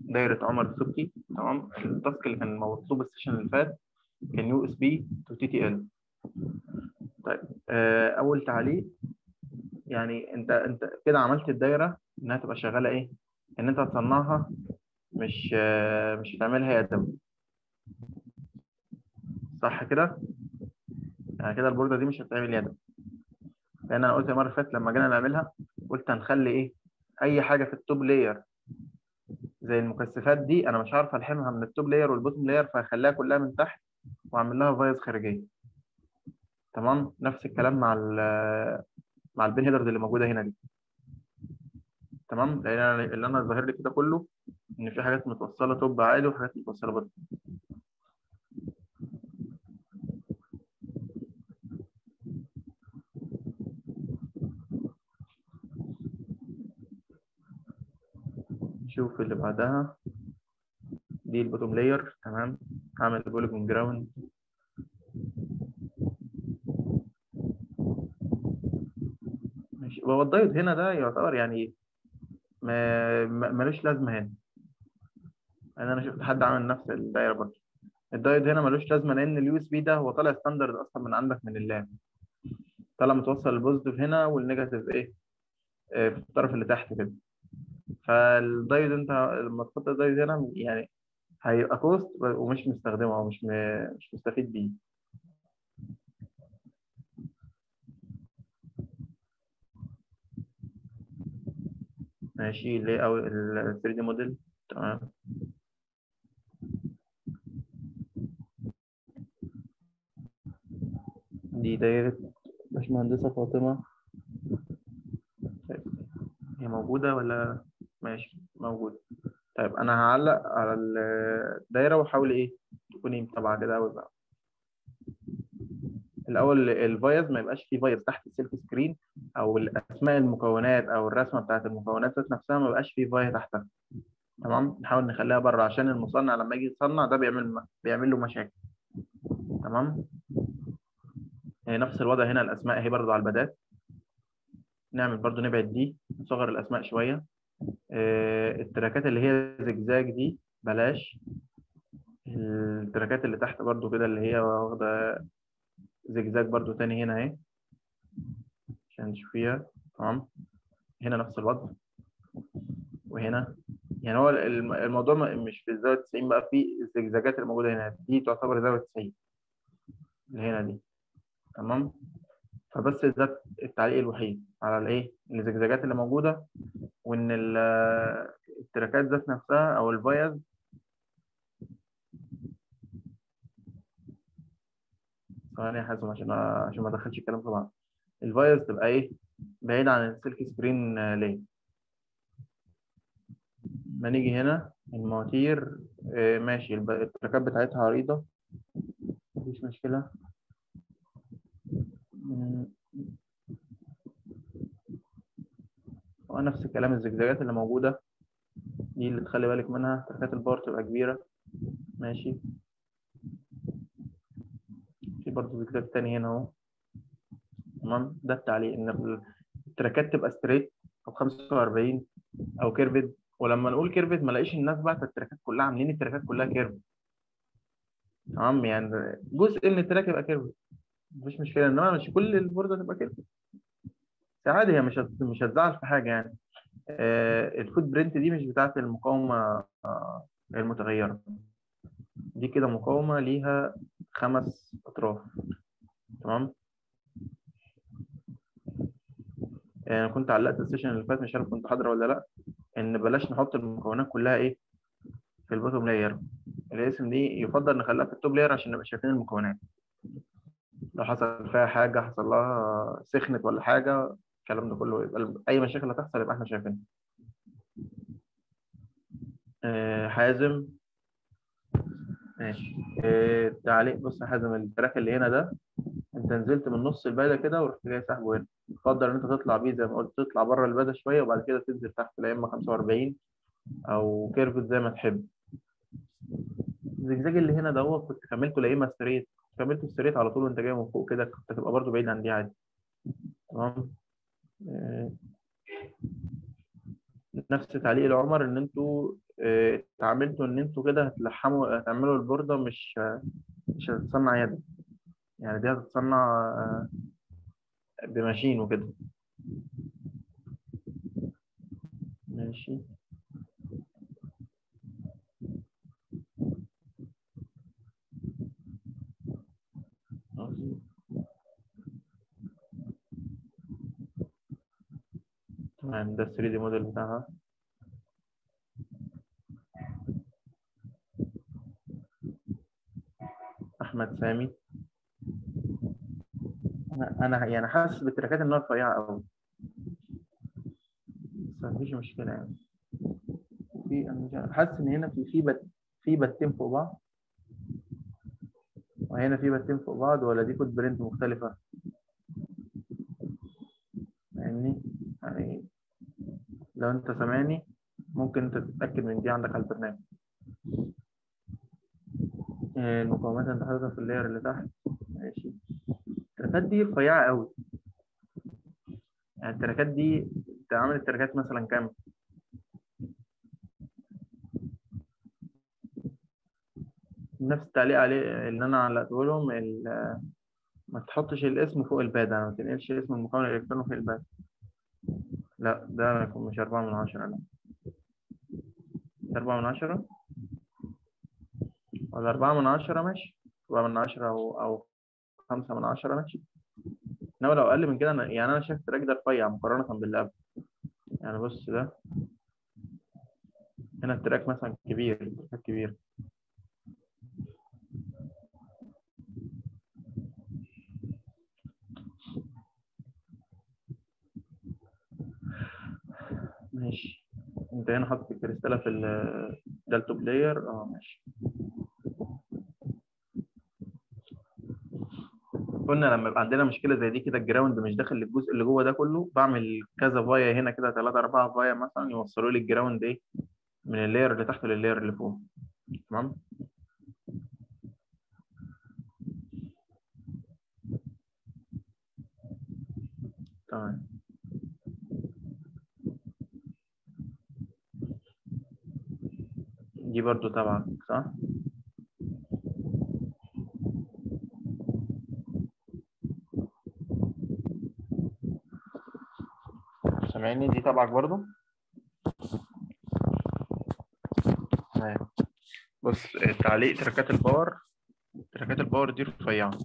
دايره عمر دسوقي تمام التاسك اللي كان مطلوب السيشن اللي فات كان يو اس بي تو تي تي ال طيب آه، اول تعليق يعني انت انت كده عملت الدايره انها تبقى شغاله ايه ان انت هتصنعها مش آه، مش هتعملها يدوي صح كده يعني كده البوردة دي مش هتتعمل يدوي لان انا قلت المره اللي فاتت لما جينا نعملها قلت هنخلي ايه اي حاجه في التوب لاير زي المكثفات دي انا مش عارف الحمها من التوب لاير والبوتوم لاير فهخليها كلها من تحت واعمل لها فايز خارجيه تمام نفس الكلام مع ال مع البين هيدرز اللي موجوده هنا دي تمام لان انا اللي انا ظاهر لي كده كله ان في حاجات متوصله توب عالي وحاجات متوصله بوتوم نشوف اللي بعدها دي البوتوم لاير تمام هعمل بوليجون جراوند ماشي هو الدايود هنا ده يعتبر يعني ما ما- ملوش لازمه هنا يعني انا شفت حد عامل نفس الدايره برضه الدايود هنا ملوش لازمه لان اليو اس بي ده هو طالع ستاندرد اصلا من عندك من اللاب طالع متوصل البوزيتيف هنا والنيجاتيف ايه آه، في الطرف اللي تحت كده فالدايود انت لما تحط الدايود هنا يعني هيبقى كوست ومش مستخدمه او مش م- مش مستفيد بيه ماشي ليه او ال 3 دي موديل تمام دي دايرة باشمهندسة فاطمة طيب، هي موجودة ولا ماشي موجودة طيب أنا هعلق على الدايرة وأحاول إيه تكوني متابعة كده أول بقى الأول الفايز ما يبقاش فيه فايز تحت السيلف سكرين أو أسماء المكونات أو الرسمة بتاعت المكونات ذات نفسها ما يبقاش فيه فايز تحتها تمام نحاول نخليها بره عشان المصنع لما يجي يصنع ده بيعمل بيعمل له مشاكل تمام هي نفس الوضع هنا الأسماء اهي برضو على البدات نعمل برضو نبعد دي نصغر الأسماء شوية آه، التراكات اللي هي زجزاج دي بلاش التراكات اللي تحت برضو كده اللي هي واخدة زجزاج برضو تاني هنا اهي عشان نشوفيها تمام هنا نفس الوضع وهنا يعني هو الم- الموضوع م- مش في الزاوية 90 بقى في الزجزاجات اللي موجودة هنا دي تعتبر زاوية 90 اللي هنا دي تمام فبس ده التعليق الوحيد على الايه الزجزاجات اللي موجودة وان ال- التراكات ذات نفسها او الفايز ثواني يا حازم عشان عشان ما ادخلش الكلام في بعض الفايز تبقى ايه بعيد عن السلك سكرين آه، ليه ما نيجي هنا المواتير آه، ماشي الب- التراكات بتاعتها عريضة مفيش مشكلة مم. ونفس الكلام الزجزاجات اللي موجودة دي اللي تخلي بالك منها تراكات الباور تبقى كبيرة ماشي في برضه زجزاج تاني هنا اهو تمام ده التعليق ان التراكات تبقى ستريت او 45 او كيرفد ولما نقول كيرفد ما الاقيش الناس بعت التراكات كلها عاملين التراكات كلها كيرفد تمام يعني جزء من التراك يبقى كيرفد مفيش مشكله انما مش كل البورده تبقى كيرفد بس عادي هي مش هت- مش هتزعل في حاجه يعني آه الفوت برنت دي مش بتاعت المقاومه آه المتغيره دي كده مقاومه ليها خمس اطراف تمام يعني أنا كنت علقت السيشن اللي فات مش عارف كنت حاضر ولا لا ان بلاش نحط المكونات كلها ايه في البوتوم لاير الاسم دي يفضل نخليها في التوب لاير عشان نبقى شايفين المكونات لو حصل فيها حاجه حصل لها سخنت ولا حاجه الكلام ده كله يبقى اي مشاكل هتحصل يبقى احنا شايفينها آه، حازم ماشي آه، تعليق بص يا حازم التراك اللي هنا ده انت نزلت من نص الباده كده ورحت جاي سحبه هنا يفضل ان انت تطلع بيه زي ما قلت تطلع بره الباده شويه وبعد كده تنزل تحت لا اما 45 او كيرفت زي ما تحب الزجزاج اللي هنا ده هو كنت كملته لا اما ستريت كملته ستريت على طول وانت جاي من فوق كده كنت هتبقى برضه بعيد عن دي عادي تمام آه، نفس تعليق العمر ان انتوا آه، اتعاملتوا ان انتوا كده هتلحموا هتعملوا البوردة مش مش هتتصنع يد يعني دي هتتصنع آه، بماشين وكده ماشي عظيم. تمام ده 3 دي موديل بتاعها احمد سامي انا انا يعني حاسس بالتراكات انها رفيعه قوي بس مفيش مشكله يعني في أنا مش عارف. حاسس ان هنا في في بت في بتين فوق بعض وهنا في بتين فوق بعض ولا دي كود برنت مختلفه فاهمني يعني لو انت سامعني ممكن انت تتاكد من دي عندك على البرنامج آه، المقاومات انت حاططها في اللاير اللي تحت ماشي التراكات دي رفيعه قوي يعني التراكات دي انت عامل التراكات مثلا كام نفس التعليق عليه اللي انا علقته لهم ال- ما تحطش الاسم فوق الباد يعني ما تنقلش اسم المكون الالكتروني فوق الباد لا ده يكون مش أربعة من عشرة لا ده أربعة من عشرة ولا أربعة من عشرة ماشي أربعة من عشرة أو أو خمسة من عشرة ماشي إنما لو أقل من كده أنا يعني أنا شايف التراك ده رفيع مقارنة باللي قبل يعني بص ده هنا التراك مثلا كبير التراك كبير ماشي انت هنا حاطط الكريستالة في ال- ده التوب لاير اه ماشي قلنا لما يبقى عندنا مشكلة زي دي كده الجراوند مش داخل للجزء اللي جوه ده كله بعمل كذا فايا هنا كده ثلاثة أربعة فايا مثلا يوصلوا لي الجراوند ايه من اللاير اللي تحت لللاير اللي فوق تمام تمام دي برضو تبعك صح؟ سامعني دي تبعك برضو؟ تمام بص تعليق تراكات الباور تراكات الباور دي رفيعة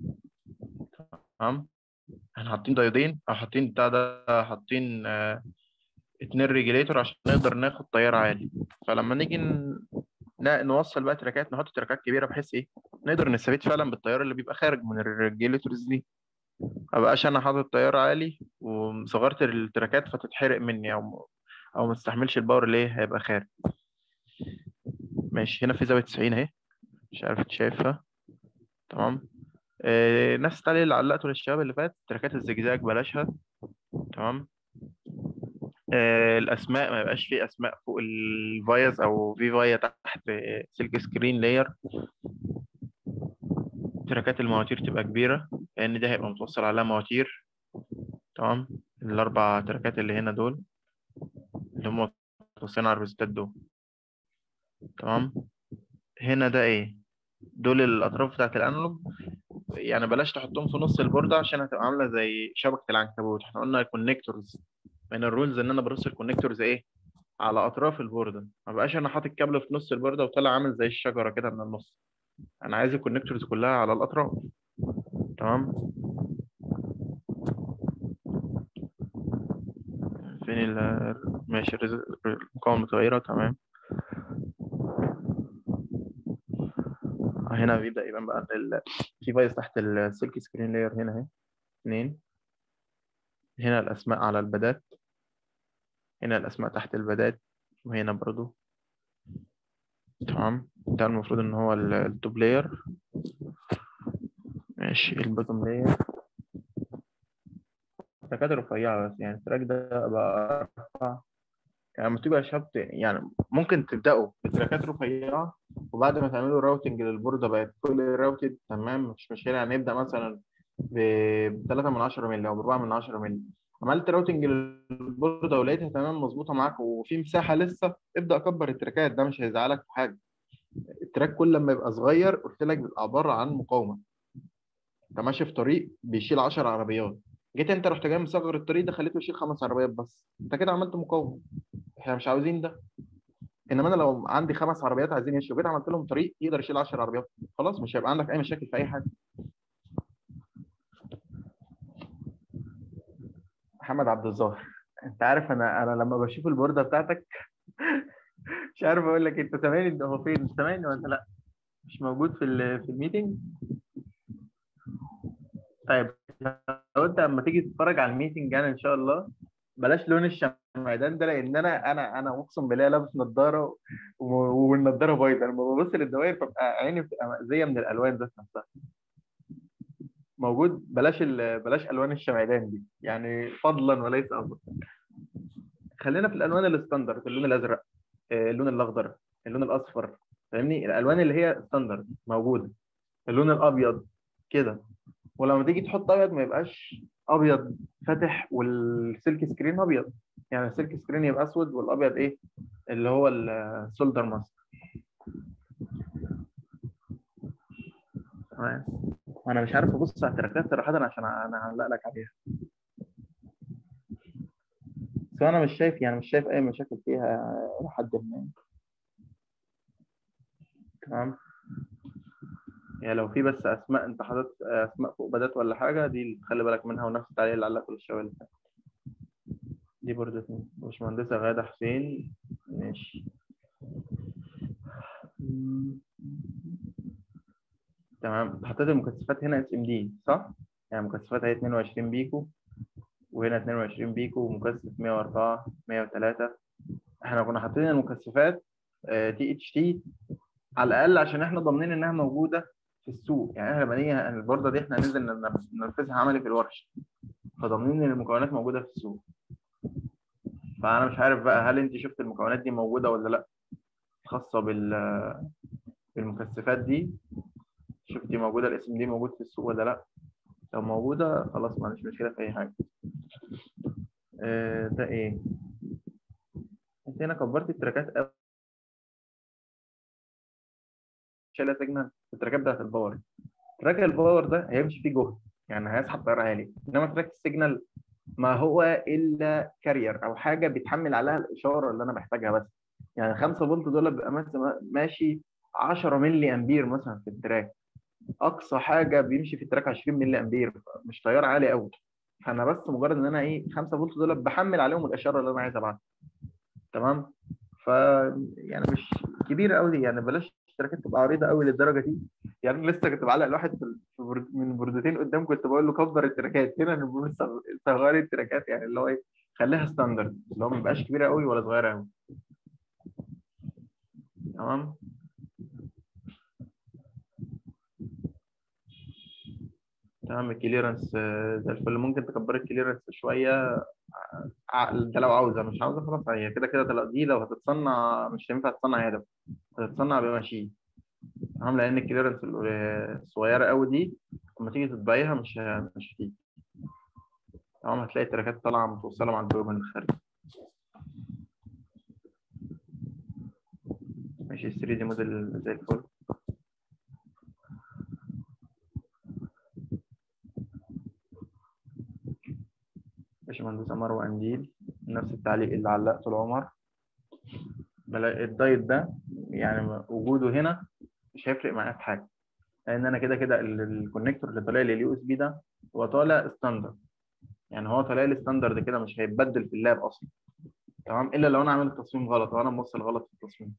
تمام احنا حاطين دايودين او حاطين بتاع ده حاطين آه، اتنين ريجيليتور عشان نقدر ناخد تيار عالي فلما نيجي ن- ن- نوصل بقى تراكات نحط تراكات كبيرة بحيث ايه نقدر نستفيد فعلا بالتيار اللي بيبقى خارج من الريجيليتورز دي مبقاش انا حاطط تيار عالي وصغرت التراكات فتتحرق مني او او ما تستحملش الباور اللي إيه هيبقى خارج ماشي هنا في زاوية 90 اهي مش عارف انت شايفها تمام آه نفس التعليق اللي علقته للشباب اللي فات تراكات الزجزاج بلاشها تمام آه الاسماء ما يبقاش فيه اسماء فوق الفايز او في فايا تحت آه، سلك سكرين لاير تراكات المواتير تبقى كبيرة لأن ده هيبقى متوصل عليها مواتير تمام الأربع تراكات اللي هنا دول اللي هم متوصلين على الروستات دول تمام هنا ده إيه دول الأطراف بتاعت الأنلوج يعني بلاش تحطهم في نص البوردة عشان هتبقى عاملة زي شبكة العنكبوت احنا قلنا الكونكتورز من الرولز إن أنا برص الكونكتورز إيه على أطراف البوردة ما بقاش أنا حاطط كابل في نص البوردة وطالع عامل زي الشجرة كده من النص أنا عايز الكونكتورز كلها على الأطراف تمام فين ال ماشي الرز- المقاومة متغيرة تمام هنا بيبدأ يبان بقى ال... في فايز تحت السلك سكرين لاير هنا اهي اتنين هنا الأسماء على البدات هنا الأسماء تحت البدات وهنا برضو تمام ده المفروض إن هو ال- التوب لاير ماشي البوتوم لاير تكاد رفيعة بس يعني التراك ده بقى أرفع يعني لما تيجوا يا شباب ت- يعني ممكن تبدأوا بتراكات رفيعة وبعد ما تعملوا راوتنج للبوردة بقت كل راوتد تمام مش مشكلة يعني نبدأ مثلا ب 3 من 10 مللي أو ب 4 من 10 مللي عملت راوتنج للبورده ولقيتها تمام مظبوطه معاك وفي مساحه لسه ابدا كبر التراكات ده مش هيزعلك في حاجه التراك كل لما يبقى صغير قلت لك بيبقى عباره عن مقاومه انت ماشي في طريق بيشيل 10 عربيات جيت انت رحت جاي مصغر الطريق ده خليته يشيل خمس عربيات بس انت كده عملت مقاومه احنا مش عاوزين ده انما انا لو عندي خمس عربيات عايزين يمشوا جيت عملت لهم طريق يقدر يشيل 10 عربيات خلاص مش هيبقى عندك اي مشاكل في اي حاجه محمد عبد الظاهر انت عارف انا انا لما بشوف البورده بتاعتك مش عارف اقول لك انت سامعني انت هو فين سامعني ولا لا مش موجود في ال- في الميتنج طيب لو انت لما تيجي تتفرج على الميتنج يعني ان شاء الله بلاش لون الشمعدان ده لان انا انا انا اقسم بالله لابس نظاره و- والنظاره بايظه لما ببص للدوائر ببقى عيني بتبقى مأذيه من الالوان ذات نفسها موجود بلاش ال... بلاش الوان الشمعدان دي يعني فضلا وليس امرا خلينا في الالوان الستاندرد اللون الازرق آه، اللون الاخضر اللون الاصفر فاهمني الالوان اللي هي ستاندرد موجوده اللون الابيض كده ولما تيجي تحط ابيض ما يبقاش ابيض فاتح والسلك سكرين ابيض يعني السلك سكرين يبقى اسود والابيض ايه اللي هو السولدر ماسك تمام انا مش عارف ابص على التراكات صراحه عشان انا اعلق لك عليها بس انا مش شايف يعني مش شايف اي مشاكل فيها لحد ما تمام يعني لو في بس اسماء انت حاطط اسماء فوق بدات ولا حاجه دي اللي تخلي بالك منها ونفس التعليق اللي علق كل الشوال اللي فات. دي برضه اتنين. باشمهندسه غاده حسين ماشي تمام حطيت المكثفات هنا اس ام دي صح؟ يعني مكثفات هي 22 بيكو وهنا 22 بيكو ومكثف 104 103 احنا كنا حاطين المكثفات تي اتش تي على الاقل عشان احنا ضامنين انها موجوده في السوق يعني احنا لما نيجي البورده دي احنا هننزل ننف- ننفذها عملي في الورشه فضامنين ان المكونات موجوده في السوق فانا مش عارف بقى هل انت شفت المكونات دي موجوده ولا لا خاصه بال بالمكثفات دي شفتي موجوده الاسم دي موجود في السوق ولا لا لو موجوده خلاص ما عنديش مشكله في اي حاجه آه، ده ايه انت هنا كبرت التراكات قوي شايله سيجنال التراكات بتاعت الباور تراك الباور ده هيمشي فيه جهد يعني هيسحب تيار عالي انما تراك السيجنال ما هو الا كارير او حاجه بيتحمل عليها الاشاره اللي انا محتاجها بس يعني 5 فولت دول بيبقى مثلا ماشي 10 ملي امبير مثلا في التراك اقصى حاجه بيمشي في التراك 20 ملي امبير مش تيار عالي قوي فانا بس مجرد ان انا ايه 5 فولت دول بحمل عليهم الاشاره اللي انا عايز ابعتها تمام ف يعني مش كبيره قوي يعني بلاش التراكات تبقى عريضه قوي للدرجه دي يعني لسه كنت بعلق لواحد في في برد- من بردتين قدام كنت بقول له كبر التراكات هنا انا بقول صغ- صغري التراكات يعني اللي هو ايه خليها ستاندرد اللي هو ما يبقاش كبيره قوي ولا صغيره قوي تمام تمام الكليرنس آه، زي الفل ممكن تكبر الكليرنس شويه ع- ده لو عاوزه مش عاوزه خلاص هي كده كده تلا- دي لو هتتصنع مش هينفع تتصنع هدف هتتصنع بماشين تمام لان الكليرنس ال- الصغيره قوي دي لما تيجي تطبعيها مش ه- مش هتيجي تمام هتلاقي التراكات طالعه متوصله مع الدور من الخارج ماشي ال 3 دي موديل زي الفل باشمهندس مروه قنديل نفس التعليق اللي علقته لعمر بلاقي الدايت ده يعني وجوده هنا مش هيفرق معايا في حاجه لان انا كده كده ال- الكونكتور اللي طالع لي اليو اس بي ده هو طالع ستاندرد يعني هو طالع لي ستاندرد كده مش هيتبدل في اللاب اصلا تمام الا لو انا عامل التصميم غلط او انا موصل غلط في التصميم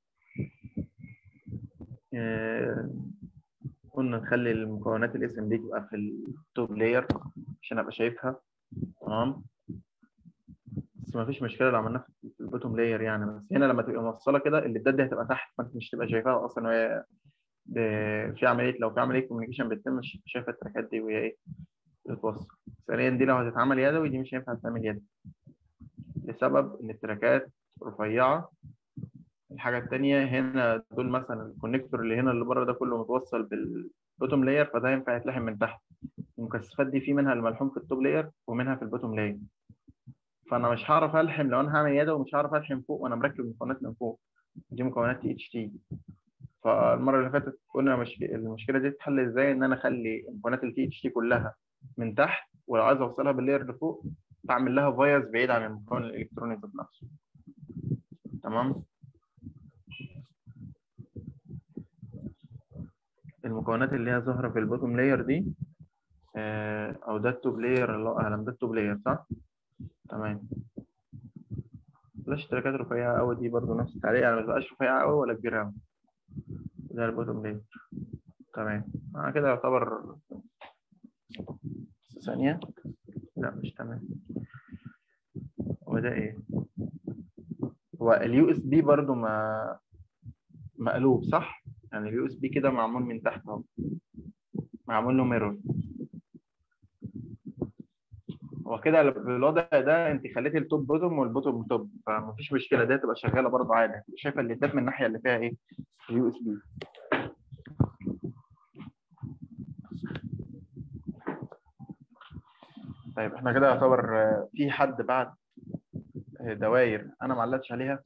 آه، قلنا نخلي المكونات الاس ام دي تبقى في التوب لاير عشان ابقى شايفها تمام بس ما فيش مشكله لو عملناها في البوتوم لاير يعني بس هنا لما تبقى موصله كده اللي دي هتبقى تحت فانت مش تبقى شايفاها اصلا وهي ب- في عمليه لو في عمليه كوميونيكيشن بتتم مش شايفه التراكات دي وهي ايه بتتوصل ثانيا دي لو هتتعمل يدوي دي مش هينفع تتعمل يدوي لسبب ان التراكات رفيعه الحاجه الثانيه هنا دول مثلا الكونكتور اللي هنا اللي بره ده كله متوصل بالبوتوم لاير فده ينفع يتلحم من تحت المكثفات دي في منها الملحوم في التوب لاير ومنها في البوتوم لاير فانا مش هعرف الحم لو انا هعمل يد ومش هعرف الحم فوق وانا مركب المكونات من فوق دي مكونات تي اتش تي فالمره اللي فاتت قلنا مش المشكله دي تتحل ازاي ان انا اخلي مكونات التي اتش تي كلها من تحت ولو عايز اوصلها باللاير لفوق بعمل لها فايز بعيد عن المكون الالكتروني ذات نفسه تمام المكونات اللي هي ظاهره في البوتوم لاير دي آه، او ده التوب لاير الله اعلم ده التوب لاير صح تمام الاشتراكات رفيعه قوي دي برضو نفس التعليق يعني ما تبقاش رفيعه قوي ولا كبيره قوي ده البوتوم لاير تمام انا كده يعتبر ثانيه لا مش تمام وده ايه هو اليو اس بي برضو ما مقلوب صح يعني اليو اس بي كده معمول من تحت اهو معمول له ميرور هو كده بالوضع ده انت خليتي التوب بوتوم والبوتوم توب فمفيش مشكله دي تبقى شغاله برضه عادي شايفه الليدات من الناحيه اللي فيها ايه اليو اس بي طيب احنا كده يعتبر آه، في حد بعد آه، دواير انا ما علقتش عليها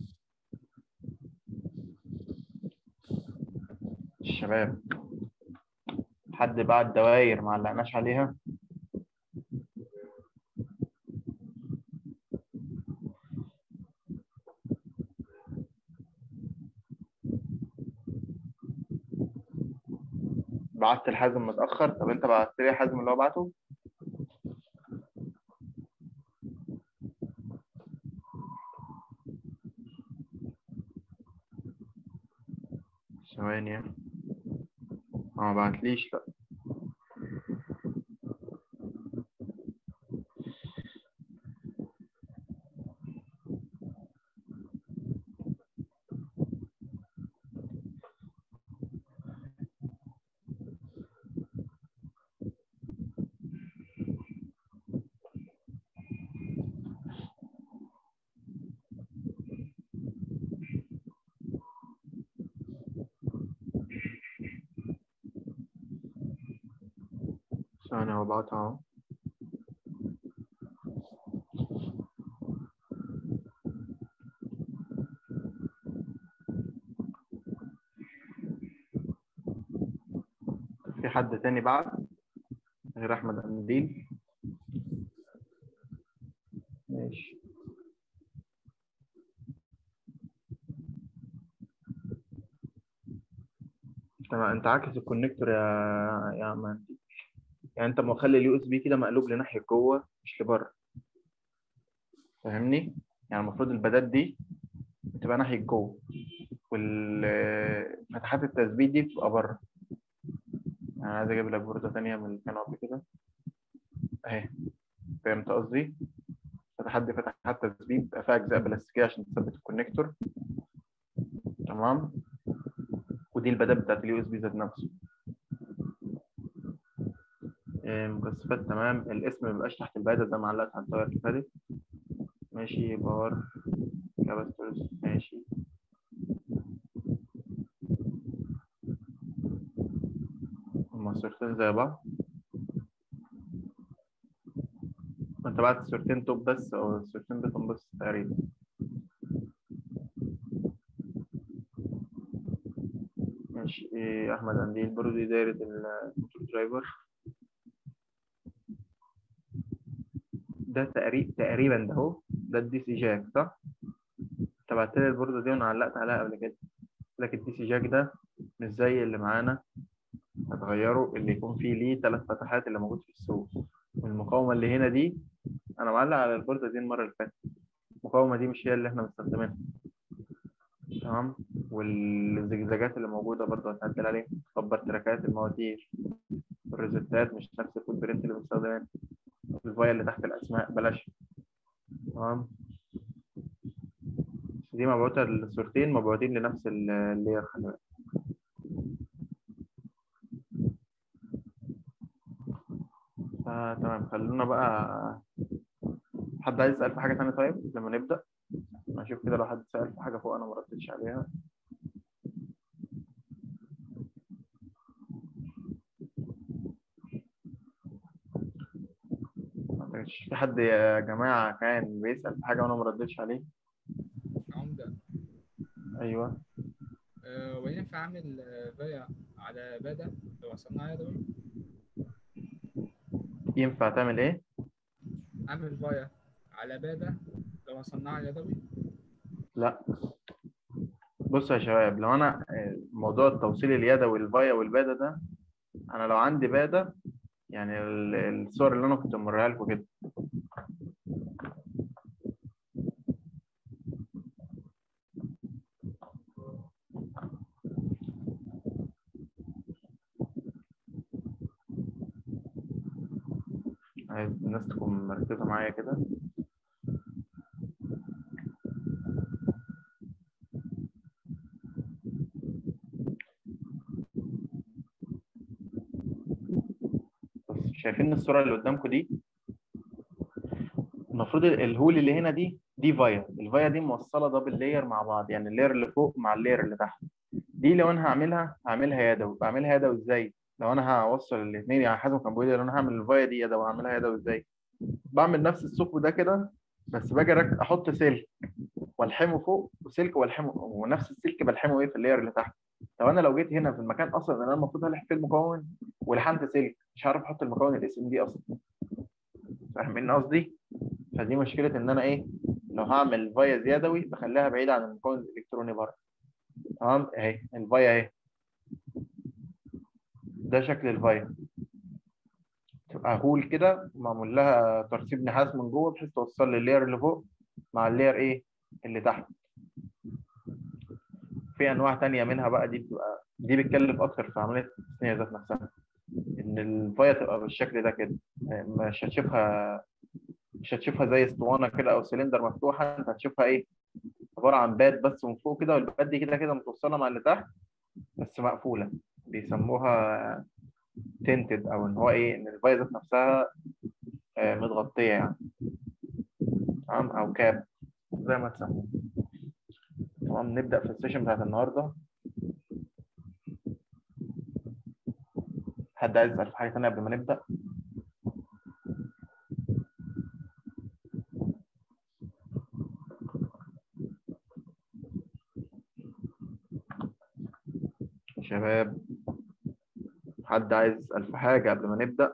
الشباب حد بعد دواير ما علقناش عليها بعت الحازم متأخر طب انت بعت لي الحازم اللي هو بعته ثواني اه ما بعتليش لا ثواني هو بعتها اهو في حد تاني بعت غير احمد قنديل ماشي تمام انت عاكس الكونكتور يا يا عم قنديل. يعني انت مخلي اليو اس بي كده مقلوب لناحيه جوه مش لبره فاهمني يعني المفروض البدات دي بتبقى ناحيه جوه والفتحات التثبيت دي بتبقى بره انا عايز اجيب لك بورده ثانيه من اللي كانوا قبل كده اهي فهمت قصدي فتحات دي فتحات تثبيت بيبقى فيها اجزاء بلاستيكيه عشان تثبت الكونكتور تمام ودي البدات بتاعت اليو اس بي ذات نفسه آه، مكثفات تمام الاسم ما بيبقاش تحت البادة زي ما علقت على الطاير اللي فاتت ماشي باور كاباستورز ماشي هما الصورتين زي بعض انت بعت الصورتين توب بس او الصورتين بيتهم بس تقريبا ماشي إيه احمد قنديل برضه دايرة الموتور درايفر ده تقريبا تقريبا ده اهو ده الدي سي جاك صح؟ انت بعت لي البوردة دي وانا علقت عليها قبل كده لكن الدي سي جاك ده مش زي اللي معانا هتغيره اللي يكون فيه ليه ثلاث فتحات اللي موجود في السوق والمقاومة اللي هنا دي انا معلق على البوردة دي المرة اللي فاتت المقاومة دي مش هي اللي احنا مستخدمينها تمام والزجزاجات اللي موجودة برضه هتعدل عليها تكبر تراكات المواتير والريزلتات مش نفس الفوت برنت اللي بنستخدمها الفايل اللي تحت الاسماء بلاش تمام دي مبعوثة الصورتين مبعوثين لنفس اللاير خلي بالك تمام خلونا بقى حد عايز يسأل في حاجة تانية طيب لما نبدأ أشوف كده لو حد سأل في حاجة فوق أنا ما ردتش عليها مش في حد يا جماعة كان بيسأل في حاجة وأنا ما ردتش عليه عمدة أيوه آه، وينفع أعمل آه، فيا على بادا لو وصلنا يدوي ينفع تعمل إيه؟ أعمل فيا على بادا لو وصلنا يدوي لا بصوا يا شباب لو أنا آه، موضوع التوصيل اليدوي الفايا والبادا ده أنا لو عندي بادا يعني ال- الصور اللي أنا كنت موريها لكم كده عايز الناس تكون مركزة معايا كده بس شايفين الصورة اللي قدامكم دي المفروض ال- الهول اللي هنا دي دي فايا الفايا دي موصلة دبل لاير مع بعض يعني اللاير اللي فوق مع اللاير اللي تحت دي لو انا هعملها هعملها يدوي بعملها يدوي ازاي لو انا هوصل الاثنين يعني حسب كان بيقول لي لو انا هعمل الفايا دي يدوي هعملها يدوي ازاي بعمل نفس الثقب ده كده بس باجي أرك- احط سلك والحمه فوق وسلك والحمه ونفس السلك بلحمه ايه في اللاير اللي تحت لو انا لو جيت هنا في المكان اصلا اللي انا المفروض الحم فيه المكون ولحمت سلك مش هعرف احط المكون الاس ام دي اصلا فاهمين قصدي فدي مشكله ان انا ايه لو هعمل فايا زيادوي بخليها بعيده عن المكون الالكتروني بره تمام اهي الفايا اهي ده شكل الفايا تبقى هول كده معمول لها ترسيب نحاس من جوه بحيث توصل لي اللاير اللي فوق مع اللاير ايه اللي تحت في انواع تانية منها بقى دي بتبقى دي بتكلف اكتر في عمليه التصنيع ذات نفسها ان الفايا تبقى بالشكل ده كده مش هتشوفها مش هتشوفها زي اسطوانه كده او سلندر مفتوحه انت هتشوفها ايه عباره عن باد بس من فوق كده والباد دي كده كده متوصله مع اللي تحت بس مقفوله بيسموها تنتد او ان هو ايه ان الفايا ذات نفسها آه، متغطيه يعني تمام او كاب زي ما تسمى تمام نبدا في السيشن بتاعت النهارده حد عايز يسال في حاجه ثانيه قبل ما نبدا شباب حد عايز يسال في حاجه قبل ما نبدا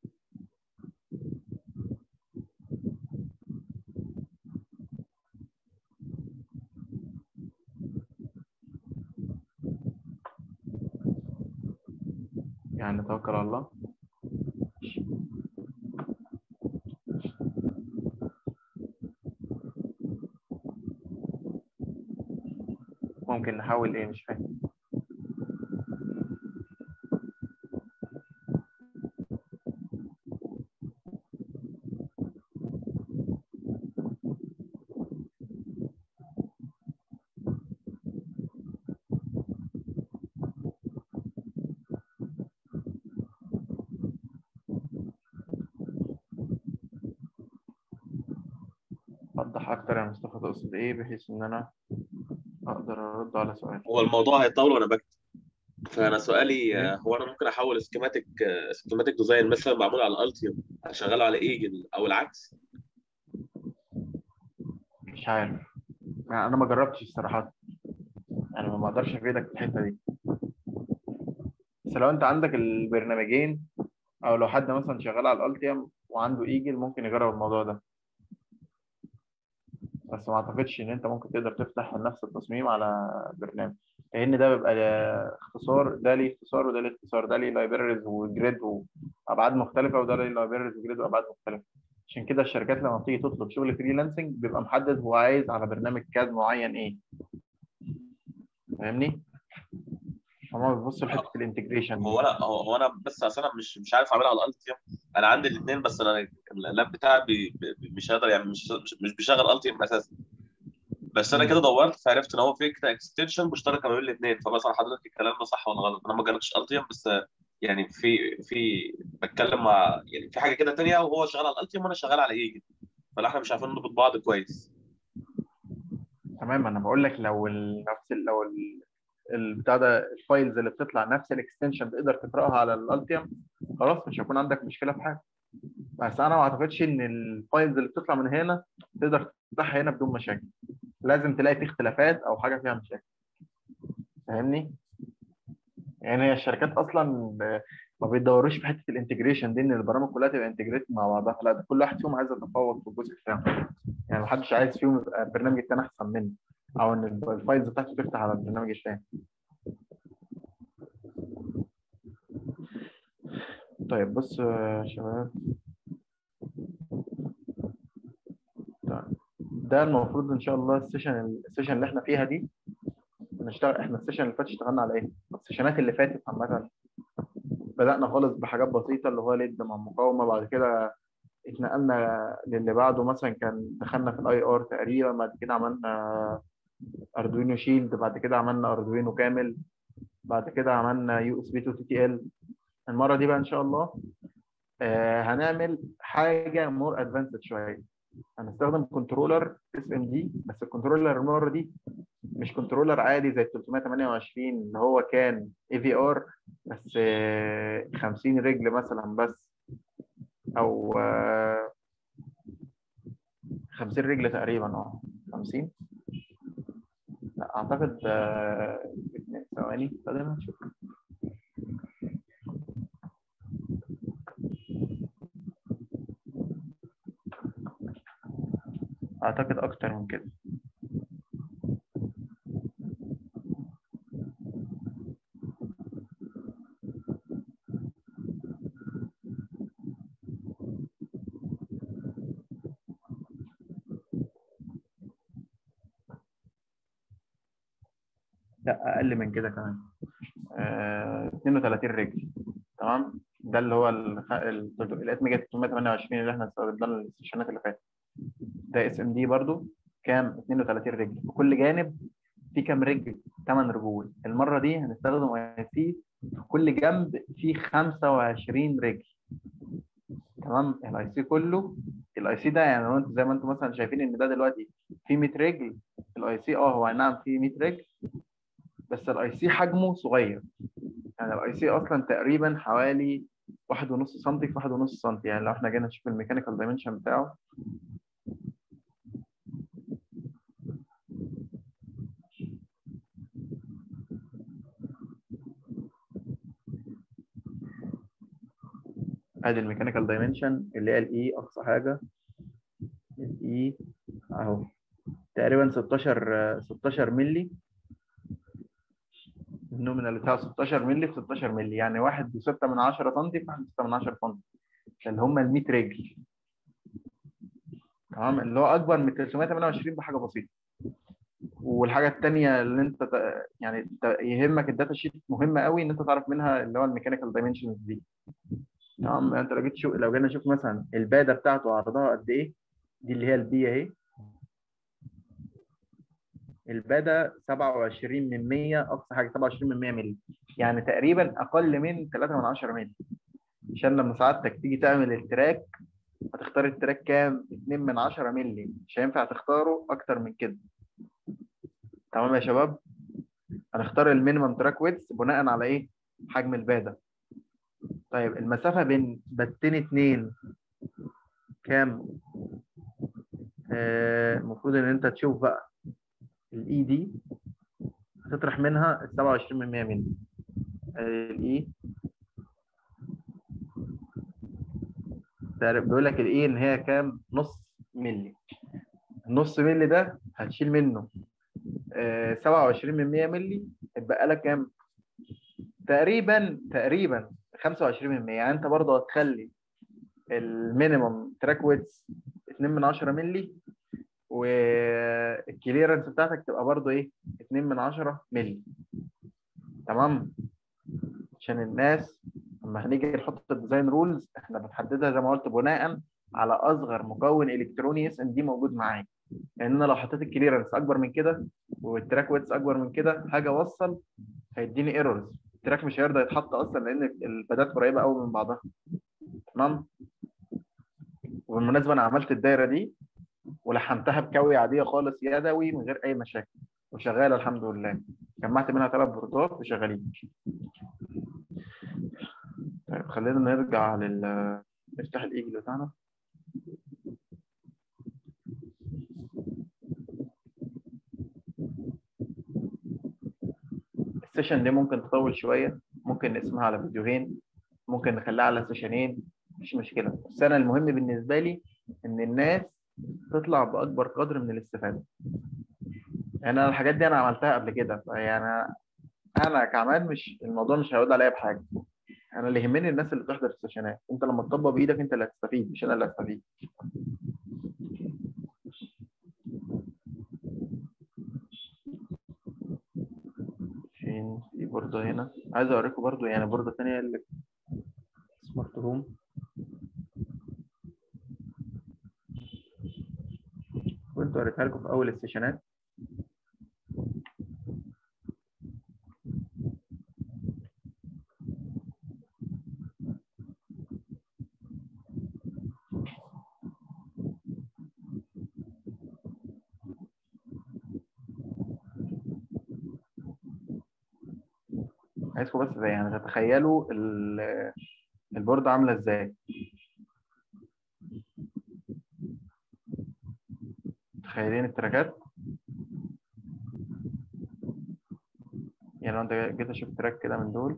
يعني نتوكل على الله ممكن نحاول ايه مش فاهم وضح اكتر يا مصطفى تقصد ايه بحيث ان انا اقدر ارد على سؤال هو الموضوع هيطول وانا بكتب فانا سؤالي آه، هو انا ممكن احول سكيماتيك سكيماتيك ديزاين مثلا معمول على الالتيوم اشغله على ايجل او العكس مش عارف يعني انا ما جربتش الصراحه يعني ما اقدرش افيدك في الحته دي بس لو انت عندك البرنامجين او لو حد مثلا شغال على الالتيم وعنده ايجل ممكن يجرب الموضوع ده بس ما اعتقدش ان انت ممكن تقدر تفتح نفس التصميم على برنامج لان ده بيبقى اختصار ده ليه اختصار وده ليه اختصار ده ليه لايبريز وجريد وابعاد مختلفه وده ليه لايبريز وجريد وابعاد مختلفه عشان كده الشركات لما بتيجي تطلب شغل فريلانسنج بيبقى محدد هو عايز على برنامج كاد معين ايه فاهمني؟ هما بيبصوا لحته الانتجريشن هو انا هو هو انا بس اصل انا مش مش عارف اعملها على الالتيوم انا عندي الاثنين بس انا اللاب بتاعي بي بي مش قادر يعني مش مش- مش بيشغل التيم اساسا بس انا مم. كده دورت فعرفت ان هو في كده اكستنشن مشتركه ما بين الاثنين فبسال حضرتك الكلام ده صح ولا غلط انا ما جربتش التيم بس يعني في في بتكلم مع يعني في حاجه كده تانية وهو شغال على التيم وانا شغال على ايجل فاحنا مش عارفين نربط بعض كويس تمام انا بقول لك لو ال- نفس ال- لو ال- البتاع ده الفايلز اللي بتطلع نفس الاكستنشن تقدر تقراها على الالتيم خلاص مش هيكون عندك مشكله في حاجه بس انا ما اعتقدش ان الفايلز اللي بتطلع من هنا تقدر تفتحها هنا بدون مشاكل لازم تلاقي في اختلافات او حاجه فيها مشاكل فاهمني يعني هي الشركات اصلا ما بيدوروش في حته الانتجريشن دي ان البرامج كلها تبقى انتجريت مع بعضها لا ده كل واحد فيهم عايز يتفوق في الجزء بتاعه يعني ما حدش عايز فيهم يبقى البرنامج التاني احسن منه او ان الفايلز بتاعته تفتح على البرنامج التاني طيب بص يا شباب طيب. ده المفروض ان شاء الله السيشن السيشن اللي احنا فيها دي نشتغل احنا السيشن اللي فات اشتغلنا على ايه؟ السيشنات اللي فاتت عامة بدأنا خالص بحاجات بسيطة اللي هو ليد مع مقاومة بعد كده اتنقلنا للي بعده مثلا كان دخلنا في الاي ار تقريبا بعد كده عملنا اردوينو شيلد بعد كده عملنا اردوينو كامل بعد كده عملنا يو اس بي تو تي تي ال المرة دي بقى ان شاء الله آه هنعمل حاجة مور ادفانسد شوية هنستخدم كنترولر اس ام دي بس الكنترولر المرة دي مش كنترولر عادي زي 328 اللي هو كان اي في ار بس 50 رجل مثلا بس او 50 رجل تقريبا اه 50 لا اعتقد ثواني خلينا نشوف اعتقد اكتر من كده لا اقل من كده كمان آه 32 رجل تمام ده اللي هو الاس ام جي 328 اللي احنا استخدمناه السيشنات اللي فاتت ده اس ام دي برضو كام 32 رجل في كل جانب في كام رجل 8 رجول المره دي هنستخدم اي سي في كل جنب فيه 25 رجل تمام الاي سي كله الاي سي ده يعني لو انت زي ما انتم مثلا شايفين ان ده دلوقتي فيه 100 رجل الاي سي اه هو نعم فيه 100 رجل بس الاي سي حجمه صغير يعني الاي سي اصلا تقريبا حوالي واحد ونص سم في واحد ونص سم يعني لو احنا جينا نشوف الميكانيكال دايمنشن بتاعه ادي الميكانيكال دايمنشن اللي هي الاي اقصى حاجه الاي اهو تقريبا 16 16 مللي النومينال بتاعه 16 مللي في 16 مللي يعني 1.6 من 10 سم في 1.6 من 10 سم اللي هم ال 100 رجل تمام اللي هو اكبر من 328 بحاجه بسيطه والحاجه الثانيه اللي انت يعني يهمك الداتا شيت مهمه قوي ان انت تعرف منها اللي هو الميكانيكال دايمنشنز دي تمام انت لو جيت شوف لو جينا نشوف مثلا الباده بتاعته عرضها قد ايه دي اللي هي البي اهي الباده 27 من 100 اقصى حاجه 27 من 100 مللي يعني تقريبا اقل من 3 من 10 مللي عشان لما سعادتك تيجي تعمل التراك هتختار التراك كام 2 من 10 مللي مش هينفع تختاره اكتر من كده تمام يا شباب هنختار المينيمم تراك ويدث بناء على ايه حجم الباده طيب المسافه بين باتين اتنين كام آه المفروض ان انت تشوف بقى الاي دي هتطرح منها ال 27 من 100 مللي الاي بيقول لك الاي ان هي كام نص مللي النص مللي ده هتشيل منه آه 27 من 100 مللي يبقى لك كام تقريبا تقريبا 25 من 100 يعني انت برضه هتخلي المينيمم تراك ويدث 2 من 10 مللي والكليرنس بتاعتك تبقى برضو ايه 2 من 10 مللي تمام عشان الناس لما هنيجي نحط الديزاين رولز احنا بنحددها زي ما قلت بناء على اصغر مكون الكتروني اس ان دي موجود معايا لان يعني انا لو حطيت الكليرنس اكبر من كده والتراك ويتس اكبر من كده حاجه اوصل هيديني ايرورز التراك مش هيرضى يتحط اصلا لان البادات قريبه قوي من بعضها تمام وبالمناسبه انا عملت الدايره دي ولحمتها بكوي عاديه خالص يدوي من غير اي مشاكل وشغاله الحمد لله جمعت منها ثلاث بوردات وشغالين طيب خلينا نرجع لل نفتح الايجل بتاعنا السيشن دي ممكن تطول شويه ممكن نقسمها على فيديوهين ممكن نخليها على سيشنين مفيش مشكله بس انا المهم بالنسبه لي ان الناس تطلع باكبر قدر من الاستفاده يعني انا الحاجات دي انا عملتها قبل كده فيعني انا كعماد مش الموضوع مش هيعود عليا بحاجه انا اللي يهمني الناس اللي بتحضر السيشنات انت لما تطبق بايدك انت اللي هتستفيد مش انا اللي هستفيد فين في بوردة هنا عايز اوريكم برضو يعني بوردة تانية اللي سمارت هوم كنت وريتها لكم في اول السيشنات عايزكم بس زي يعني تتخيلوا ال- البوردة عاملة ازاي متخيلين التراكات يعني لو انت جيت اشوف تراك كده من دول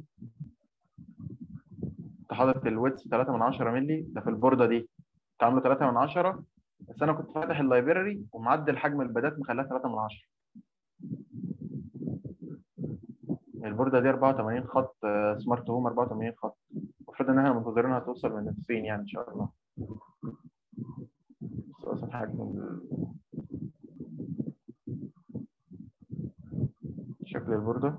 انت حاطط الويتس 3 من 10 مللي ده في البوردة دي انت عامله 3 من 10 بس انا كنت فاتح اللايبراري ومعدل حجم البدات مخليها 3 من 10 البوردة دي 84 خط آه، سمارت هوم 84 خط المفروض ان احنا منتظرينها توصل من الصين يعني ان شاء الله بس اصلا حجم ال- شكل البوردة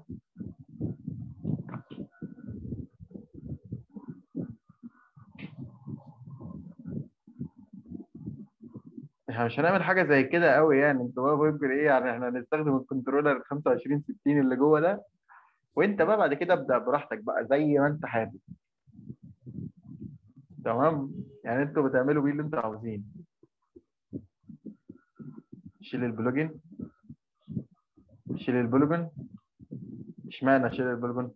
احنا مش هنعمل حاجة زي كده قوي يعني انت بقى ممكن ايه يعني احنا هنستخدم الكنترولر 25 60 اللي جوه ده وانت بقى بعد كده ابدأ براحتك بقى زي ما انت حابب تمام يعني انتوا بتعملوا بيه اللي انتوا عاوزين شيل البلوجن شيل البلوجن اشمعنى شيل البلوجن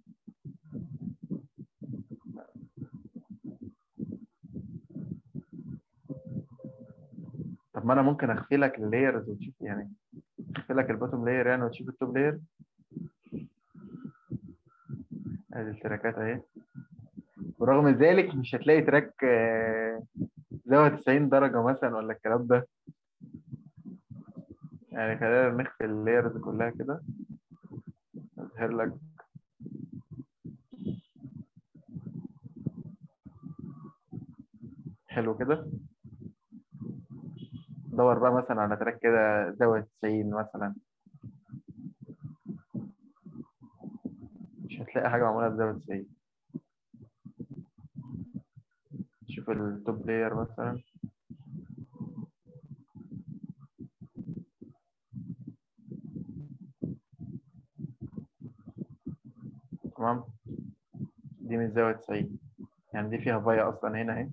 طب ما انا ممكن اخفي لك اللايرز وتشوف يعني اخفي لك البوتوم لاير يعني وتشوف التوب لاير ادي التراكات اهي ورغم ذلك مش هتلاقي تراك آه، زاوية 90 درجة مثلا ولا الكلام ده يعني خلينا نخفي اللايرز كلها كده اظهر لك حلو كده دور بقى مثلا على تراك كده زاوية 90 مثلا مش هتلاقي حاجة معمولة بزاوية 90 شوف التوب لاير مثلا تمام دي من زاوية 90 يعني دي فيها فايا أصلا هنا أهي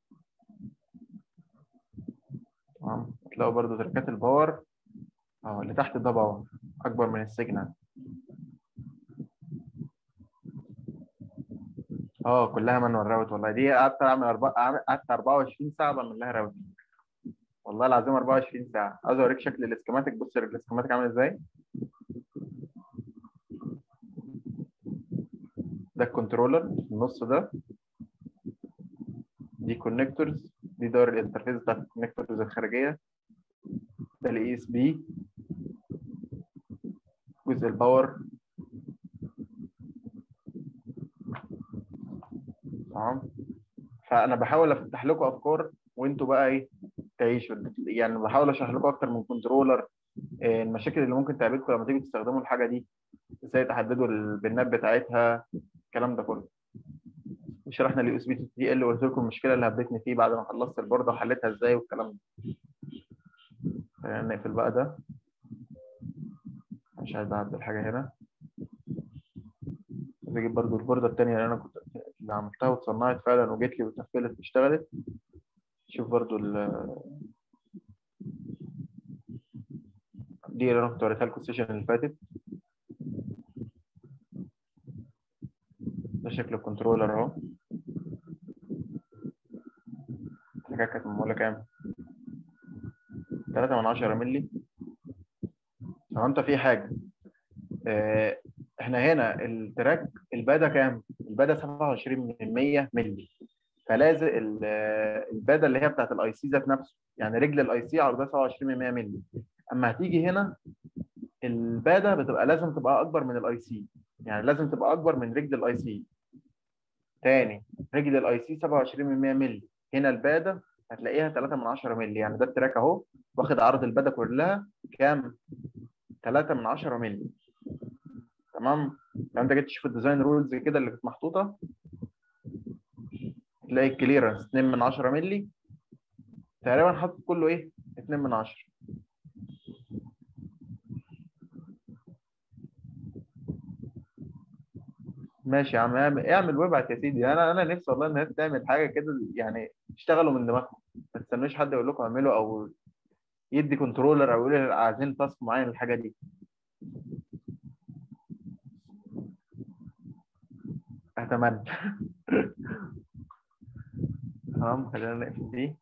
تمام هتلاقوا برضو تركات الباور اه اللي تحت ده باور أكبر من السيجنال اه كلها مانوال راوت والله دي قعدت اعمل أربع... أعمل- قعدت 24 ساعه بعمل لها راوتنج والله العظيم 24 ساعه عاوز اوريك شكل الاسكيماتيك بص الاسكيماتيك عامل ازاي ده الكنترولر في النص ده دي كونكتورز دي دور الانترفيس بتاعت الكونكتورز الخارجيه ده الاي اس بي جزء الباور تمام فانا بحاول افتح لكم افكار وانتوا بقى ايه تعيشوا يعني بحاول اشرح لكم اكتر من كنترولر إيه المشاكل اللي ممكن تقابلكم لما تيجوا تستخدموا الحاجه دي ازاي تحددوا البنات بتاعتها الكلام ده كله وشرحنا اليو اس بي تو تي ال وقلت لكم المشكله اللي هبتني فيه بعد ما خلصت البورده وحليتها ازاي والكلام ده خلينا نقفل بقى ده مش عايز اعدل حاجه هنا عايز اجيب برضو البورده التانيه اللي انا كنت اللي عملتها واتصنعت فعلا وجت لي واتقفلت واشتغلت شوف برضو ال دي اللي انا كنت وريتها لكم السيشن اللي فاتت ده شكل الكنترولر اهو التراكات كانت معموله كام 3 من 10 مللي هو انت في حاجه آه، احنا هنا التراك الباده كام الباده 27 من 100 مللي فلازم ال- آه، الباده اللي هي بتاعت الاي سي ذات نفسه يعني رجل الاي سي عرضها 27 من 100 مللي اما هتيجي هنا الباده بتبقى لازم تبقى اكبر من الاي سي يعني لازم تبقى اكبر من رجل الاي سي تاني رجل الاي سي 27 من 100 مللي هنا الباده هتلاقيها 3 من 10 مللي يعني ده التراك اهو واخد عرض الباده كلها كام 3 من 10 مللي تمام لو انت جيت تشوف الديزاين رولز كده اللي كانت محطوطه تلاقي الكليرنس 2 من 10 مللي تقريبا حاطط كله ايه 2 من 10 ماشي يا عم اعمل اعمل وابعت يا سيدي انا انا نفسي والله الناس تعمل حاجه كده يعني تشتغلوا من دماغكم ما تستنوش حد يقول لكم اعملوا او يدي كنترولر او يقول عايزين تاسك معين للحاجه دي اتمنى تمام خلينا نقفل دي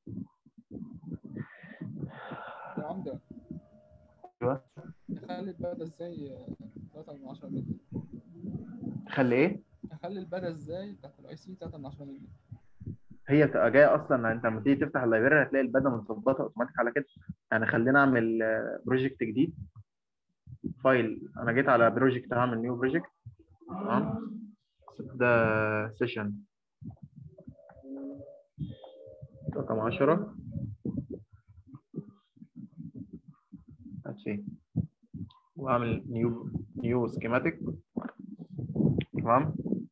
يا عمده ايوه نخلي البدا ازاي 3 من 10 مللي خلي ايه نخلي البدا ازاي بتاعت الاي سي 3 من 10 مللي هي بتبقى جايه اصلا انت لما تيجي تفتح اللايبراري هتلاقي البدا متظبطه اوتوماتيك على كده يعني خلينا اعمل بروجكت جديد فايل انا جيت على بروجكت هعمل نيو بروجكت تمام ده سيشن رقم 10 ماشي واعمل نيو نيو سكيماتيك تمام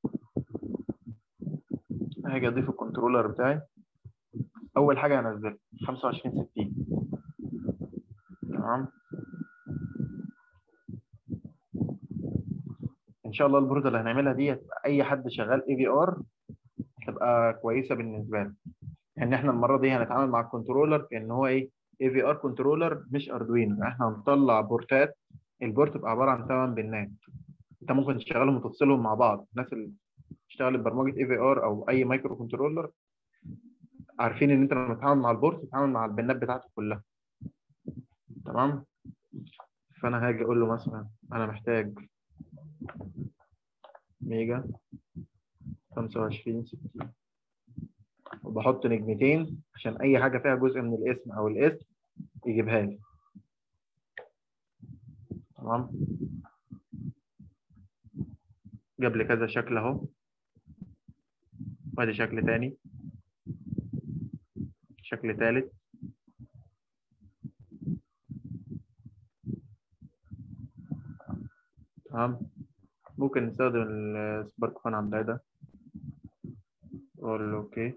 هاجي اضيف الكنترولر بتاعي اول حاجه هنزلها 25 60 تمام ان شاء الله البورده اللي هنعملها دي اي حد شغال اي في ار تبقى كويسه بالنسبه له ان احنا المره دي هنتعامل مع الكنترولر كان هو ايه اي في ار كنترولر مش اردوينو احنا هنطلع بورتات البورت تبقى عباره عن 8 بنات انت ممكن تشغلهم وتفصلهم مع بعض الناس اللي بتشتغل ببرمجه اي في ار او اي مايكرو كنترولر عارفين ان انت لما تتعامل مع البورت تتعامل مع البنات بتاعته كلها تمام فانا هاجي اقول له مثلا انا محتاج ميجا 25 60 وبحط نجمتين عشان اي حاجه فيها جزء من الاسم او الاسم يجيبها لي تمام جاب لي كذا شكل اهو وادي شكل تاني شكل تالت تمام ممكن نستخدم السبارك فان عند ده اقول له اوكي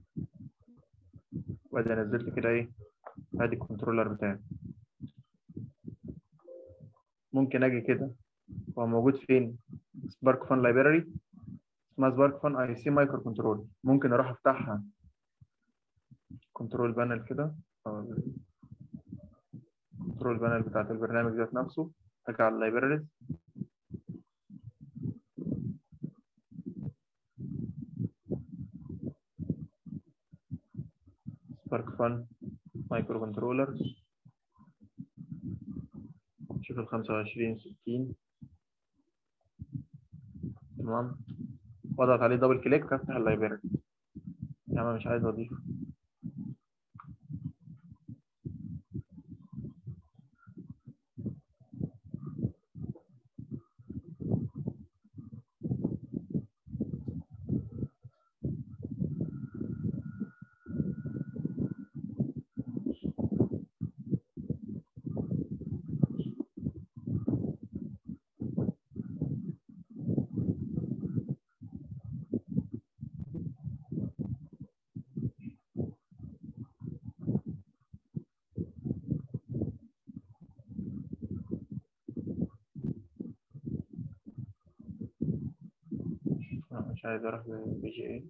وادي نزلت كده ايه ادي الكنترولر بتاعي ممكن اجي كده هو موجود فين سبارك فان لايبراري اسمها سبارك فان اي سي مايكرو كنترول ممكن اروح افتحها كنترول بانل كده او كنترول بانل بتاعت البرنامج ذات نفسه اجي على اللايبراريز سبارك فان مايكرو كنترولر شوف ال 25 60 تمام واضغط عليه دبل كليك افتح اللايبراري يا عم مش عايز اضيف آه، مش عايز اروح للبي جي اي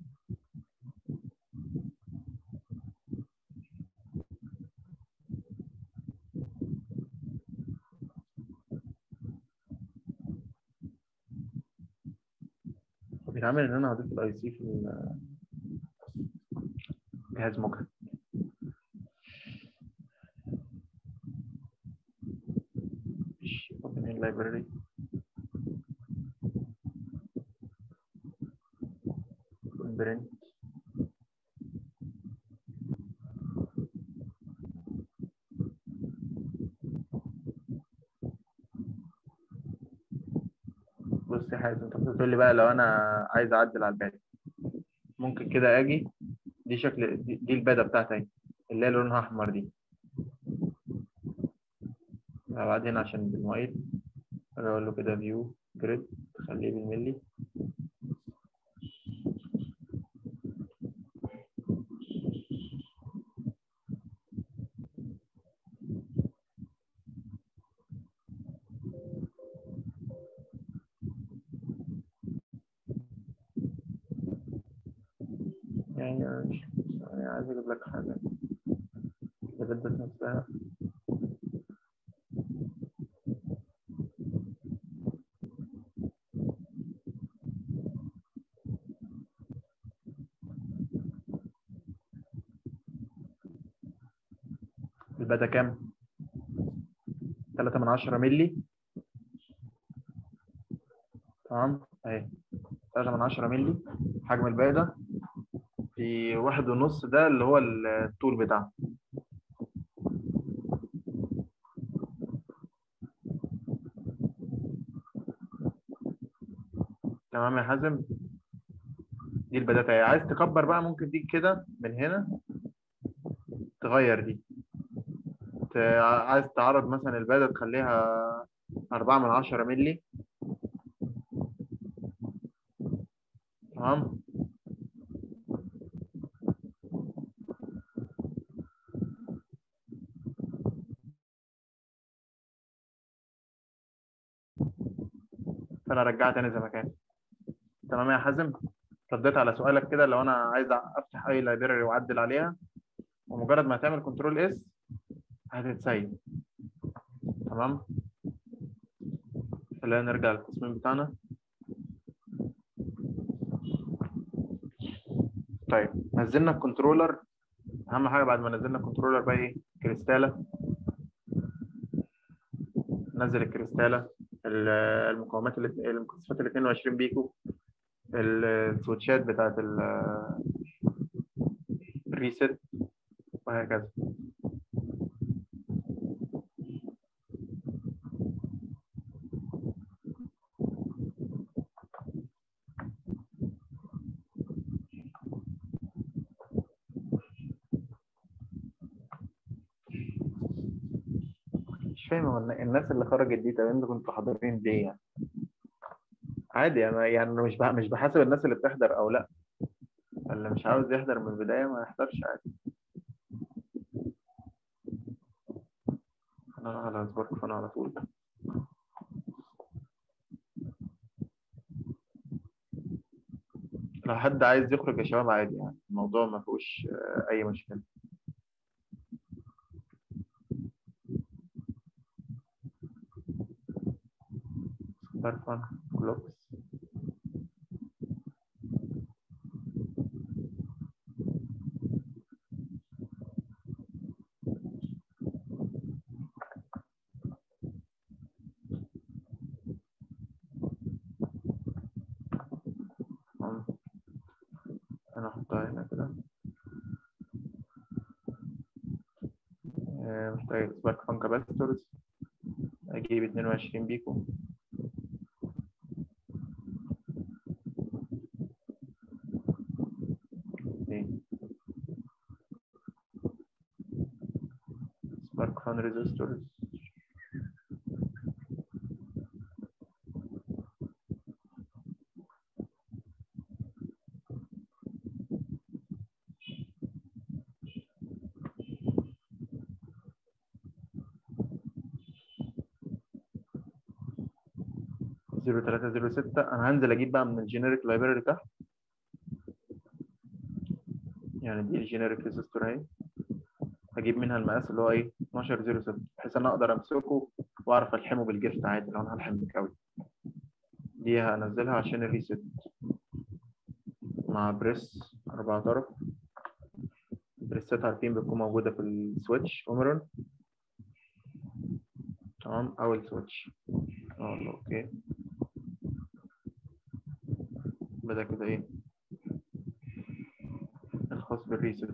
بيتعمل ان انا هضيف الاي سي في ال- جهاز مجهد library print بص يا حازم انت بتقول لي بقى لو انا عايز اعدل على الباقي ممكن كده اجي دي شكل دي, دي البادة بتاعتي اهي اللي هي لونها احمر دي بعدين عشان بالمواعيد اجي اقول له كده فيو جريد خليه بالملي يعني مش يعني عايز اجيب لك حاجة البدلة نفسها البدا كام؟ تلاتة من عشرة ملي تمام اهي تلاتة من عشرة ملي حجم البادة في واحد ونص ده اللي هو الطول بتاعه تمام يا حازم دي البداية اهي عايز تكبر بقى ممكن تيجي كده من هنا تغير دي ت- عايز تعرض مثلا البادة تخليها أربعة من عشرة ملي تمام فانا رجعت تاني زي ما كان تمام يا حازم رديت على سؤالك كده لو انا عايز افتح اي لايبراري واعدل عليها ومجرد ما تعمل كنترول اس هتتسيب تمام خلينا نرجع للتصميم بتاعنا طيب نزلنا الكنترولر اهم حاجه بعد ما نزلنا الكنترولر بقى ايه كريستاله نزل الكريستاله ال- المقاومات اللي- المكثفات ال 22 بيكو ال- السويتشات بتاعت ال- الريست وهكذا مش فاهم هو الن- الناس اللي خرجت دي طب انتوا كنتوا حاضرين ليه يعني؟ عادي انا يعني أنا مش بح- مش بحاسب الناس اللي بتحضر او لا اللي مش عاوز يحضر من البداية ما يحضرش عادي انا على سبارك فانا على طول لو حد عايز يخرج يا شباب عادي يعني الموضوع ما فيهوش آه، اي مشكلة سبارك فان كلوكس تمام. انا احطها هنا كده آه، محتاج سبارك فان كاباستورز اجيب 22 بيكو اتنين. سبارك فان ريزيستورز زيرو تلاتة زيرو ستة أنا هنزل أجيب بقى من الجينيريك لايبراري تحت يعني دي الجينيريك ريزيستور أهي هجيب منها المقاس اللي هو إيه 12 زيرو ستة بحيث إن أنا أقدر أمسكه وأعرف ألحمه بالجفت عادي لو أنا هلحم أوي دي هنزلها عشان الريست مع بريس أربع طرف البريسات عارفين بتكون موجودة في السويتش اومرون تمام أول سويتش اقول له اوكي بدأ كده ايه الخاص بالريسيت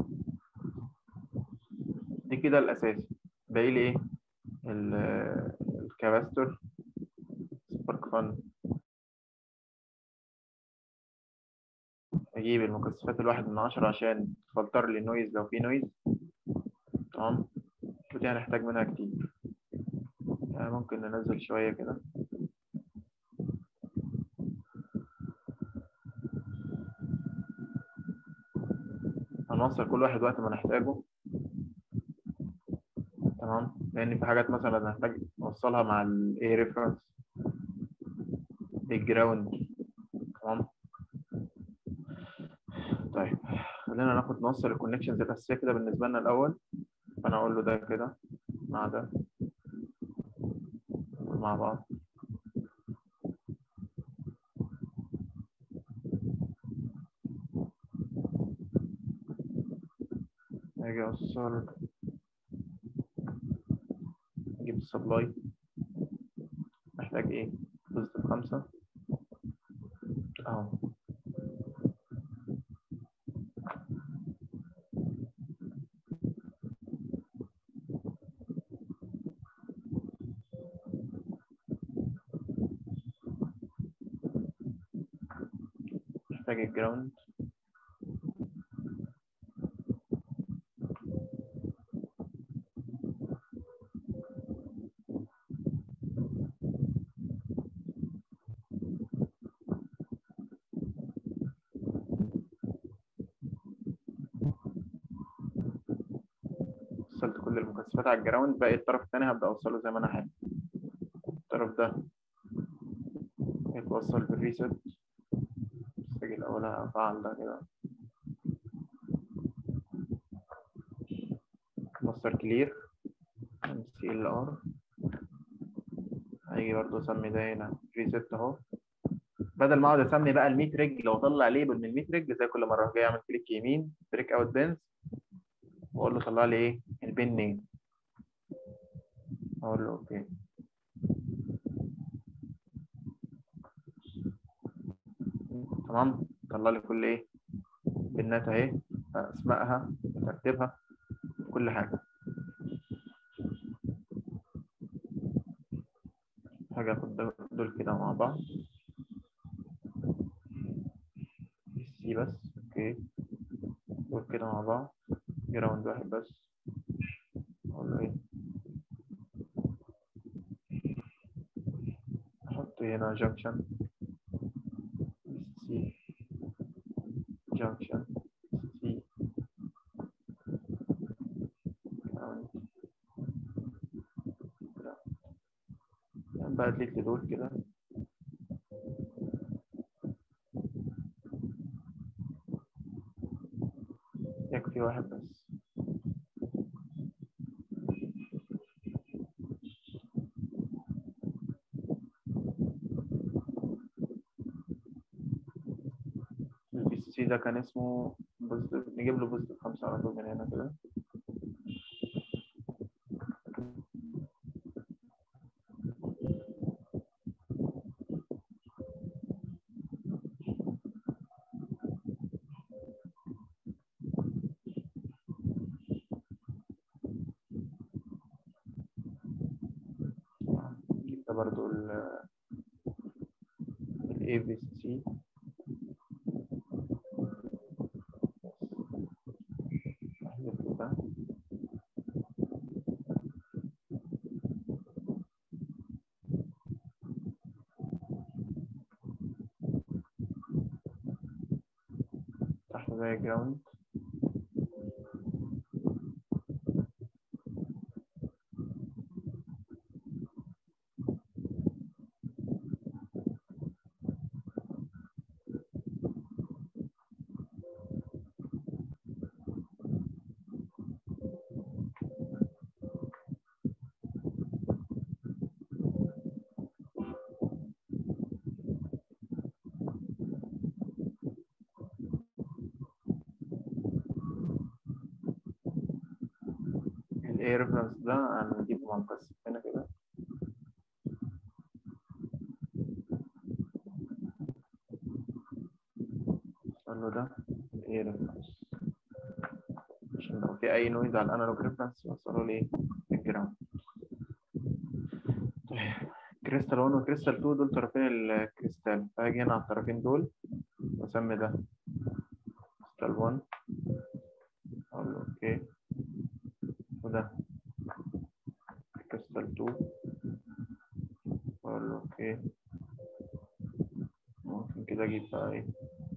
دي كده الاساسي باقي لي ايه ال- الكاباستور سبارك فان اجيب المكثفات الواحد من عشرة عشان تفلتر لي النويز لو في نويز تمام ودي هنحتاج منها كتير يعني ممكن ننزل شوية كده هنوصل كل واحد وقت ما نحتاجه تمام لأن في حاجات مثلا نحتاج نوصلها مع ال A reference الجراوند تمام طيب خلينا ناخد نوصل الكونكشنز الأساسية كده بالنسبة لنا الأول فأنا أقول له ده كده مع ده مع بعض أجي أوصل أجيب السبلاي محتاج إيه؟ بوزيتيف خمسة أهو محتاج الجراوند وصلت كل المكثفات على الجراوند باقي الطرف التاني هبدأ أوصله زي ما أنا حابب الطرف ده يتوصل بالريست أجي الأول أفعل ده كده ماستر كلير ام سي ال ار هيجي برضه اسمي ده هنا ريست اهو بدل ما اقعد اسمي بقى ال 100 رجل واطلع ليبل من ال 100 رجل زي كل مره جاي اعمل كليك يمين بريك اوت بنز واقول له طلع لي ايه البن نيم اقول له اوكي تمام طلع لي كل ايه بنات اهي اسمائها ترتيبها كل حاجه حاجه اخد دول كده مع بعض سي بس اوكي دول كده مع بعض جراوند واحد بس اقول له ايه احط هنا جنكشن سي جنكشن سي جراوند بقى ادليت لدول كده يكفي واحد بس البي سي ده كان اسمه بوزيتيف نجيب له بوزيتيف خمسة على طول من هنا كده نجيب ده برضو ال ال ABC نحذف ده تحت باك جراوند الاي ريفرنس ده هنجيبه مع مكثف هنا كده اقول له ده ايه ريفرنس عشان لو في اي نويز على الانالوج ريفرنس يوصلوا لي الجراوند طيب كريستال 1 وكريستال 2 دول طرفين الكريستال فاجي هنا على الطرفين دول واسمي ده كريستال 1 اقول له اوكي وده كريستال 2 اقول له اوكي ممكن كده اجيب بقى ايه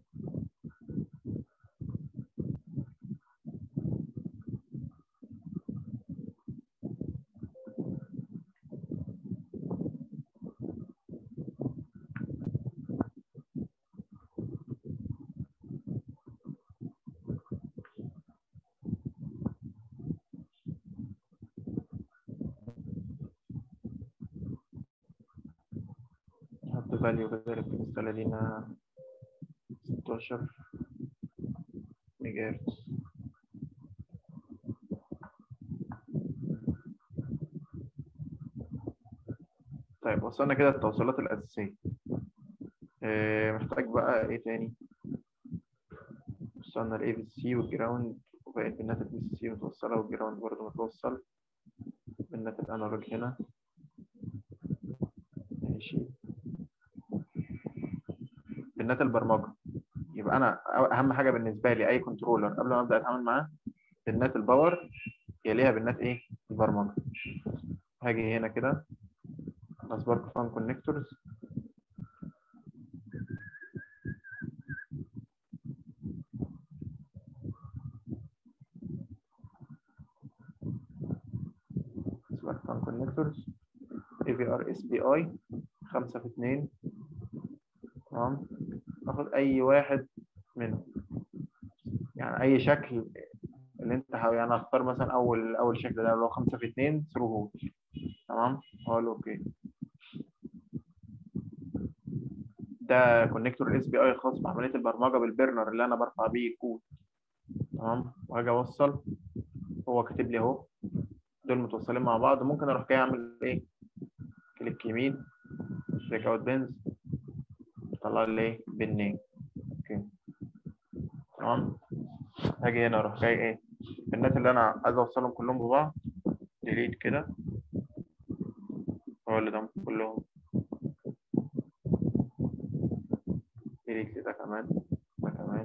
نحط فاليو كذلك بالنسبة لدينا 16 ميجا هرتز طيب وصلنا كده التوصيلات الأساسية آه، محتاج بقى إيه تاني وصلنا ال ABC والجراوند وبقيت بالنات ال BCC متوصلة والجراوند برضه متوصل بالنات الأنالوج هنا ماشي بالنات البرمجة يبقى أنا أو- أهم حاجة بالنسبة لي أي كنترولر قبل ما أبدأ أتعامل معاه بالنات الباور يليها بالنات إيه البرمجة هاجي هنا كده سبارك فان كونكتورز سبارك فان كونكتورز اي في ار اس بي اي خمسة في اتنين تمام اخد اي واحد منهم يعني اي شكل اللي انت حاول يعني اختار مثلا اول اول شكل ده اللي هو خمسة في اتنين ثرو هول تمام اقول له اوكي ده كونكتور اس بي اي خاص بعمليه البرمجه بالبرنر اللي انا برفع بيه الكود تمام وهاجي اوصل هو كاتب لي اهو دول متوصلين مع بعض ممكن اروح جاي اعمل ايه كليك يمين بريك اوت بنز طلع لي ايه بنين اوكي تمام هاجي هنا اروح جاي ايه الناس اللي انا عايز اوصلهم كلهم ببعض ديليت كده هو اللي ده كلهم ديليت ده كمان ده كمان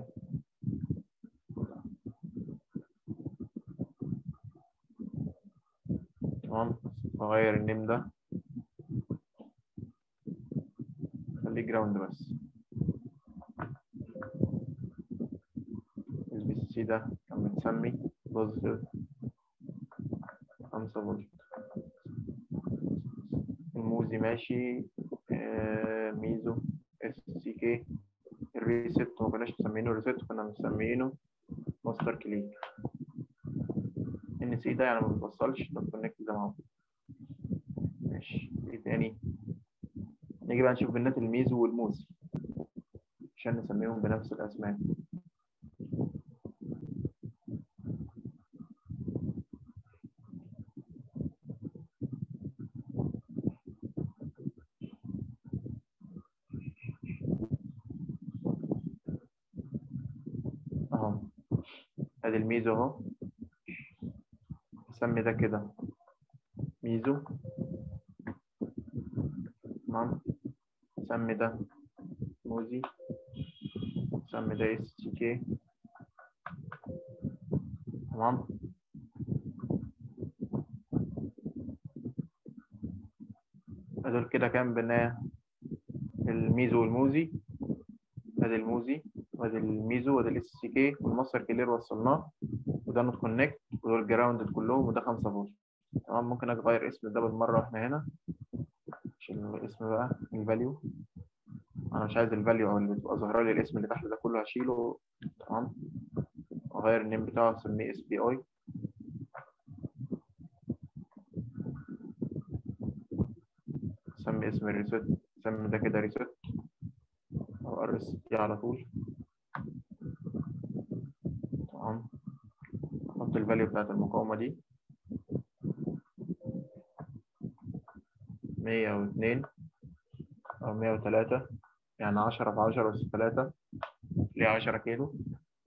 تمام اغير النيم ده خليه جراوند بس البي سي ده كان متسمي بوزيتيف خمسة فولت الموزي ماشي آه، ميزو اس سي كي الريست ما كناش مسمينه ريست كنا مسمينه ماستر كليك ان سي ده يعني ما بتوصلش ده كونكت ده معاه ماشي ايه تاني نيجي بقى نشوف بنات الميزو والموزي عشان نسميهم بنفس الاسماء اهو ادي الميزو اهو نسمي ده كده ميزو تمام نسمي ده موزي نسمي ده اس تي كي تمام دول كده كام بناء الميزو والموزي ادي الموزي وادي الميزو وادي الاس سي كي والماستر كلير وصلناه وده نوت كونكت ودول جراوندد كلهم وده 5 فولت تمام ممكن اجي اغير اسم ده بالمره واحنا هنا عشان الاسم بقى الفاليو انا مش عايز الفاليو او اللي تبقى ظاهره لي الاسم اللي تحت ده كله هشيله تمام واغير النيم بتاعه اسميه اس بي اي اسمي اسم الريست اسمي ده كده ريست او ار اس تي على طول تمام احط الفاليو بتاعت المقاومه دي مية واتنين أو مية وتلاتة يعني عشرة في عشرة أس تلاتة ليه 10 كيلو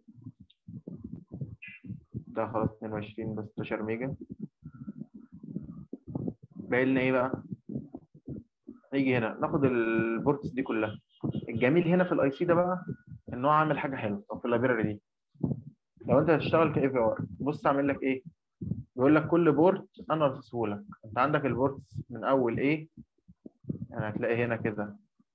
ده خلاص 22 ب 16 ميجا باقي لنا ايه بقى نيجي هنا ناخد البورتس دي كلها الجميل هنا في الاي سي ده بقى ان هو عامل حاجه حلوه او في اللايبراري دي لو انت هتشتغل كاي في ار بص عامل لك ايه بيقول لك كل بورت انا رصصه لك انت عندك البورتس من اول ايه يعني هتلاقي هنا كده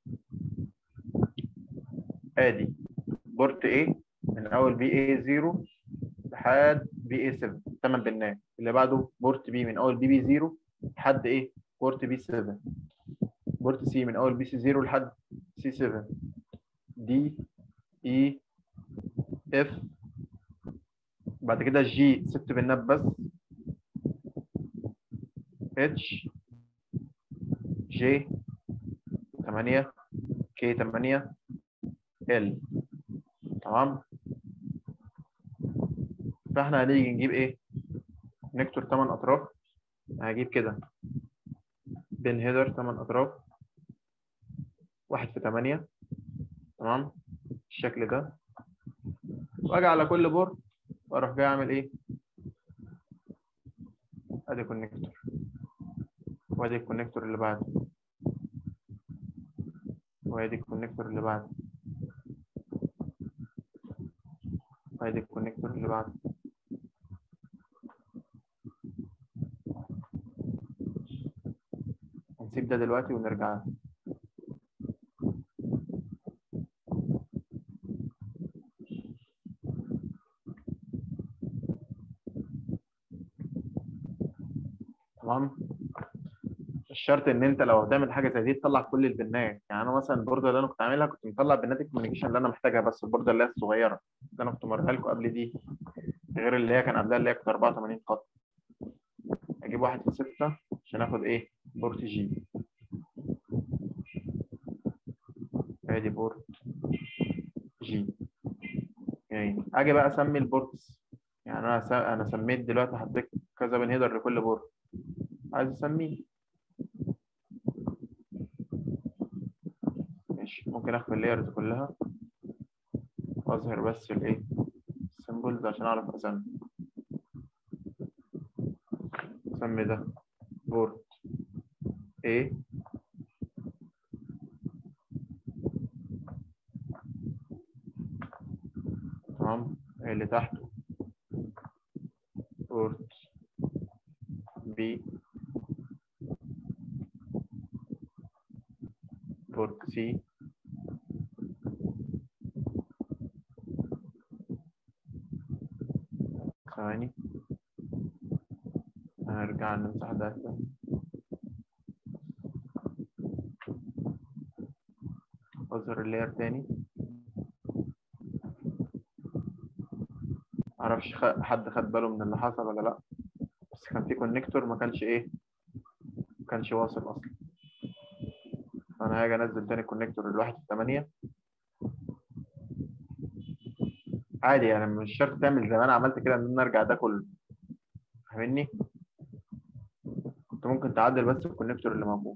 ادي بورت ايه من اول بي اي 0 لحد بي اي 7 8 بنات اللي بعده بورت بي من اول بي بي 0 لحد ايه بورت بي 7 بورت سي من اول بي سي 0 لحد سي 7 دي اي اف بعد كده جي ست بنات بس اتش جي 8 كي 8 ال تمام فاحنا هنيجي نجيب ايه كونكتور 8 اطراف هجيب كده بين هيدر 8 اطراف واحد في 8 تمام الشكل ده واجي على كل بورد واروح جاي اعمل ايه ادي كونكتور وادي الكونكتور اللي بعده وادي الكونكتور اللي بعده وادي الكونكتور اللي بعده هنسيب ده دلوقتي ونرجع له. تمام الشرط ان انت لو هتعمل حاجه زي دي تطلع كل البنات يعني انا مثلا البورده اللي انا كنت عاملها كنت مطلع بنات الكوميونيكيشن اللي انا محتاجها بس البورده اللي هي الصغيره اللي انا كنت موريها لكم قبل دي غير اللي هي كان قبلها اللي هي كانت 84 خط اجيب واحد في ستة عشان اخد ايه بورت جي ادي بورت جي يعني اجي بقى اسمي البورتس يعني انا س... انا سميت دلوقتي حطيت كذا بن هيدر لكل بورت عايز اسميه ماشي ممكن اخفي اللايرز كلها واظهر بس الايه السيمبلز عشان اعرف اسمي اسمي ده بورت A تمام اللي تحته بورت B بورت C ثواني هنرجع نمسح ده تاني اظهر اللاير تاني معرفش خ- حد خد باله من اللي حصل ولا لا بس كان في كونكتور ما كانش ايه ما كانش واصل اصلا فانا هاجي انزل تاني الكونكتور الواحد في تمانية عادي يعني مش شرط تعمل زي ما انا عملت كده ان انا ارجع ده كله فاهمني كنت ممكن تعدل بس الكونكتور اللي موجود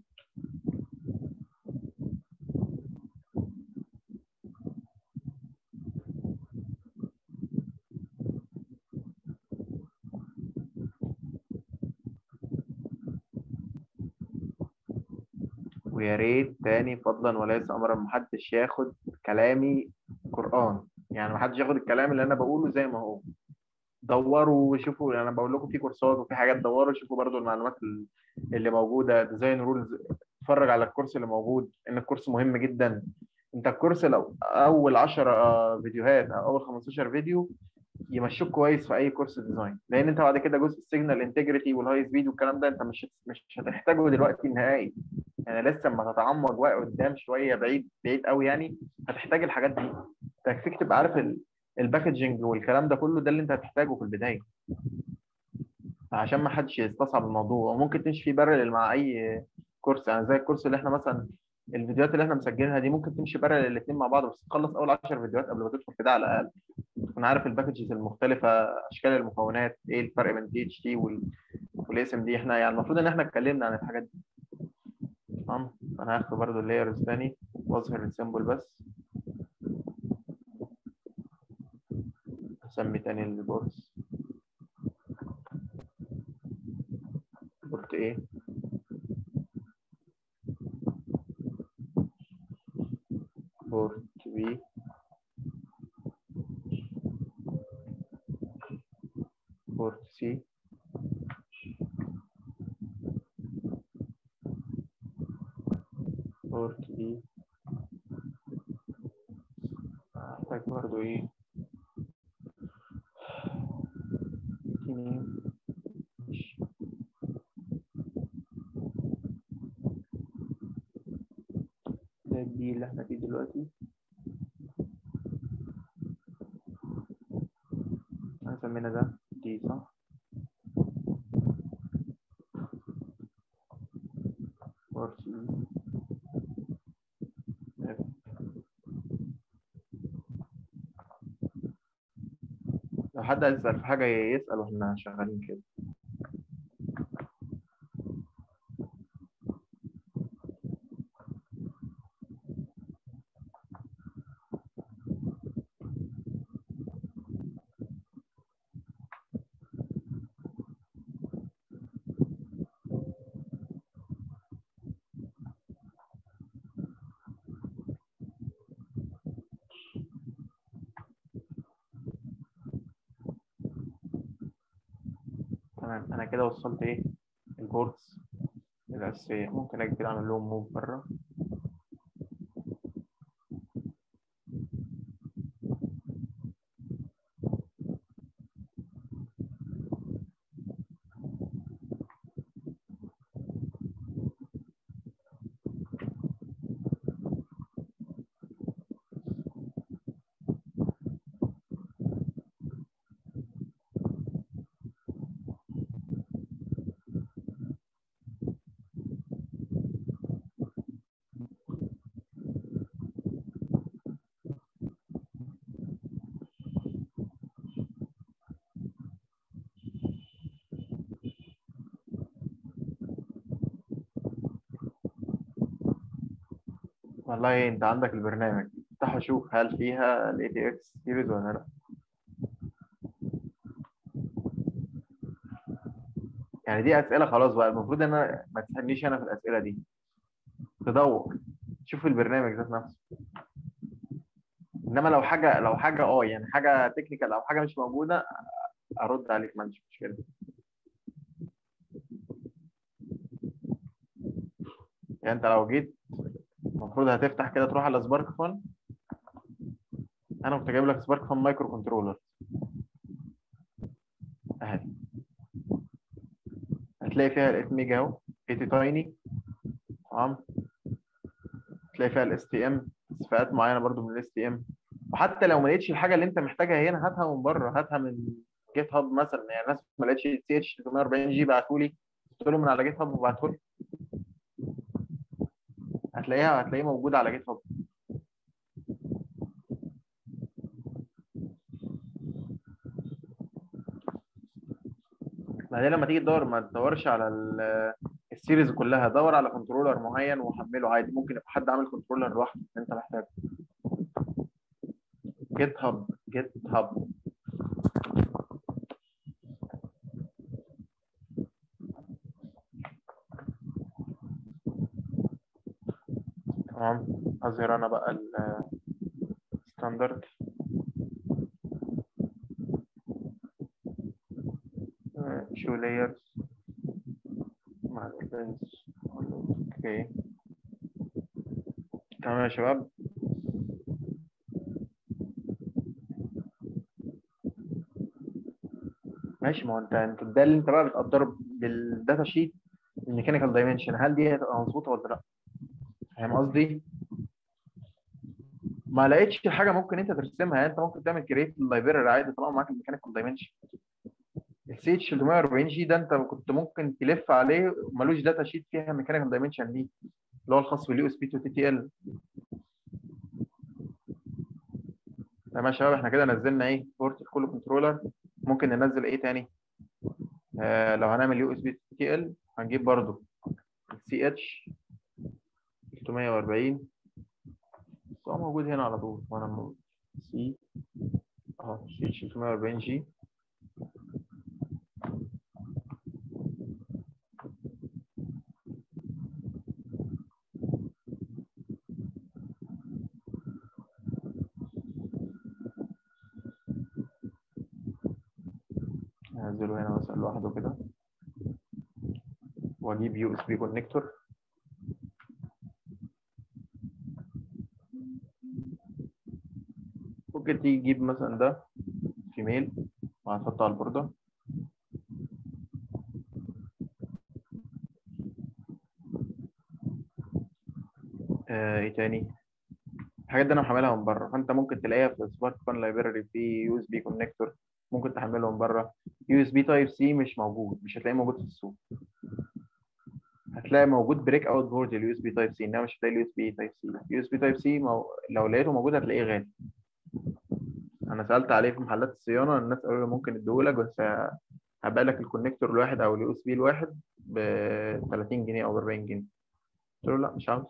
ويا ريت تاني فضلا وليس امرا محدش ياخد كلامي قران يعني محدش ياخد الكلام اللي انا بقوله زي ما هو دوروا وشوفوا انا بقول لكم في كورسات وفي حاجات دوروا شوفوا برضو المعلومات ال- اللي موجوده ديزاين رولز اتفرج على الكورس اللي موجود ان الكورس مهم جدا انت الكورس لو اول 10 فيديوهات او اول 15 فيديو يمشوك كويس في اي كورس ديزاين لان انت بعد كده جزء السيجنال انتجريتي والهاي سبيد والكلام ده انت مش مش هتحتاجه دلوقتي نهائي يعني لسه اما تتعمق بقى قدام شويه بعيد بعيد قوي يعني هتحتاج الحاجات دي تكفيك تبقى عارف ال- الباكجنج والكلام ده كله ده اللي انت هتحتاجه في البدايه عشان ما حدش يستصعب الموضوع وممكن تمشي فيه بارلل مع اي كورس يعني زي الكورس اللي احنا مثلا الفيديوهات اللي احنا مسجلينها دي ممكن تمشي بارلل الاثنين مع بعض بس تخلص اول 10 فيديوهات قبل ما تدخل في ده على الاقل تكون عارف الباكجز المختلفه اشكال المكونات ايه الفرق بين دي اتش تي والاس ام دي احنا يعني المفروض ان احنا اتكلمنا عن الحاجات دي تمام انا هاخد برضو اللايرز تاني واظهر السيمبل بس سمي تاني البورت بورت ايه بورت بي بورت سي بورت اي هحتاج برضو ايه اديني ده الدي اللي احنا فيه دلوقتي احنا سمينا ده دي صح بورت اي اف لو حد عايز يسأل في حاجة يسأل واحنا شغالين كده تمام انا كده وصلت ايه البوردز الأساسية ممكن اجي كده اعمل لهم موف بره والله انت عندك البرنامج افتح وشوف هل فيها ال ATX series ولا لا يعني دي اسئله خلاص بقى المفروض ان انا ما تسالنيش انا في الاسئله دي تدور شوف البرنامج ذات نفسه انما لو حاجه لو حاجه اه يعني حاجه تكنيكال او حاجه مش موجوده ارد عليك ما عنديش مشكله يعني انت لو جيت المفروض هتفتح كده تروح على سبارك فون انا كنت جايب لك سبارك فون مايكرو كنترولر اهي هتلاقي فيها ال 8 ميجا اهو 80 تايني تمام هتلاقي فيها الاس تي ام فئات معينه برضو من الاس تي ام وحتى لو ما لقيتش الحاجه اللي انت محتاجها هنا هاتها من بره هاتها من جيت هاب مثلا يعني الناس ما لقيتش سي اتش 340 جي بعتوا لي قلت لهم من على جيت هاب وبعته لي هتلاقيها هتلاقيه موجود على جيت هاب بعدين لما تيجي تدور ما تدورش على ال- السيريز كلها دور على كنترولر معين وحمله عادي ممكن يبقى حد عامل كنترولر لوحده انت محتاجه جيت هاب جيت هاب تمام اظهر انا بقى الستاندرد شو layers مع الإيفنتس اوكي تمام يا شباب ماشي ما هو انت انت ده اللي انت بقى بتقدره بالداتا شيت الميكانيكال دايمنشن هل دي هتبقى مظبوطه ولا لا؟ فاهم قصدي؟ ما لقيتش حاجه ممكن انت ترسمها يعني انت ممكن تعمل كريت اللايبراري عادي طالما معاك الميكانيكال دايمنشن السي اتش 340 جي ده انت كنت ممكن تلف عليه ملوش داتا شيت فيها ميكانيكال دايمنشن دي اللي هو الخاص باليو اس بي تو تي تي ال تمام يا شباب احنا كده نزلنا ايه بورت كل كنترولر ممكن ننزل ايه تاني آه لو هنعمل يو اس بي تو تي ال هنجيب برضو السي اتش 340 بس هو موجود هنا على طول وانا سي اهو سي 340 جي هنزله هنا مثلا لوحده كده واجيب يو اس بي كونكتور ممكن تيجي تجيب مثلا ده فيميل وهنحطه على البوردة آه، ايه تاني الحاجات دي انا محملها من بره فانت ممكن تلاقيها في سمارت فون لايبراري في يو اس بي كونكتور ممكن تحمله من بره يو اس بي تايب سي مش موجود مش هتلاقيه موجود في السوق هتلاقي موجود بريك اوت بورد اليو اس بي تايب سي انما مش هتلاقي اليو اس بي تايب سي اليو اس بي تايب سي لو لقيته موجود هتلاقيه غالي انا سالت عليه في محلات الصيانه الناس قالوا لي ممكن اديهولك بس هبقى لك الكونكتور الواحد او اليو اس بي الواحد ب 30 جنيه او ب 40 جنيه قلت له لا مش عاوز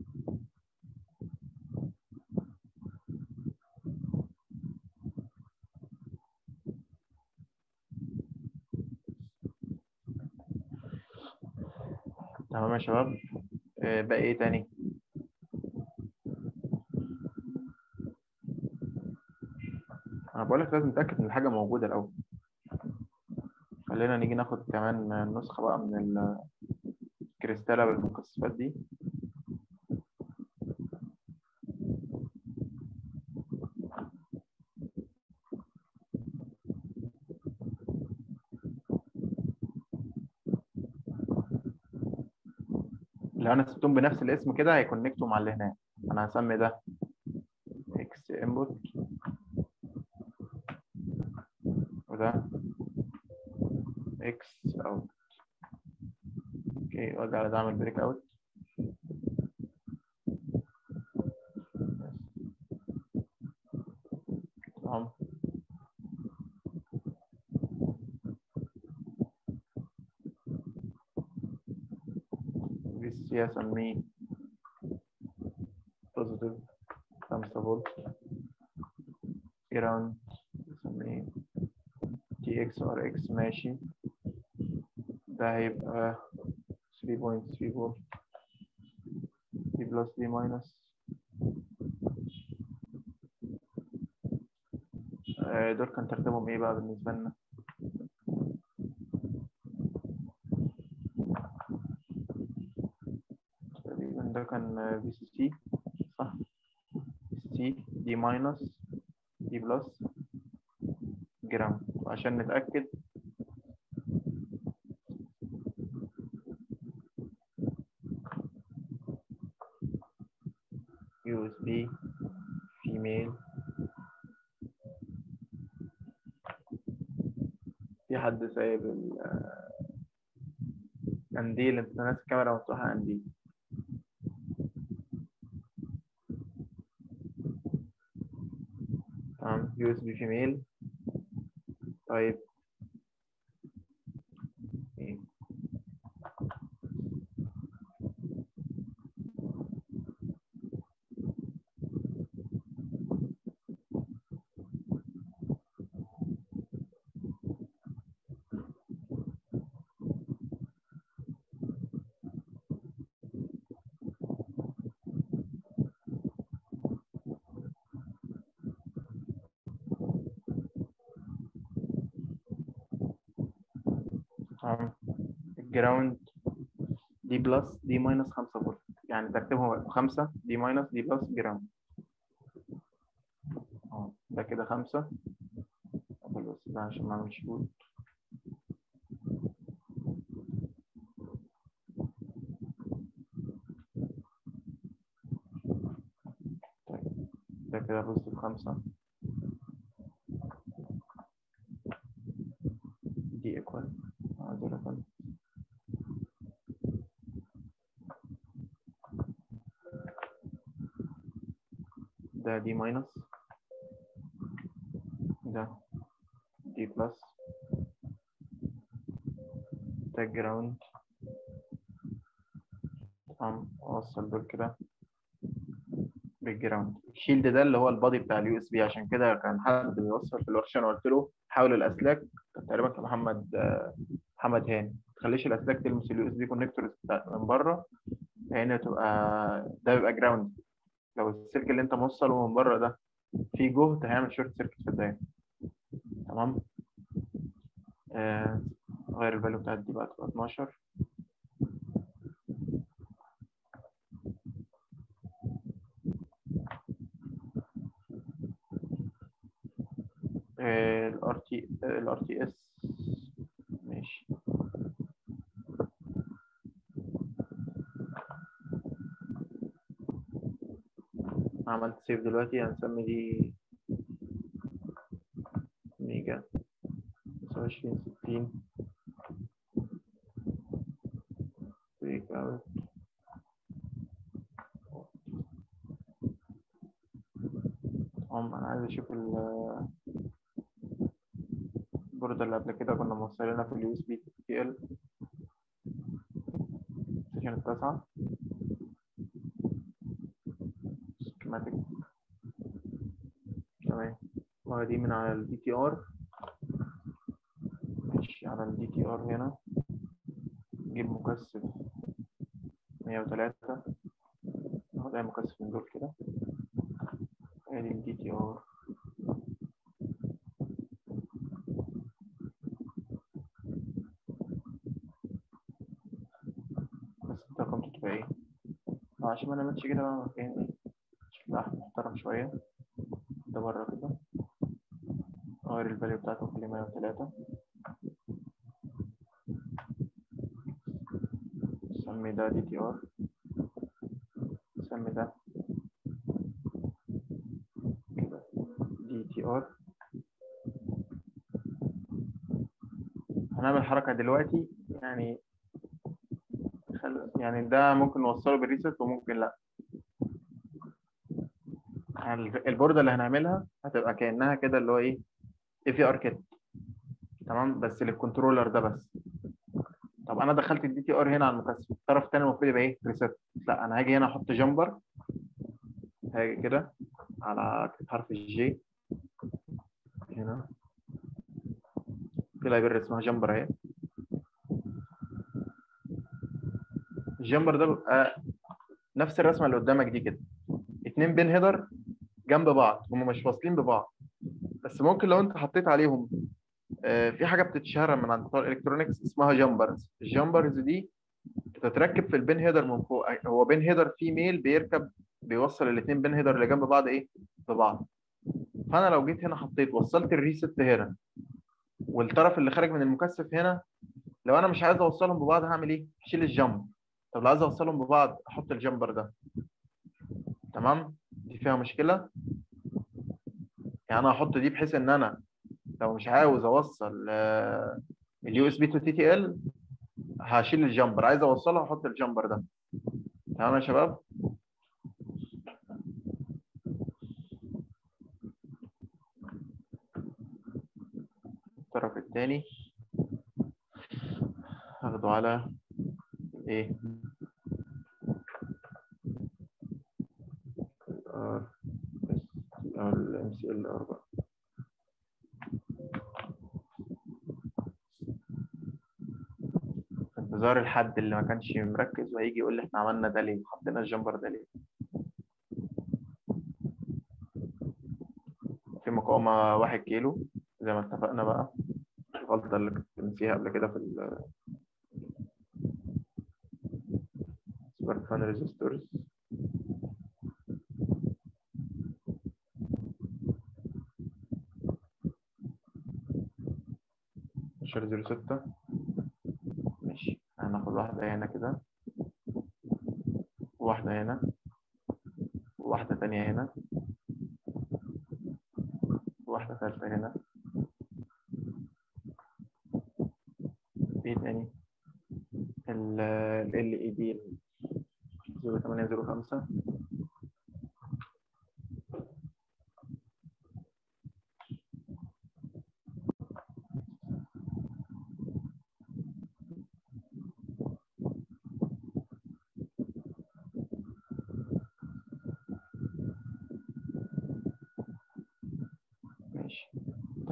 تمام يا شباب آه، باقي ايه تاني انا بقول لك لازم نتاكد ان الحاجه موجوده الاول خلينا نيجي ناخد كمان نسخه بقى من الكريستاله بالمكثفات دي لو انا سبتهم بنفس الاسم كده هيكونكتوا مع اللي هناك انا هسمي ده اكس انبوت وده اكس اوت اوكي وارجع على ده اعمل بريك اوت تمام في سي اسميه بوزيتيف 5 فولت جراوند اسميه تي اكس ار اكس ماشي ده هيبقى 3.3 فولت دي بلس دي ماينس آه، دول كان ترتيبهم ايه بقى بالنسبة لنا تقريبا ده كان في سي سي صح في سي دي ماينس دي بلس جرام عشان نتأكد يو اس بي فيميل في حد سايب ال قنديل انت ناس الكاميرا مفتوحة قنديل تمام يو اس بي فيميل طيب إيه؟ تمام الجراوند دي بلس دي ماينس خمسة فولت يعني ترتيبهم خمسة دي ماينس دي بلس جراوند اه ده كده خمسة أقفل بس ده عشان ما اعملش فولت طيب ده كده بوزيتيف خمسة دي ايكوال دول ايكوال ده دي ماينس ده دي بلس ده جراوند تمام اوصل دول كده بالجراوند الشيلد ده اللي هو البادي بتاع اليو اس بي عشان كده كان حد بيوصل في الورشه انا قلت له حاول الاسلاك كان تقريبا كان محمد آه، محمد هاني ما تخليش الاسلاك تلمس اليو اس بي كونكتورز من بره لان تبقى ده بيبقى جراوند لو السلك اللي انت موصله من بره ده فيه جهد هيعمل شورت سيركت في الدايره تمام آه، غير الفاليو بتاعت دي بقى تبقى 12 الار تي الار تي اس ماشي عملت سيف دلوقتي هنسمي دي ميجا 25 60 بريك اوت تمام انا عايز اشوف ال البوردة اللي قبل كده كنا موصلينها في اليو اس بي تي ال سيشن التاسعة سكيماتيك تمام وهدي من على الدي تي ار ماشي على الدي تي ار هنا نجيب مكثف 103 ناخد اي مكثف من دول كده ادي الدي تي ار بس ده رقم تبقى ايه آه، عشان ما نعملش كده بقى مكان ايه شكلها محترم شوية ده بره كده غير الفاليو بتاعته خليه 103 سمي ده دي تي ار سمي ده كده دي تي ار هنعمل حركة دلوقتي يعني خل... يعني ده ممكن نوصله بالريست وممكن لا يعني البوردة اللي هنعملها هتبقى كأنها كده اللي هو ايه اف ار كده تمام بس للكنترولر ده بس طب انا دخلت الدي تي ار هنا على المكثف الطرف الثاني المفروض يبقى ايه ريست لا انا هاجي هنا احط جامبر هاجي كده على حرف الجي هنا في لايبرري اسمها جامبر اهي الجامبر ده بيبقى نفس الرسمه اللي قدامك دي كده اتنين بين هيدر جنب بعض هم مش واصلين ببعض بس ممكن لو انت حطيت عليهم آه، في حاجه بتتشهر من عند بتوع الالكترونكس اسمها جامبرز الجامبرز دي بتتركب في البين هيدر من فوق هو بين هيدر فيه ميل بيركب بيوصل الاثنين بين هيدر اللي جنب بعض ايه ببعض فانا لو جيت هنا حطيت وصلت الريست هنا والطرف اللي خارج من المكثف هنا لو انا مش عايز اوصلهم ببعض هعمل ايه هشيل الجامب طب لو عايز اوصلهم ببعض احط الجامبر ده تمام دي فيها مشكله يعني انا هحط دي بحيث ان انا لو مش عاوز اوصل اليو اس بي تو تي تي ال هشيل الجامبر عايز اوصله هحط الجامبر ده تمام يا شباب الطرف الثاني هاخده على ايه ار او الام سي ال ار بقى انتظار الحد اللي ما كانش مركز وهيجي يقول لي احنا عملنا ده ليه حطينا الجمبر ده ليه في مقاومة واحد كيلو زي ما اتفقنا بقى الغلطة اللي كنت نسيها قبل كده في ال سبارك فان ريزيستورز عشرة زيرو ستة ماشي هناخد واحدة هنا كده وواحدة هنا وواحدة تانية هنا وواحدة ثالثة هنا ايه تاني ال ال اي دي زيرو تمانية زيرو خمسة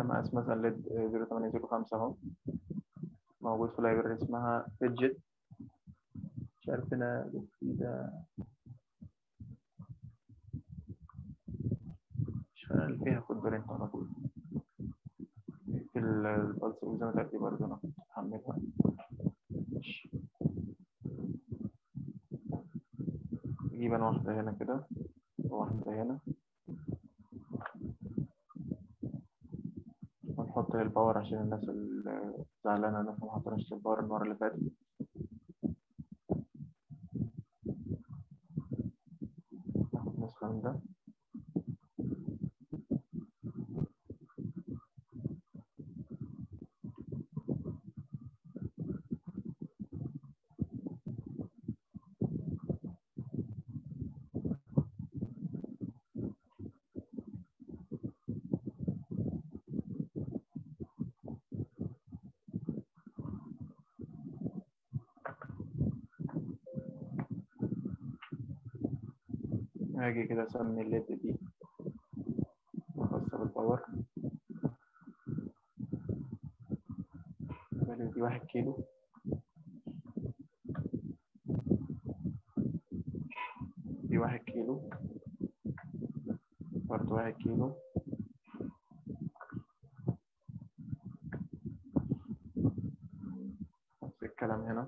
ده مقاس مثلا ليد 0805 اهو موجود في لايبرري اسمها فيدجت مش عارف هنا ده مش فاهم اللي فيها فوتبرنت على طول في البلس اكزامتر دي برضه انا كنت محملها ماشي. نجيب انا واحدة هنا كده وواحدة هنا ونحط الباور عشان الناس اللي زعلانة ان احنا ما حطيناش الباور المرة اللي فاتت ناخد نسخة من ده هاجي كده اسمي الليد دي خاصة بالباور الفاليو دي واحد كيلو دي واحد كيلو برضه واحد كيلو نفس الكلام هنا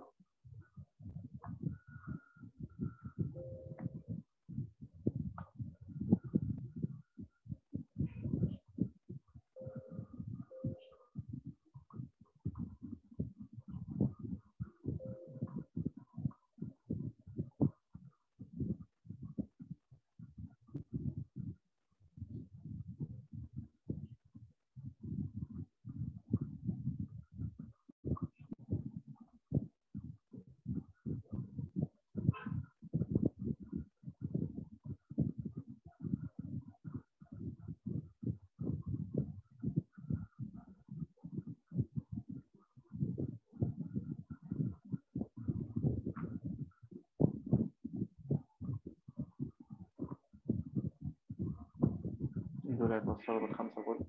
دول هيتوصلوا بالخمسة فولت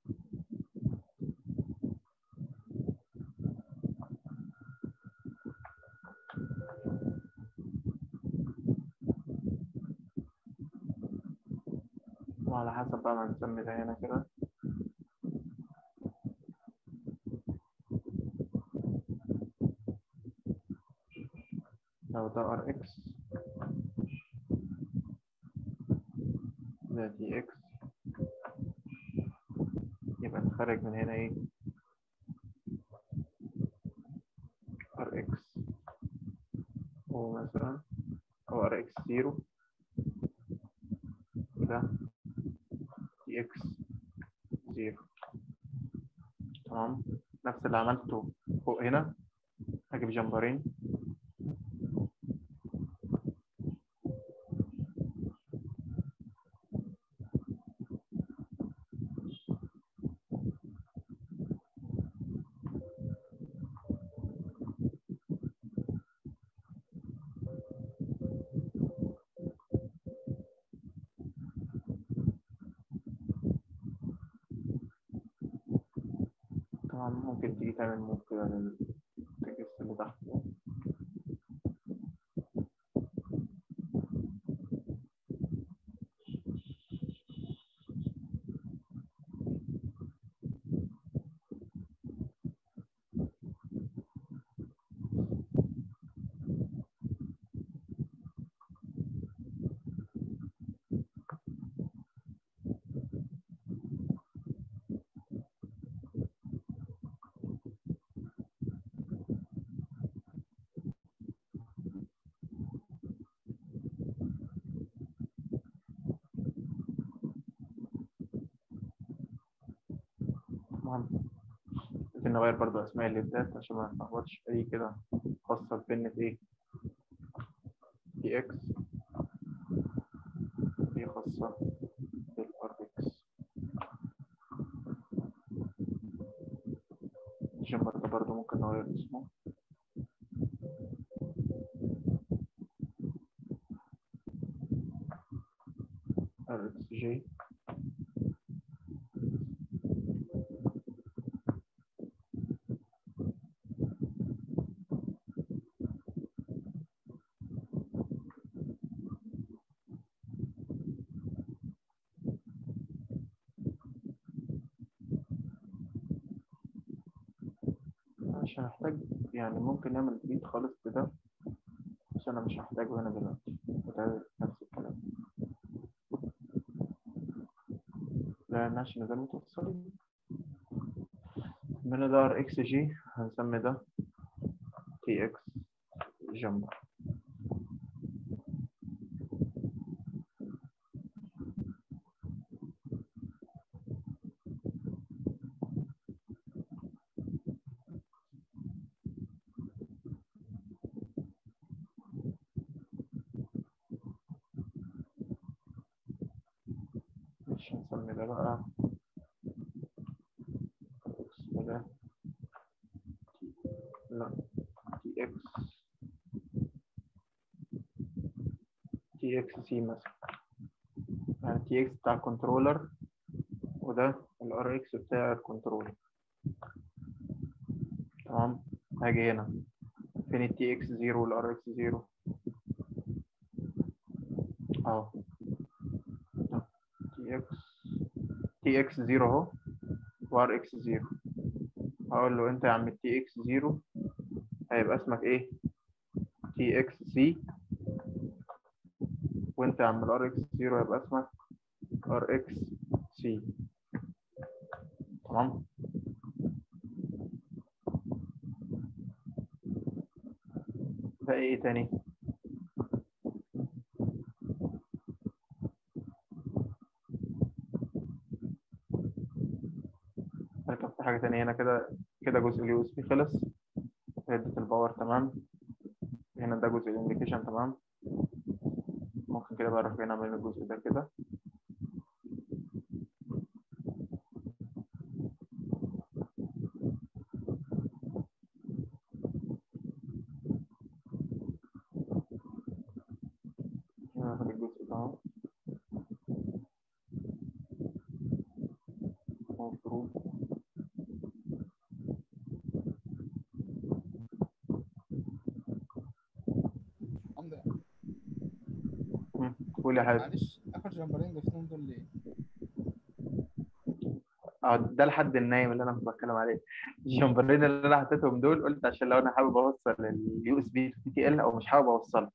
وعلى حسب بقى ما نسمي ده هنا كده لو ده ار اكس ده دي اكس يبقى نخرج من هنا ايه ار اكس هو مثلا او ار اكس زيرو وده دي اكس زيرو تمام نفس اللي عملته فوق هنا هجيب جمبرين طبعا ممكن تيجي تعمل موف كده للتكست اللي تحت ده. المهم ممكن نغير برضو أسماء الليدات عشان ما نتلخبطش دي كده خاصة ببنة إيه دي إكس دي خاصة بالآر إكس الجمبر ده برضو ممكن نغير اسمه ار اكس جي مش هنحتاج يعني ممكن نعمل ديليت خالص كده عشان انا مش هحتاجه هنا دلوقتي وده نفس الكلام لا ناشونال ده متوصلين من ده ار اكس جي هنسمي ده تي اكس جمبر مش هنسمي ده بقى اسمه ده لا تي اكس تي اكس سي مثلا يعني تي اكس بتاع الكنترولر وده الار اكس بتاع الكنترولر تمام هاجي هنا فين التي اكس زيرو والار اكس زيرو اهو تي اكس تي اكس زيرو اهو وار اكس زيرو هقول له انت يا عم التي اكس زيرو هيبقى اسمك ايه تي اكس سي وانت يا عم الار اكس زيرو هيبقى اسمك ار اكس سي تمام ده ايه تاني كان في حاجة تانية هنا كده كده جزء اليو اس بي خلص هدة الباور تمام هنا ده جزء الانديكيشن تمام ممكن كده بقى نروح هنا من الجزء ده كده هنا ناخد الجزء ده اهو المفروض عمدة مم، قول يا حبيبي معلش اخر جمبرين ضفتهم دول ليه؟ اه ده الحد النايم اللي انا كنت بتكلم عليه الجمبرين اللي انا حطيتهم دول قلت عشان لو انا حابب اوصل اليو اس بي تو تي ال او مش حابب اوصله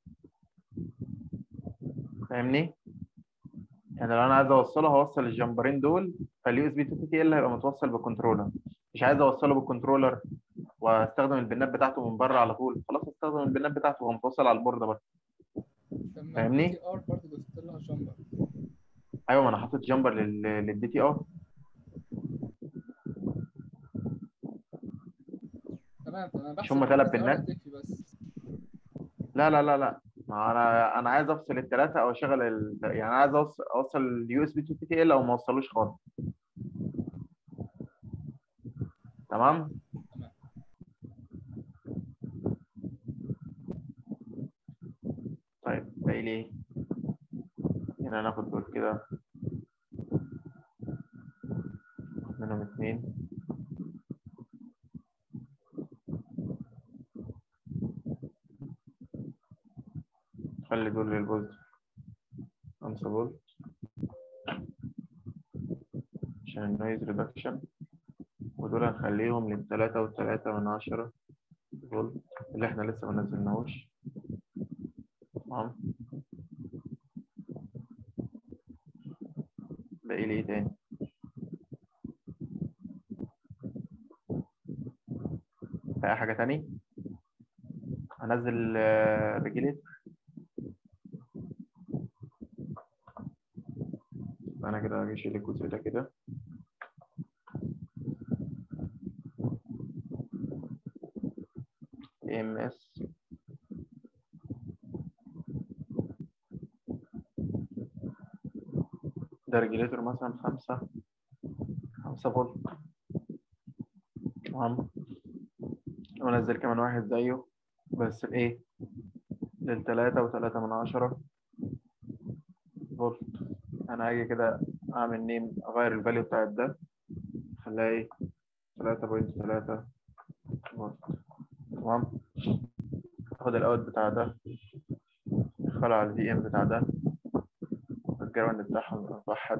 فاهمني يعني لو انا عايز اوصله هوصل الجمبرين دول فاليو اس بي تو تي ال هيبقى متوصل بالكنترولر مش عايز اوصله بالكنترولر واستخدم البنات بتاعته من بره على طول خلاص استخدم البنات بتاعته وهو متوصل على البورده برضه طب ما فاهمني؟ تي ار برضه ضفت لها جمبر ايوه ما انا حاطط جمبر للدي تي ار تمام انا بحسب مش هما تلات ال TR بنات؟ هتكفي بس لا لا لا لا ما انا انا عايز افصل الثلاثه او اشغل ال... يعني أنا عايز اوصل اوصل اليو اس بي تو تي ال او ما اوصلوش خالص تمام تمام طيب باقي لي ايه هنا ناخد دول كده ناخد منهم اتنين خلي دول للفولت خمسة فولت عشان النويز ريدكشن ودول هنخليهم للتلاتة والتلاتة من عشرة فولت اللي احنا لسه ما نزلناهوش تمام باقي لي ايه تاني في أي حاجة تاني هنزل ريجيليت انا كده هاجي اشيل الجزء ده كده ام اس ده ريجيليتور مثلا خمسة خمسة فولت تمام وانزل كمان واحد زيه بس ايه للتلاتة وتلاتة من عشرة فولت انا هاجي كده اعمل نيم اغير الفاليو بتاعت ده خليها ايه تلاتة بوينت تلاتة فولت تمام اخد الاوت بتاع ده ادخله على الفي ام بتاع ده الجراوند بتاعهم موحد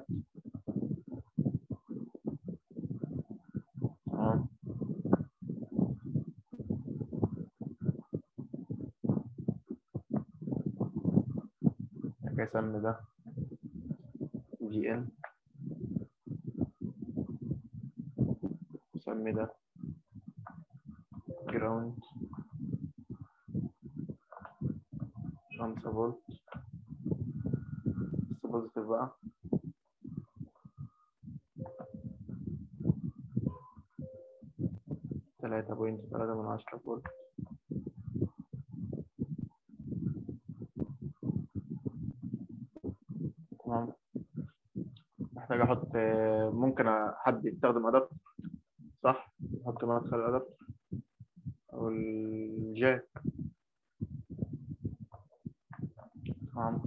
تمام اسمي ده في ان اسمي ده جراوند خمسة فولت بس بوزيتيف بقى تلاتة بوينت تلاتة من عشرة فولت تمام محتاج احط ممكن حد يستخدم ادابتر صح احط مدخل الادابتر او الجاك تمام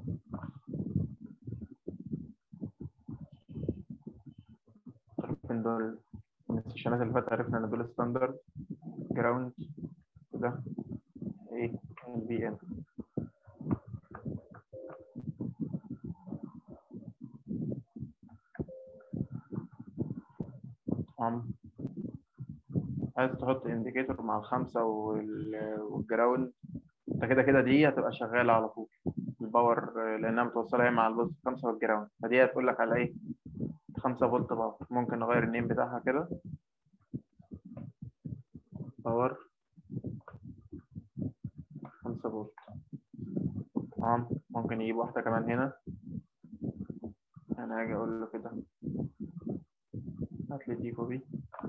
الطرفين دول من السيشنات اللي فاتت عرفنا ان دول ستاندرد جراوند وده ايه البي ان تمام عايز تحط انديكيتور مع الخمسة وال- والجراوند انت كده كده دي هتبقى شغالة على طول الباور لأنها متوصلة هي مع البوست خمسة والجراوند فدي هتقول لك على ايه خمسة فولت باور ممكن نغير النيم بتاعها كده باور خمسة فولت تمام ممكن يجيب واحدة كمان هنا أنا هاجي أقول له كده هات لي دي كوبي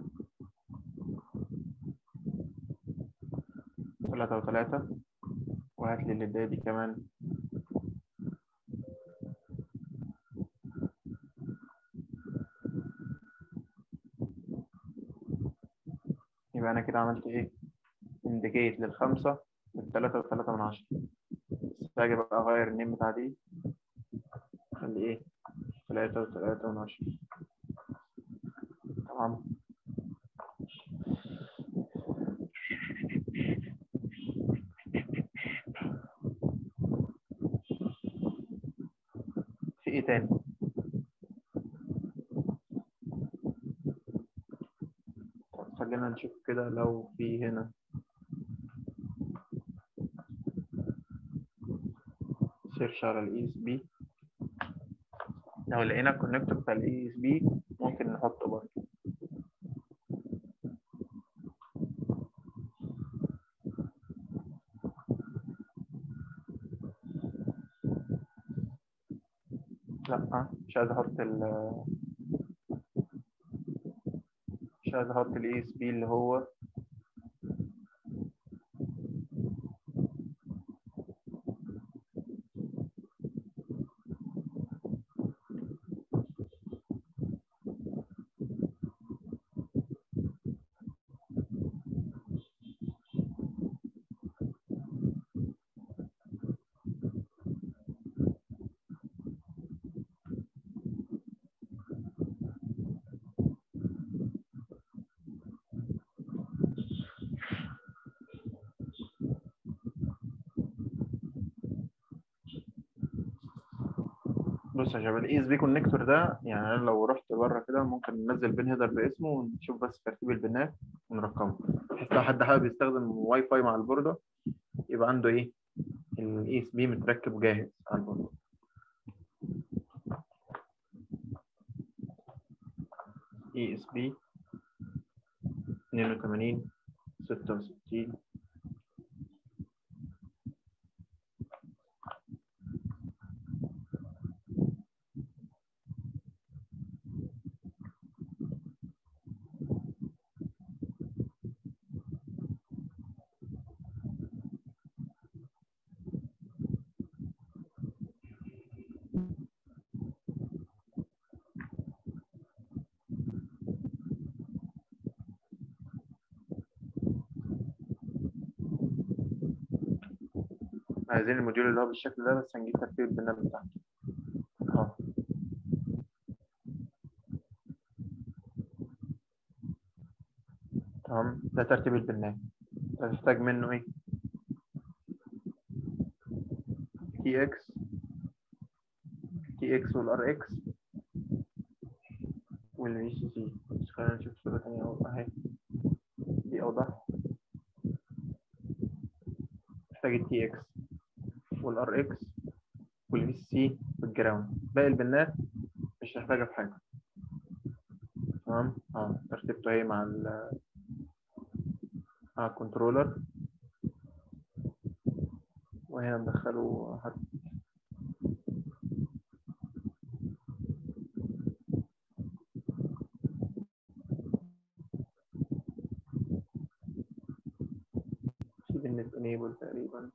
تلاتة وتلاتة وهات لي اللي دي كمان يبقى أنا كده عملت إيه؟ انديكيت للخمسة للتلاتة وتلاتة من عشرة بس هاجي بقى أغير النيم بتاع دي خلي إيه؟ تلاتة وتلاتة من عشرة تمام في ايه تاني طب خلينا نشوف كده لو في هنا سيرش على الاي اس بي لو لقينا الكونكتور بتاع الاي اس بي ممكن نحطه برضه لا مش عايز احط ال مش عايز احط الاي اس بي اللي هو بص يا شباب الاي اس بي كونكتور ده يعني انا لو رحت بره كده ممكن ننزل بين هيدر باسمه ونشوف بس ترتيب البنات ونرقمه بحيث لو حد حابب يستخدم واي فاي مع البورده يبقى عنده ايه الاي اس بي متركب جاهز على البورده اي اس بي 82 66 عايزين الموديول اللي هو بالشكل ده بس هنجيب ترتيب البنات بتاعته اه تمام ده ترتيب البنات هتحتاج منه ايه تي اكس تي اكس والار اكس والفي سي سي بس خلينا نشوف صورة تانية أهو اهي دي اوضح محتاج التي اكس والار اكس والفي سي والجراوند باقي البنات مش محتاجة في حاجة تمام اه ترتيبته اهي مع ال مع الكنترولر وهنا ندخله حرف في بالنت enable تقريبا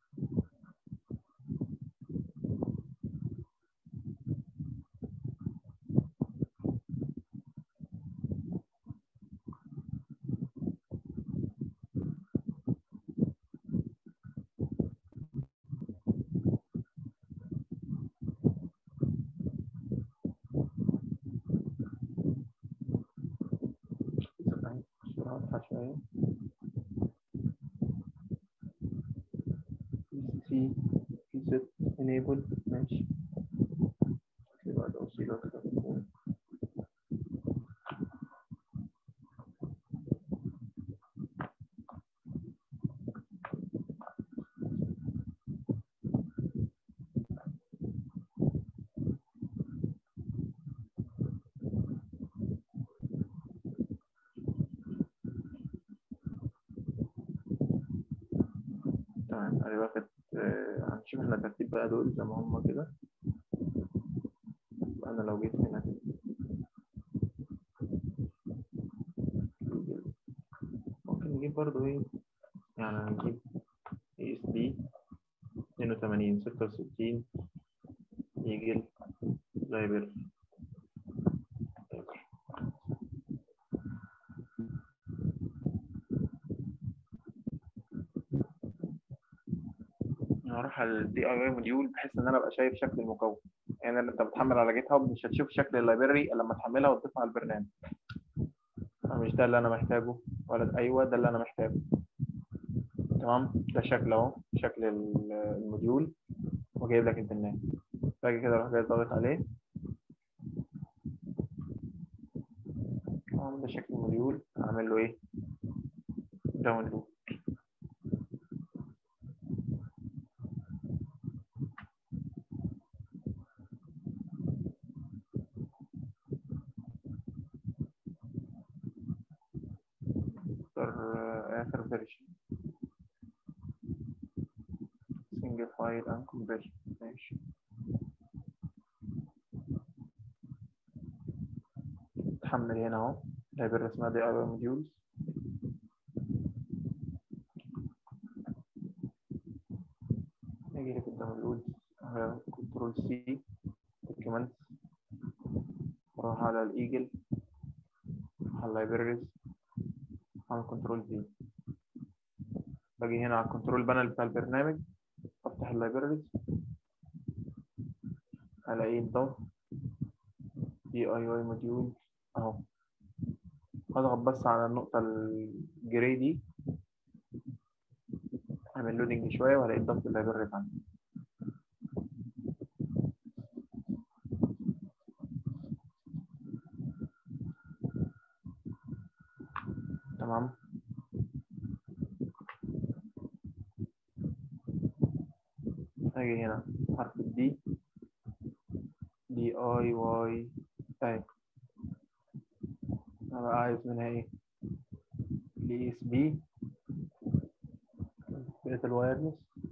ثواني، الصورة واضحة شوية في في ست enable ماشي في بعد أوصيل أكتر تمام أنا واخد آه، هنشوف احنا ترتيب بقى دول زي ما هم كده أنا لو جيت هنا كده ممكن نجيب برضو ايه يعني نجيب اي اس بي 82 66 يجي لايبر هروح على الدي اي اي موديول بحيث ان انا ابقى شايف شكل المكون يعني انت بتحمل على جيت هاب مش هتشوف شكل اللايبرري الا لما تحملها وتضيفها على البرنامج مش ده اللي انا محتاجه ولا ايوه ده اللي انا محتاجه تمام ده شكل اهو شكل ال- الموديول وجايب لك البرنامج باجي كده اروح جاي ضاغط عليه تمام ده شكل الموديول اعمل له ايه داونلود اختار آه، اخر فيرجن single file and conversion ماشي تحمل هنا اهو لايبرري اسمها دي ار موديولز نيجي في الداونلود كنترول سي دوكيومنت اروح على الايجل على اللايبريز على كنترول في باجي هنا على الكنترول بانل بتاع البرنامج افتح اللايبريز الاقيه انضاف دي اي اي موديول اهو اضغط بس على النقطة الجري دي اعمل لودنج شوية وهلاقي ضغط اللايبرري عندي تمام اجي هنا حرف الدي دي اي واي اي انا بقى عايز منها ايه الاي اس بي بقية الوايرلس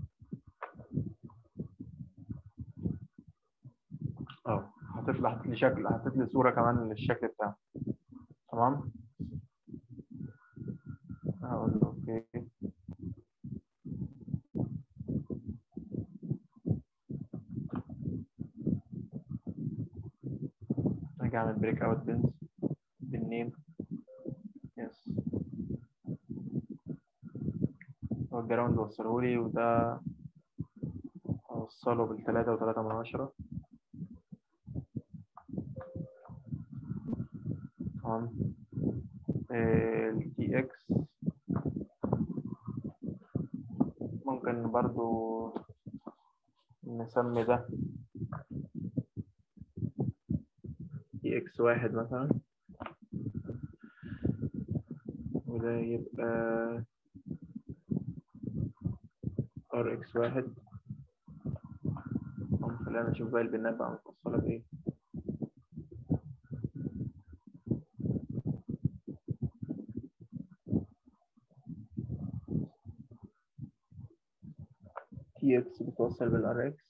اه حاطط لي حاطط لي شكل حاطط لي صورة كمان للشكل بتاعه تمام هقول له اوكي اجي اعمل بريك اوت بنز بالنيم يس هو الجراوند وصله لي وده اوصله بالتلاتة وتلاتة من عشرة تمام التي اكس ممكن برضو نسمي ده تي اكس واحد مثلا وده يبقى ار اكس واحد خلينا نشوف باقي البنات بقى متوصلة بإيه تي اكس بتوصل بالار اكس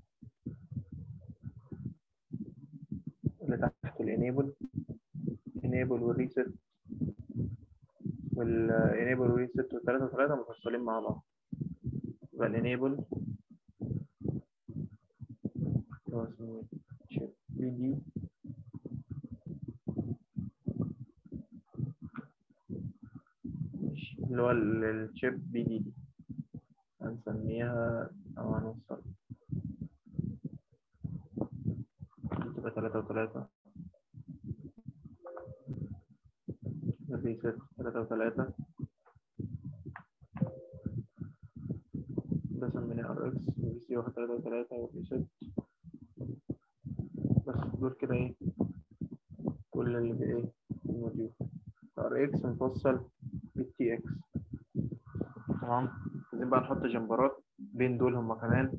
اللي تحت الانيبل انيبل والريست والانيبل والريست والثلاثة وثلاثة متوصلين مع بعض يبقى الانيبل هو اسمه شيب بي دي اللي هو الشيب بي دي دي هنسميها أو هنوصل دي تبقى تلاتة وتلاتة الريست تلاتة وتلاتة ده سميناه ار اكس والبي سي واخد تلاتة وتلاتة والريست بس دول كده ايه كل اللي بايه الموديول ار اكس مفصل بالتي اكس تمام عايزين بقى نحط جمبرات بين دول هما كمان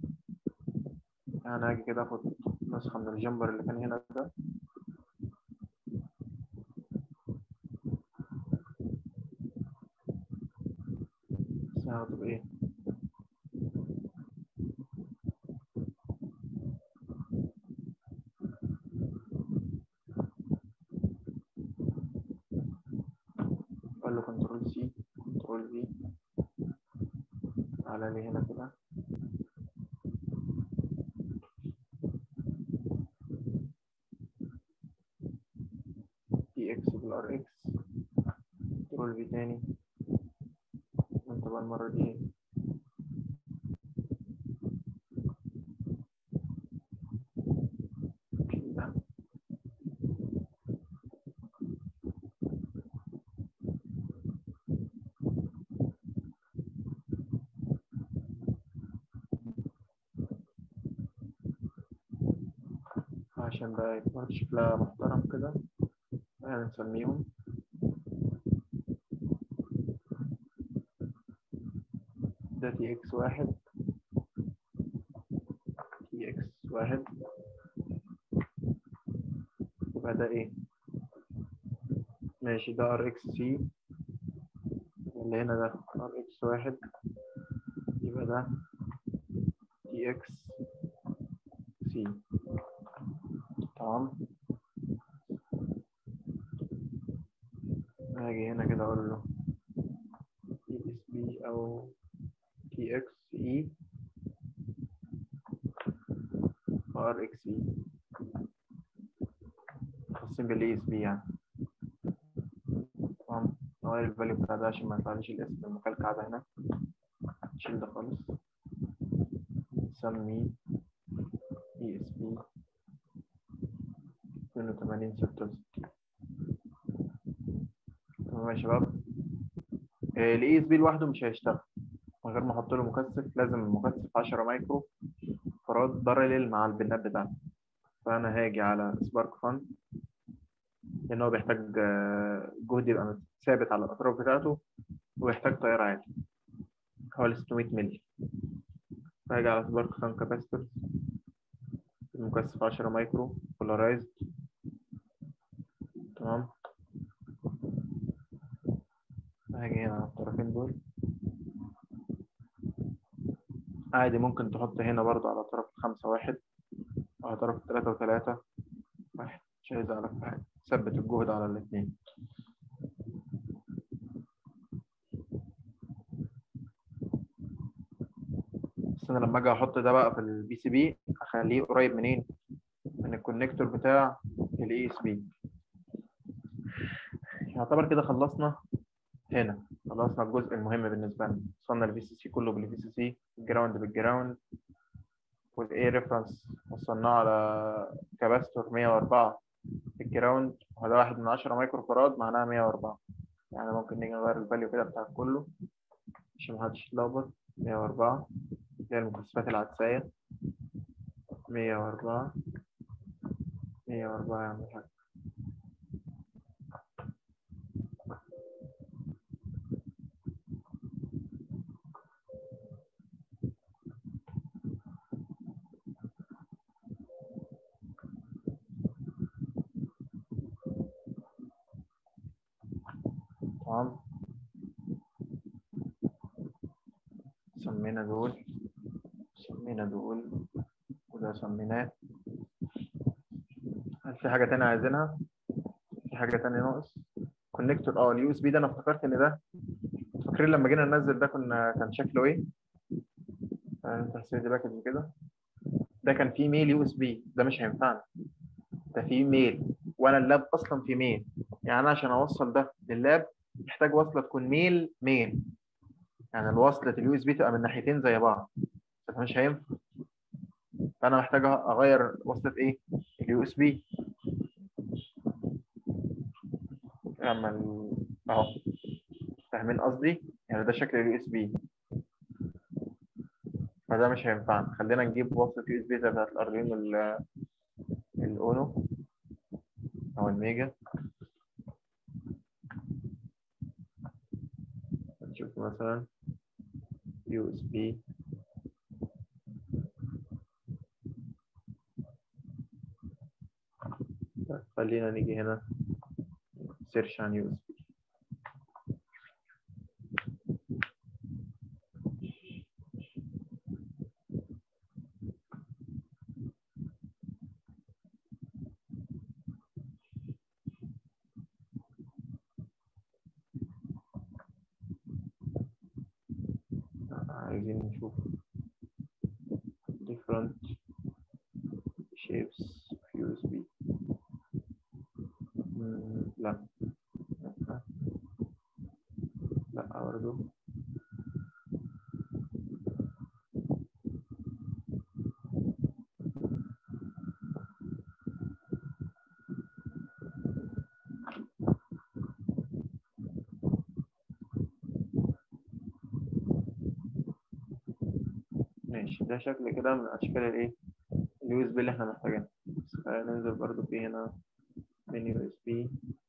انا هاجي كده اخد نسخة من الجمبر اللي كان هنا ده بس هاخده بايه اقول له كنترول سي كنترول في على لي هنا كده تي اكس بالار اكس كنترول في تاني انت بقى المرة دي ده عشان بقى يكون شكلها محترم كده يعني نسميهم ده تي اكس واحد تي اكس واحد يبقى ده ايه ماشي ده ار اكس سي اللي هنا ده ار اكس واحد يبقى ده تي اكس سي تمام هاجي هنا كده اقول له تي اس بي او تي اكس اي ار اكس اي خاصين بالاي اس بي يعني تمام نغير الفاليو بتاع ده عشان ما يطلعليش الاسم المكلكع ده هنا نشيل ده خالص نسميه اي اس بي 82 66 تمام يا شباب الاي اس بي لوحده مش هيشتغل من غير ما احط له مكثف لازم المكثف 10 مايكرو فراد بارلل مع البنات بتاعته فانا هاجي على سبارك فان لان هو بيحتاج آه، جهد يبقى ثابت على الاطراف بتاعته ويحتاج تيار عالي حوالي 600 مللي فهاجي على سبارك فان كاباستور المكثف 10 مايكرو بولارايزد تمام هاجي هنا على الطرفين دول عادي ممكن تحط هنا برضو على طرف الخمسة واحد على طرف التلاتة وتلاتة واحد مش هيزعلك في حاجة ثبت الجهد على الاتنين بس أنا لما أجي أحط ده بقى في البي سي بي أخليه قريب منين؟ من الكونكتور بتاع الاي اس بي يعتبر كده خلصنا هنا خلصنا الجزء المهم بالنسبة لنا وصلنا الفي سي سي كله بالفي سي سي الجراوند بالجراوند والاي ريفرنس وصلناه على كاباستور 104 في الجراوند وده واحد من عشرة مايكرو فراد معناها 104 يعني ممكن نيجي نغير الفاليو كده بتاع كله عشان محدش يتلخبط 104 هي المكثفات العدسية 104 104 يعمل حاجة تمام سمينا دول سمينا دول وده سميناه هل في حاجة تانية عايزينها؟ في حاجة تانية ناقص؟ كونكتور اه اليو اس بي ده انا افتكرت ان ده فاكرين لما جينا ننزل ده كنا كان شكله ايه؟ انت دي باكج كده ده كان فيه ميل يو اس بي ده مش هينفعنا ده فيه ميل وانا اللاب اصلا في ميل يعني انا عشان اوصل ده لللاب محتاج وصله تكون ميل ميل يعني الوصله اليو اس بي تبقى من ناحيتين زي بعض فمش هينفع فانا محتاج اغير وصله ايه اليو اس بي اعمل اهو فاهمين قصدي يعني ده شكل اليو اس بي فده مش هينفعنا خلينا نجيب وصله يو اس بي بتاعت الاردوينو الاونو او الميجا نشوف مثلا يو اس بي خلينا نيجي هنا سيرش عن يو اس بي عايزين نشوف different shapes of USB مم، لا لا لا برضه ماشي ده شكل كده من اشكال الايه اليو اس بي اللي احنا محتاجينها بس خلينا ننزل برضو في هنا من يو اس بي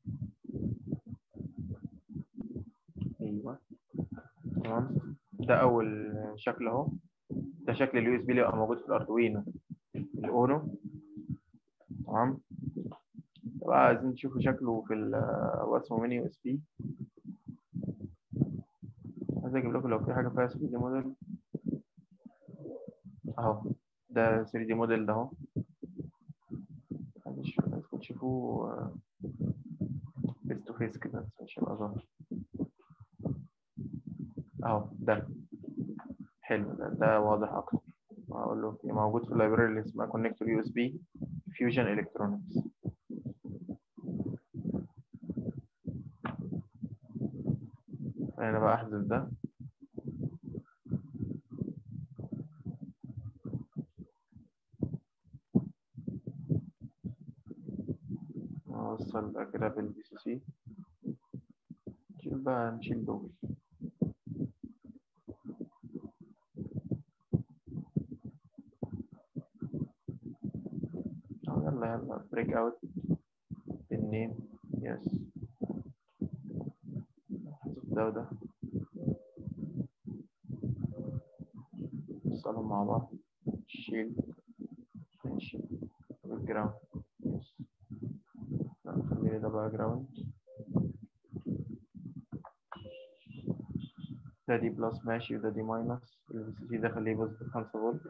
ايوه تمام ده اول شكل اهو ده شكل اليو اس بي اللي يبقى موجود في الاردوينو الاونو تمام طبعا عايزين نشوف شكله في ال هو اسمه ميني يو اس بي عايز اجيب لكم لو في حاجه فيها 3 دي موديل اهو ده 3 دي موديل ده اهو معلش عايزكم تشوفوه فيس تو فيس كده بس مش هيبقى ظاهر اهو ده حلو ده, ده واضح اكتر هقول له موجود في اللايبراري اللي اسمها كونكتور يو اس بي فيوجن الكترونكس انا بقى احذف ده اوصل بقى كده بالبي سي سي نشيل بقى نشيل دول أو يلا يلا بريك اوت النيم يس ده وده نوصلهم مع بعض شيل ماشي بالجراوند يس لا خليني ده بقى جراوند ده دي بلس ماشي وده دي ماينس البي سي سي ده خليه بوزيتيف 5 فولت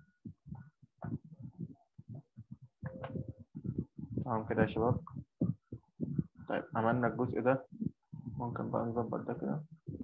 تمام كده يا شباب طيب عملنا الجزء ده ممكن بقى نظبط ده كده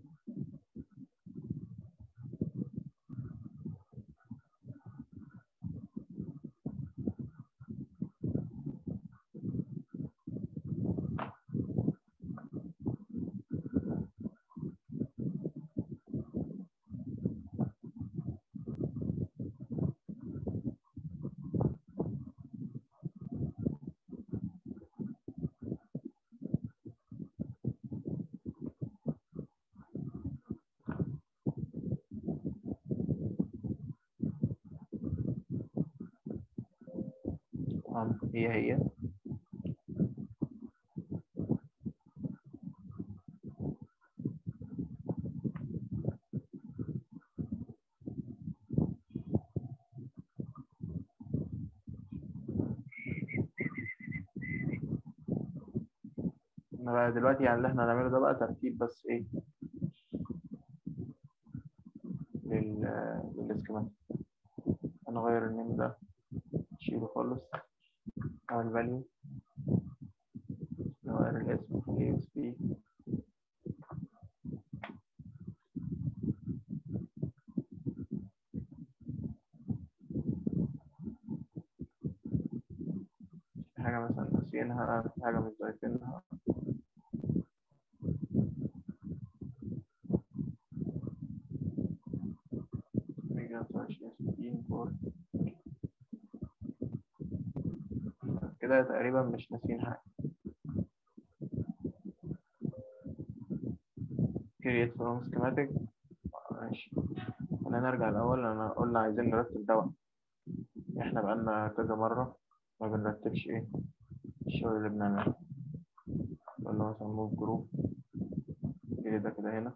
تمام هي هي احنا بقى دلوقتي يعني اللي احنا هنعمله ده بقى ترتيب بس ايه لل للسكيماتيك هنغير النيم ده نشيله خالص او الفاليو نغير الاسم خليه اس بي في حاجة مثلا ناسيينها في حاجة مش ضايفينها ميجا عشرين ستين فور كده تقريبا مش ناسيين حاجة create from schematic ماشي خلينا نرجع الأول أنا قلنا عايزين نرتب دواء احنا بقالنا كذا مرة ما بنرتبش ايه الشغل اللي بنعمله نقول له مثلا move group كده ده كده هنا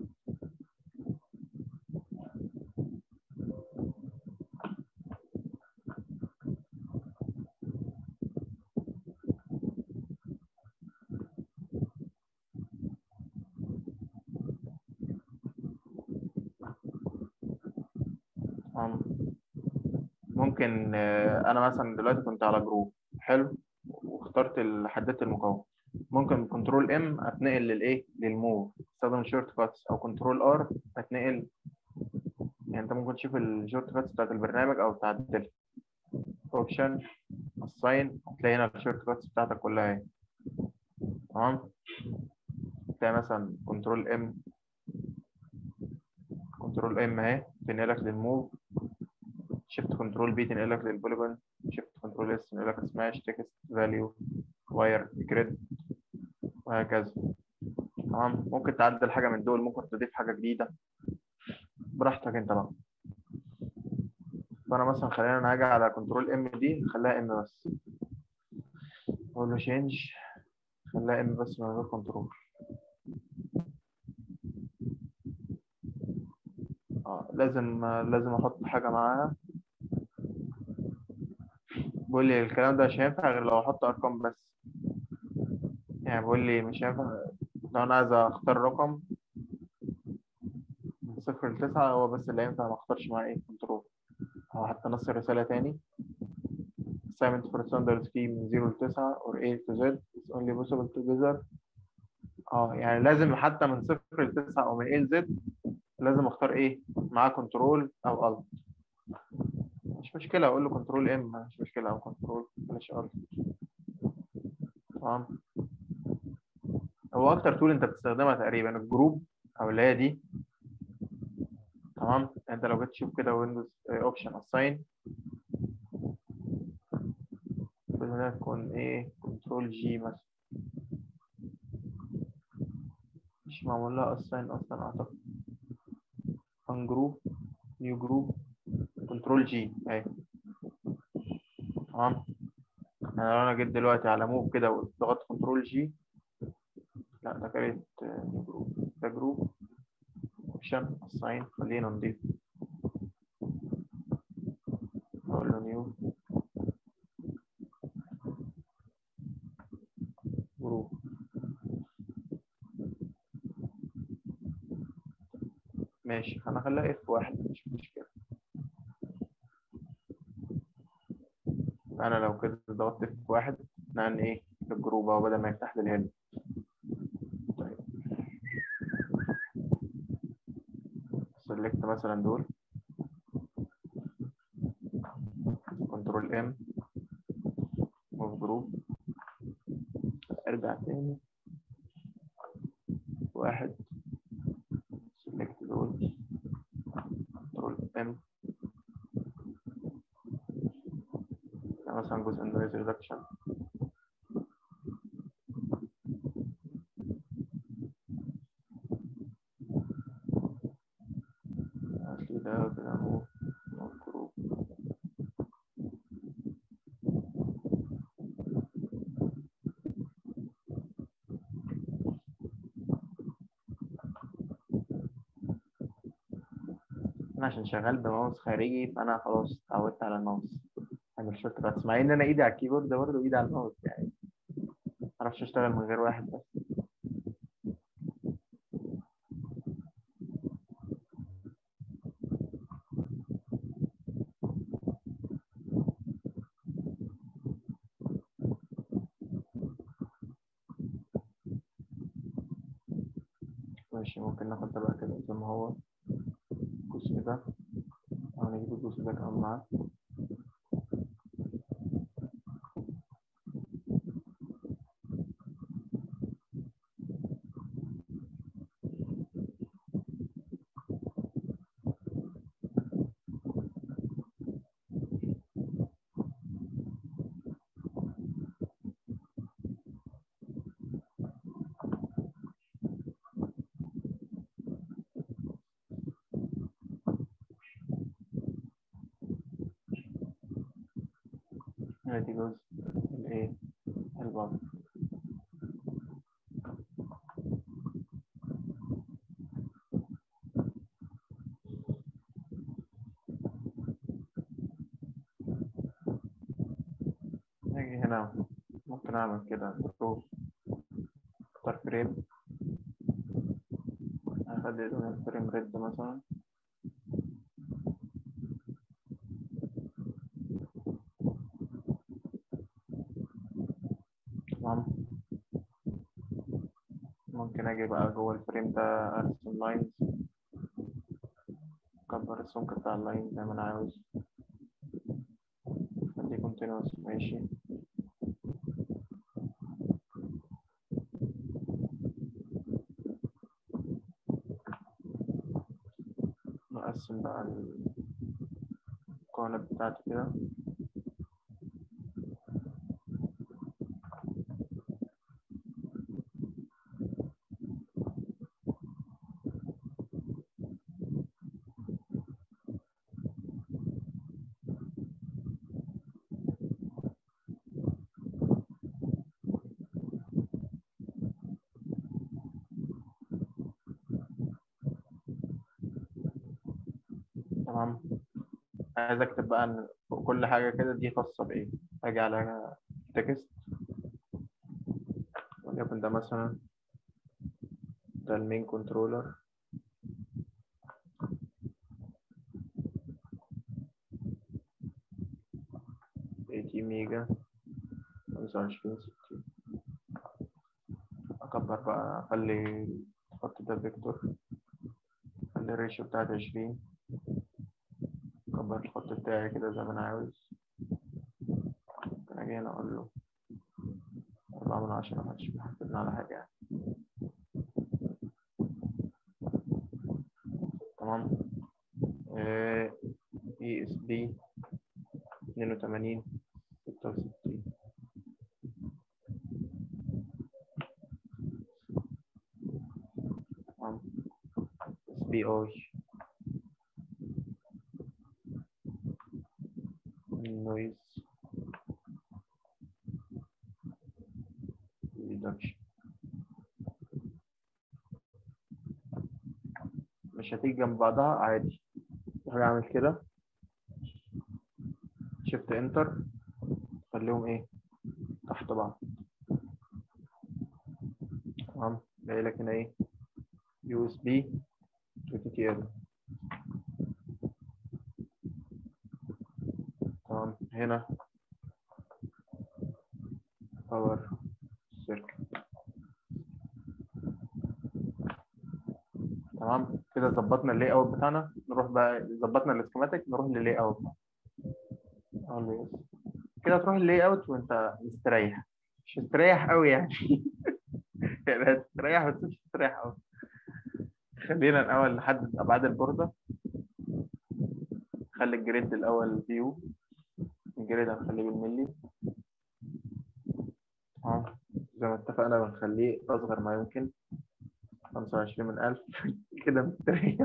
تمام. ممكن آه، انا مثلا دلوقتي كنت على جروب حلو واخترت ال- حددت المكون ممكن كنترول ام اتنقل للايه للموف استخدم الشورت كاتس او كنترول ار اتنقل يعني انت ممكن تشوف الشورت كاتس بتاعت البرنامج او تعدل اوبشن الساين هتلاقي هنا الشورت كاتس بتاعتك كلها اهي تمام تلاقي مثلا كنترول ام كنترول ام اهي تنقلك للموف شيفت كنترول بي تنقلك للبوليجون شيفت كنترول اس تنقلك سماش تكست فاليو واير جريد وهكذا تمام ممكن تعدل حاجه من دول ممكن تضيف حاجه جديده براحتك انت بقى فانا مثلا خلينا انا هاجي على كنترول ام دي نخليها ام بس اقول له change خليها ام بس من غير كنترول اه لازم لازم احط حاجه معاها بيقول لي الكلام ده مش هينفع غير لو احط ارقام بس يعني بيقول لي مش هينفع لو انا عايز اختار رقم من صفر لتسعة هو بس اللي ينفع ما اختارش معاه ايه كنترول او حتى نص الرسالة تاني assignment for standard key من 0 ل 9 or A to Z is only possible together اه يعني لازم حتى من صفر ل 9 او من A ل Z لازم اختار ايه معاه كنترول او الت مش مشكلة اقول له كنترول ام مش مشكلة او كنترول بلاش الت تمام هو اكتر تول انت بتستخدمها تقريبا الجروب او اللي هي دي تمام انت لو جيت تشوف كده ويندوز اوبشن اساين بدنا تكون ايه كنترول جي مثلا مش معمول لها اساين اصلا اعتقد ان جروب نيو جروب كنترول جي اهي تمام يعني لو انا جيت دلوقتي على موف كده وضغطت كنترول جي لا ده كانت نيو جروب ده جروب اوبشن اساين خلينا نضيف اقول له نيو جروب ماشي انا هخليها اف واحد مش مشكلة انا لو كده ضغطت اف واحد نعمل ايه الجروب اهو بدل ما يفتح لي الهيد طيب سلكت مثلا دول كنترول ام موف جروب ارجع تاني واحد سلكت دول كنترول ام مثلا جزء النويز ريدكشن كده كده موف موف جروب انا عشان شغال بماوس خارجي فانا خلاص اتعودت على الماوس اعمل شورت كاتس مع ان انا ايدي على الكيبورد برضه وايدي على الماوس يعني معرفش اشتغل من غير واحد بس ماشي ممكن ناخد ده بقى كده زي ما هو الجزء ده أو نجيب الجزء ده كمان معاه ادي جزء الايه البابل نيجي هنا ممكن اعمل كده شوف اختار فريم اخلي لون الفريم ريد مثلا تمام ممكن اجي بقى جوه الفريم ده ارسم لاينز اكبر السمك بتاع اللاين زي ما انا عاوز خليه كونتينوس ماشي نقسم بقى المكونات بتاعتي كده تمام عايز اكتب بقى ان فوق كل حاجة كده دي خاصة بايه اجي على تكست وليكن ده مثلا ده المين كنترولر ايتي ميجا خمسة وعشرين ستين أكبر بقى أخلي الخط ده فيكتور أخلي الريشيو بتاعت عشرين أكبر الخط بتاعي كده زي ما أنا عاوز ممكن أجي هنا أقول له أربعة من عشرة محدش بيحاسبني على حاجة يعني تمام اي اس بي اتنين وتمانين ستة وستين تمام اس بي اي noise reduction مش هتيجي جنب بعضها عادي هاجي اعمل كده شيفت انتر خليهم ايه تحت بعض تمام جاي لك هنا ايه يو اس بي تو تي تي ال تمام هنا باور سيركت تمام كده ظبطنا اللاي اوت بتاعنا نروح بقى ظبطنا السكيماتيك نروح لللاي اوت كده تروح اللاي اوت وانت مستريح مش مستريح قوي يعني يعني هتستريح بس مش مستريح قوي خلينا الاول نحدد ابعاد البورده خلي الجريد الاول فيو الجريد هنخليه بالملي اه زي ما اتفقنا بنخليه اصغر ما يمكن خمسة وعشرين من ألف كده مستريح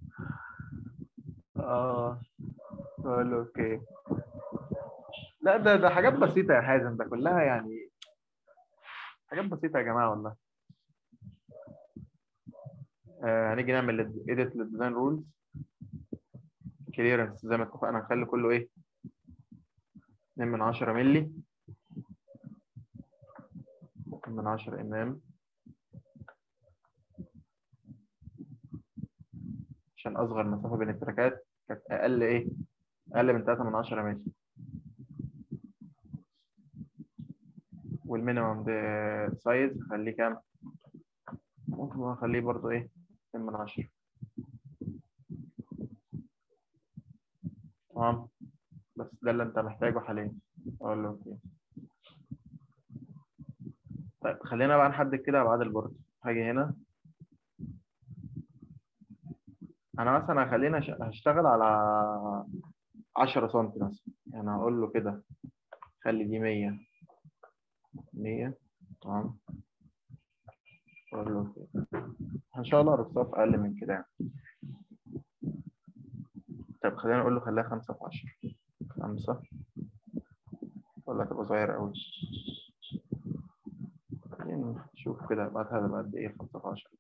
اه اقول اوكي لا ده ده حاجات بسيطة يا حازم ده كلها يعني حاجات بسيطة يا جماعة والله آه هنيجي نعمل edit للديزاين رولز كليرنس زي ما اتفقنا هنخلي كله ايه 2 من 10 مللي ممكن من 10 امام عشان اصغر مسافة بين التراكات كانت اقل ايه اقل من 3 من 10 مللي والمينيمم ده سايز خليه كام ممكن نخليه برضو ايه اتنين من عشرة تمام بس ده اللي انت محتاجه حاليا اقول له اوكي طيب خلينا بقى نحدد كده ابعاد البورد هاجي هنا انا مثلا هخلينا ش- هشتغل على 10 سم مثلا يعني هقول له كده خلي دي 100 100 تمام اقول له كده ان شاء الله الرصاص اقل من كده يعني طيب خلينا نقول له خليها 5 في 10 5 ولا تبقى صغير قوي خلينا نشوف كده بعدها هتبقى قد ايه 5 في 10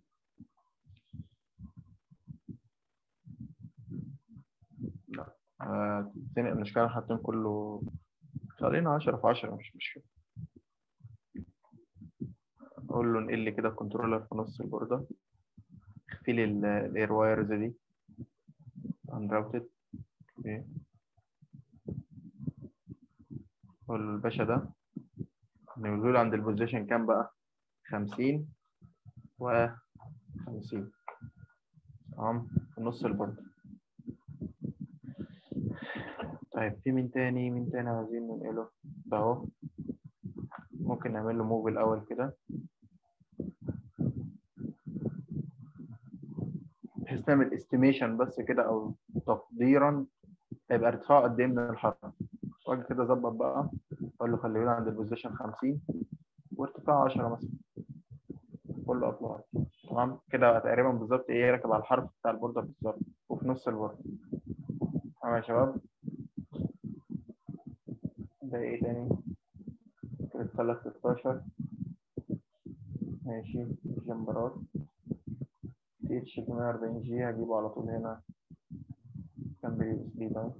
لا آه، تاني المشكلة حاطين كله خلينا 10 في 10 مش مشكلة اقول له انقل لي كده الكنترولر في نص البوردة اخفي لي الاير وايرز دي unrouted اوكي اقول له الباشا ده نقول له عند البوزيشن كام بقى 50 و 50 تمام في نص البوردة طيب في مين تاني مين تاني عايزين ننقله ده اهو ممكن نعمل له موف الاول كده بحيث نعمل استيميشن بس كده او تقديرا هيبقى ارتفاعه قد ايه من الحرف واجي كده اظبط بقى اقول له خليه لي عند البوزيشن 50 وارتفاعه 10 مثلا كله ابلاي تمام كده تقريبا بالظبط ايه راكب على الحرف بتاع البوردة بالظبط وفي نص البوردة تمام يا شباب ده ايه تاني كده تخلص 16 ماشي جمبرات تي اتش 140 جي هجيبه على طول هنا جنب اليو اس بي ده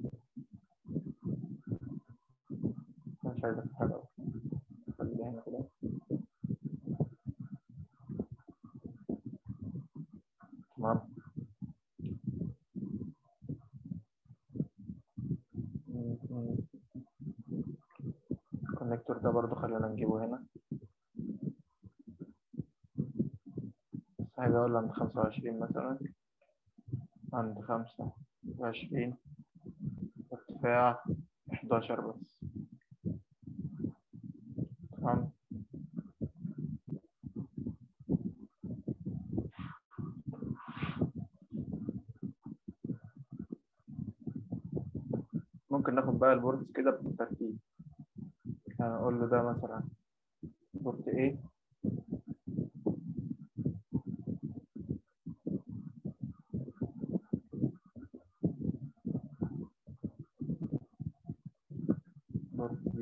مش عايز افتح حاجة خليه هنا كده تمام الكونكتور ده برضو خلينا نجيبه هنا بس عايز اقول عند خمسة وعشرين مثلا عند خمسة وعشرين ارتفاع حداشر بس تمام ممكن ناخد بقى البوردز كده بالترتيب يعني اقول له ده مثلا بورد A بورد B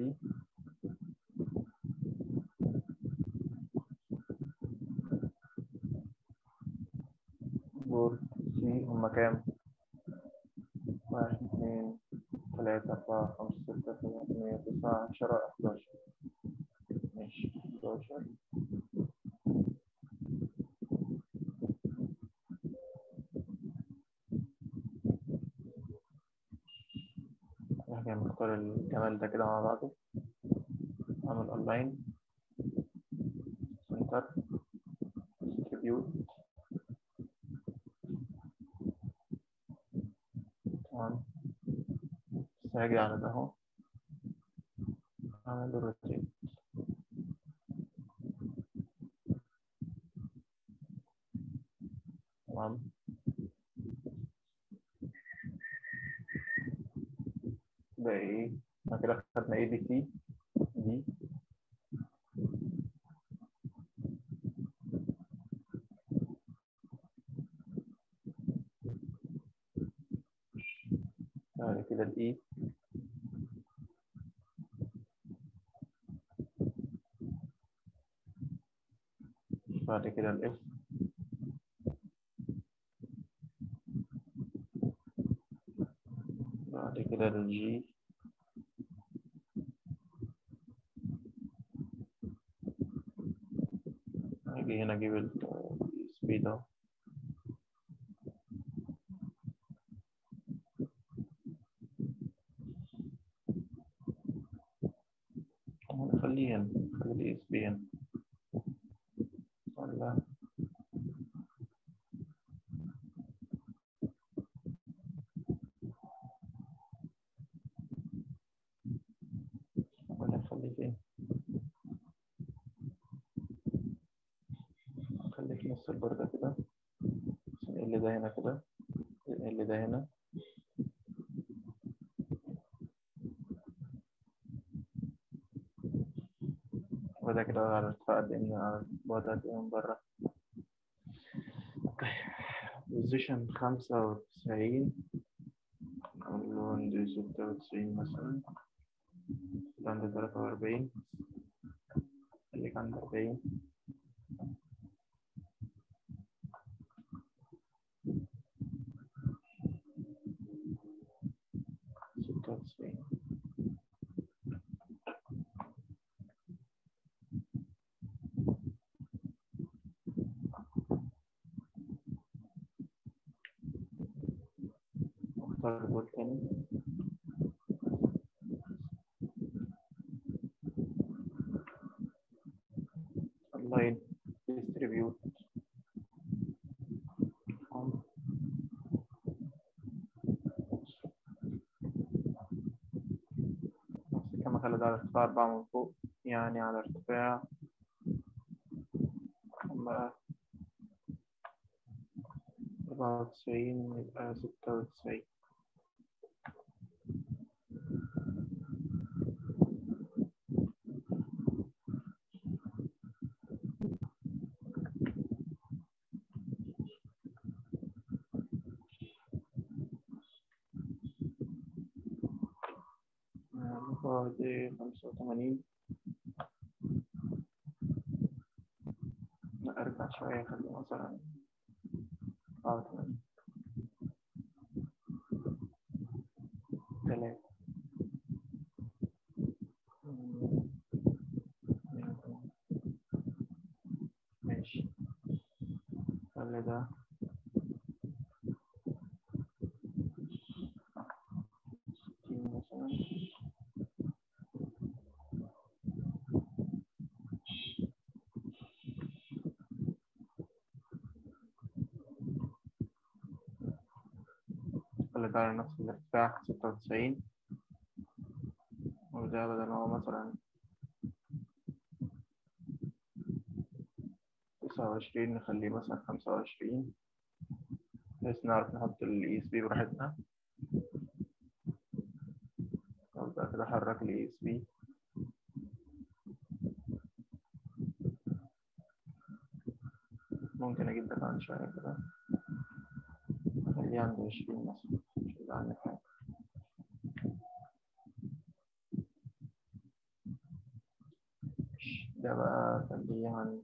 بورد C هما كام؟ واحد اتنين تلاتة أربعة خمسة ستة سبعة تمانية تسعة عشرة حداشر ماشي حداشر احنا نختار الجمال ده كده مع بعضه اعمل اونلاين سنتر ديستريبيوت تمام بس هاجي على ده اهو اعمل له روتيت تمام ده ايه احنا كده خدنا اي بي سي دي بعد كده الاي بعد كده الاف بعد كده الجي هاجي هنا اجيب ال USB ده نخليه هنا نخلي ال USB هنا ولا نص البردة كده اللي ده هنا كده اللي ده هنا وده كده على ارتفاع قد ايه من- على بعد قد ايه من بره بوزيشن خمسة وتسعين نقول له عندي ستة وتسعين مثلا ده عندي تلاتة وأربعين خليك عند أربعين ستة وتسعين اختار دول تاني align distribute on نفس الكلام خلي ده على ارتفاع أربعة من فوق يعني على ارتفاع بقى أربعة وتسعين يبقى ستة وتسعين النقاط دي خمسة وثمانين أرجع شوية خلي مثلا أربعة وثمانين تلاتة مم. ماشي خلي ده ستين مثلا خلي ده على نفس الارتفاع ستة وتسعين وده بدل ما هو مثلا تسعة وعشرين نخليه مثلا خمسة وعشرين بحيث نعرف نحط ال ESP براحتنا أبدأ كده أحرك ال ESP ممكن أجيب ده كمان شوية كده أخليه عند عشرين مثلا مش هيبقى عندي حاجة ده بقى أخليه عند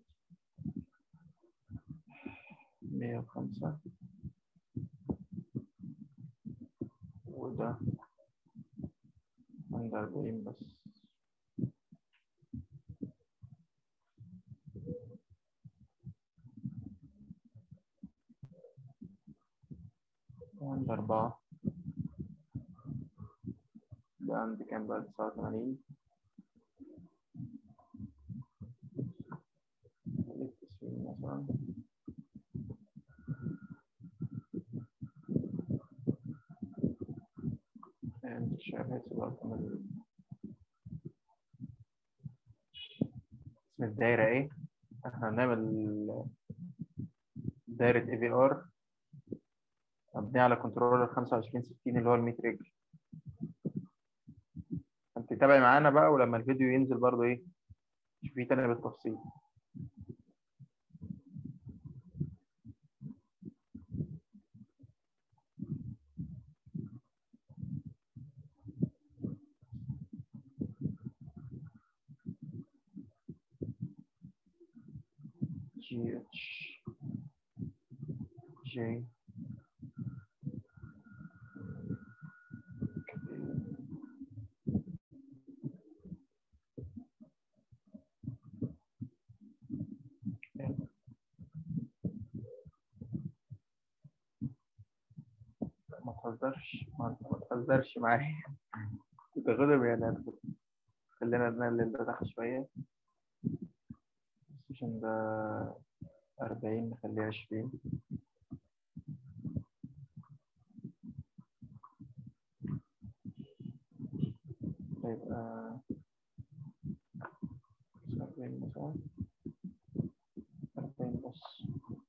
مية وخمسة وده عند أربعين بس عند أربعة ده عند كام بقى تسعة وثمانين خليك تسعين مثلا انت شايف هيكتب رقم ال- اسم الدايرة ايه؟ احنا هنعمل دايرة اي في ار مبنية على كنترولر 25 60 اللي هو ال 100 رجل انت تابعي معانا بقى ولما الفيديو ينزل برضه ايه شوفيه تاني بالتفصيل جي اتش جي ما تهزرش ما ما تهزرش معايا كنت غضب يا ناس خلينا نقلل ده تحت شوية عشان ده أربعين نخليه عشرين يبقى أربعين مثلا أربعين بس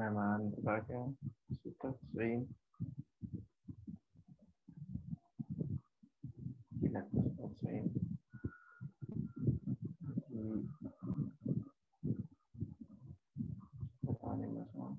تمام عندي بقى كام ستة وتسعين لا ستة وتسعين ثاني مثلا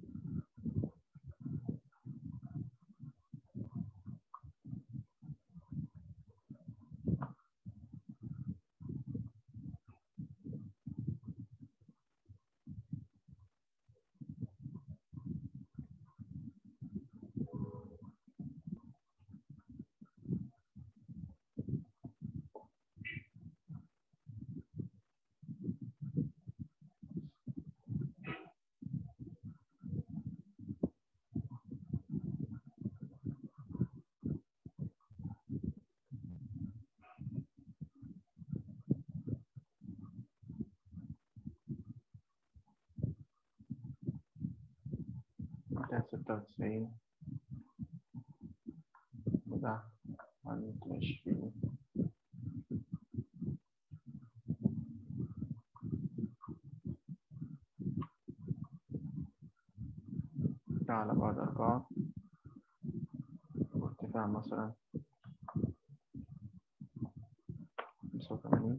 ميتين ستة وتسعين وده عند عشرين ده على بعد أربعة وارتفاع مثلا خمسة وثمانين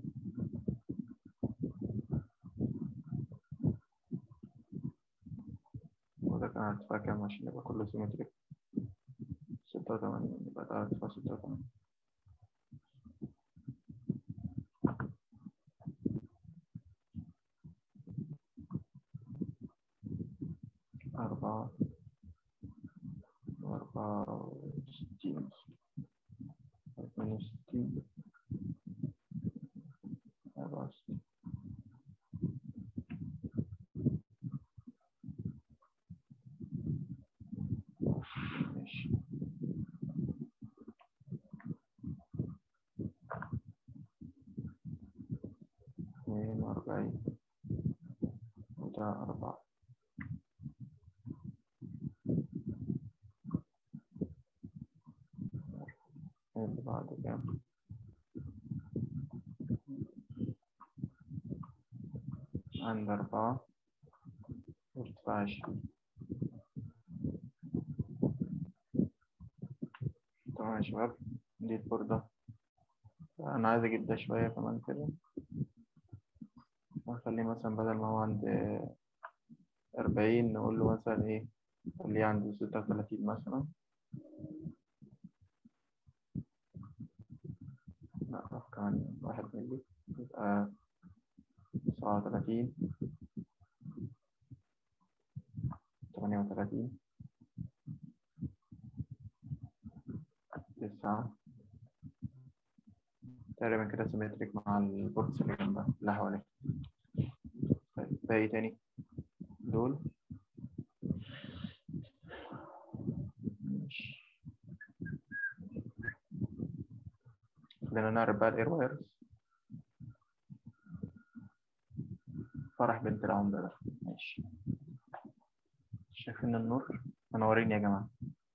وده كان ارتفاع كام عشان يبقى كله سيمتريك ستة وثمانين يبقى ده ارتفاع ستة وثمانين أربعة وأربعة وستين ثمانية وستين أربعة وستين ماشي اثنين وأربعين وده أربعة اللي بعده كام؟ عند أربعة وارتفاع عشرين تمام يا شباب دي البوردة أنا عايز أجيب ده شوية كمان كده ونخليه مثلا بدل ما هو عند أربعين نقول له مثلا إيه خليه عند ستة وتلاتين مثلا لا روح كمان واحد ملي يبقى سبعة وتلاتين تمانية وتلاتين تسعة تقريبا كده سيمتريك مع البوكس اللي جنبها اللي حواليه طيب باقي تاني دول ماشي خلينا نعرف بقى الاير وايرز فرح بنت العمدة ده ماشي شايفين النور منورين يا جماعة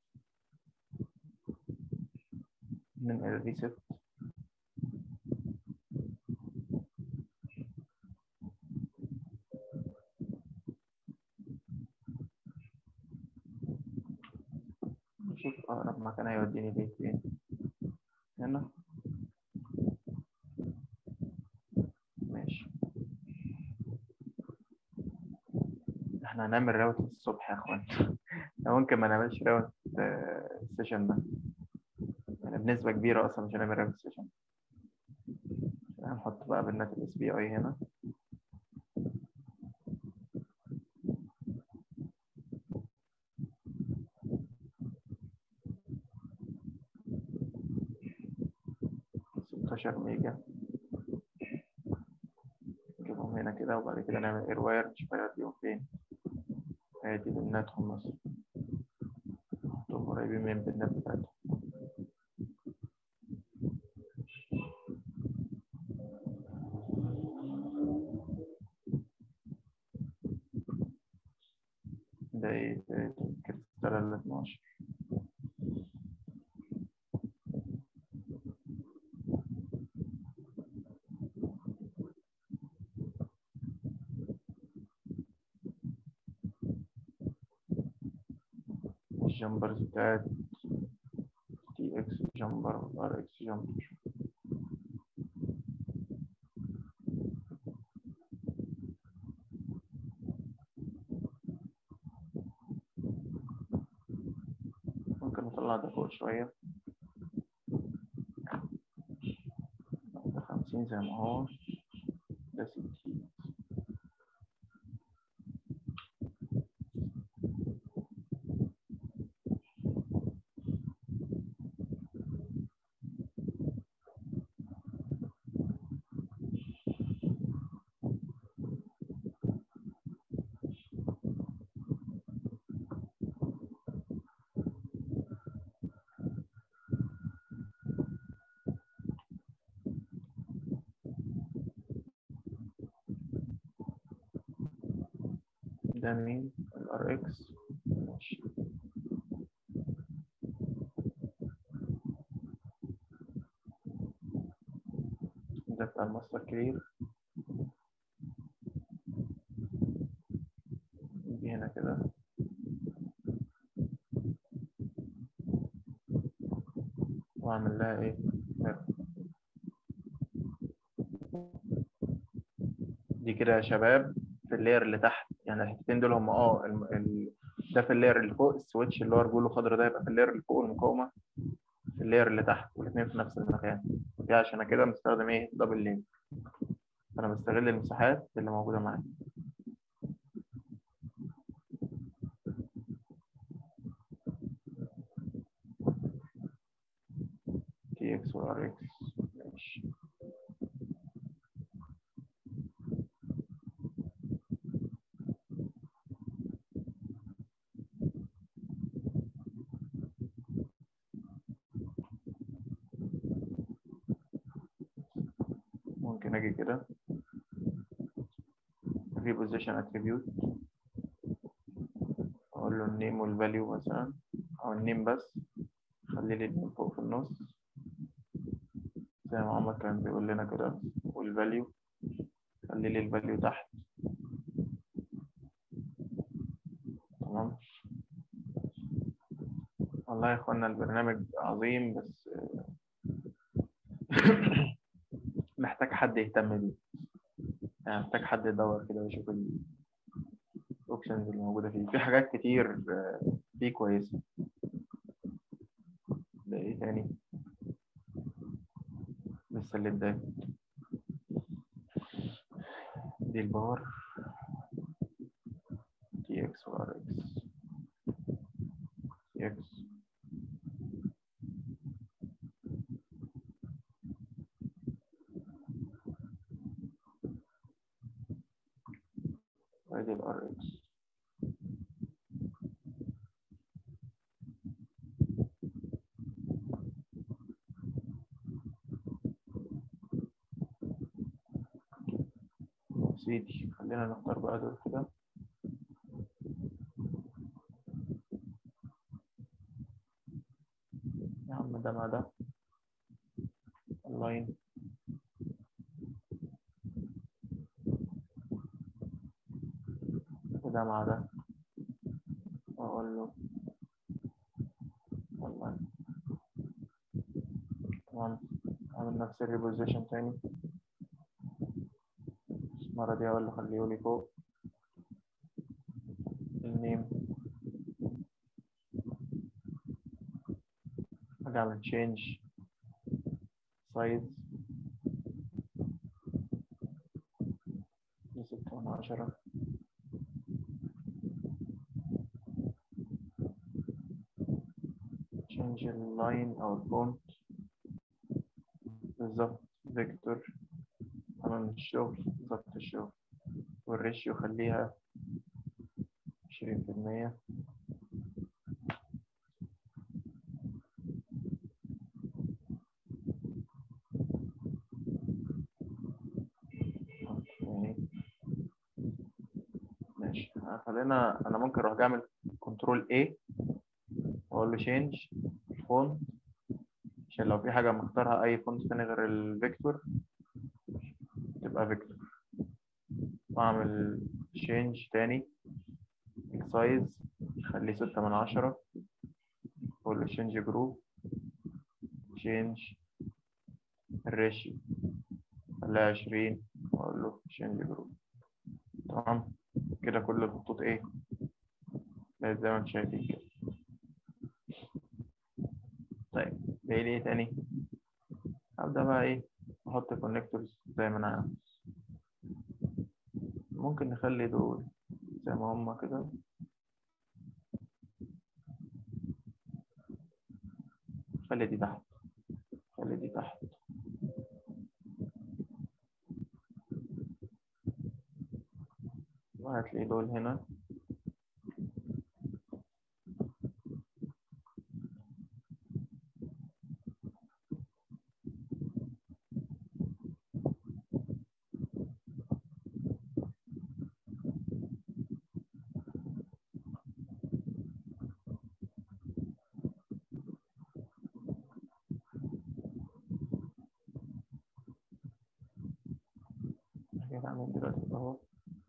ننقل الريست نشوف أقرب مكان هيوديني ليه فين هنا ماشي احنا هنعمل راوت الصبح يا اخوان ممكن ما نعملش راوت آه، السيشن ده يعني بنسبة كبيرة أصلا مش هنعمل راوت السيشن هنحط بقى بنات الاس بي اي هنا ستاشر ميجا نجيبهم هنا كده وبعد كده نعمل اير واير نشوف هيوديهم فين ادي بناتهم مثلا نحطهم قريبين من البنات بتاعتهم ده ايه ده كريستال ال 12 الجمبرز بتاعت تي اكس جمبر ار اكس جمبر ممكن نطلع ده فوق شوية ده خمسين زي ما هو ده ستين ده مين الار اكس ماشي ده بتاع الماستر كبير دي هنا كده واعمل لها ايه mirror. دي كده يا شباب في اللاير اللي تحت يعني الحتتين دول هم اه الم- ال... ده في اللاير اللي فوق السويتش اللي هو رجوله خضرا ده يبقى في اللاير اللي فوق المقاومه في اللاير اللي تحت والاثنين في نفس المكان دي عشان انا كده مستخدم ايه دبل لين انا بستغل المساحات اللي موجوده معايا تي اكس وار اكس ماشي ممكن اجي كده في بوزيشن اتريبيوت اقول له النيم والفاليو مثلا او النيم بس خلي لي النيم فوق في النص زي ما عمر كان بيقول لنا كده والفاليو خلي لي الفاليو تحت تمام والله يا اخوانا البرنامج عظيم بس محتاج حد يهتم بيه يعني محتاج حد يدور كده ويشوف الاوبشنز اللي موجوده فيه في حاجات كتير آه، فيه كويسه ده ايه تاني لسه اللي بداية دي الباور تي اكس وار اكس تي اكس وادي الار اكس سيدي خلينا نختار بقى دول كده يا عم ده مع ده اللاين وده مع ده واقول له والله تمام اعمل نفس الريبوزيشن تاني المرة دي اقول له خليه لي فوق النيم اجي اعمل change size ستة من عشرة change اللاين او الفونت بالظبط فيكتور تمام الشغل ضبط الشغل والريشيو خليها عشرين في المية ماشي خلينا انا ممكن اروح اعمل كنترول A واقول له change فونت عشان لو في حاجة مختارها أي فونت تاني غير الفيكتور تبقى فيكتور وأعمل change تاني السايز خليه ستة من عشرة اقول له change group change الريشيو خليها 20 واقول له change group تمام كده كل الخطوط ايه بقت زي ما انتم شايفين كده طيب باقي لي ايه تاني ابدا بقى ايه احط كونكتورز زي ما انا عاوز ممكن نخلي دول زي ما هما كده خلي دي تحت خلي دي تحت وهتلاقي دول هنا كده عامل دلوقتي كده اهو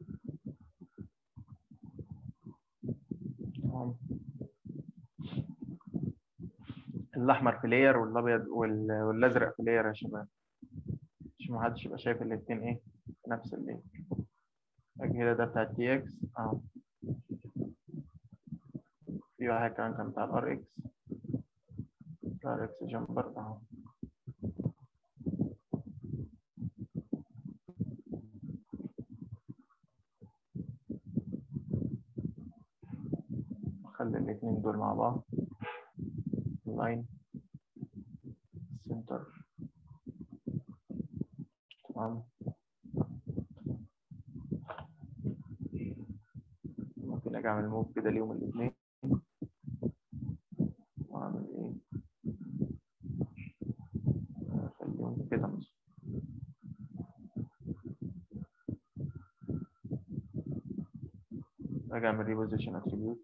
تمام الأحمر في لير والأبيض وال- والأزرق في لير يا شباب عشان محدش يبقى شايف الاتنين إيه في نفس الليل الأجهزة ده بتاع التي إكس أهو في واحد كمان كان بتاع الآر إكس الآر إكس جامبر أهو خلي الاتنين دول مع بعض لاين سنتر تمام ممكن اجي اعمل موف كده ليهم الاتنين واعمل ايه اخليهم كده مثلا اجي اعمل ريبوزيشن اتريبيوت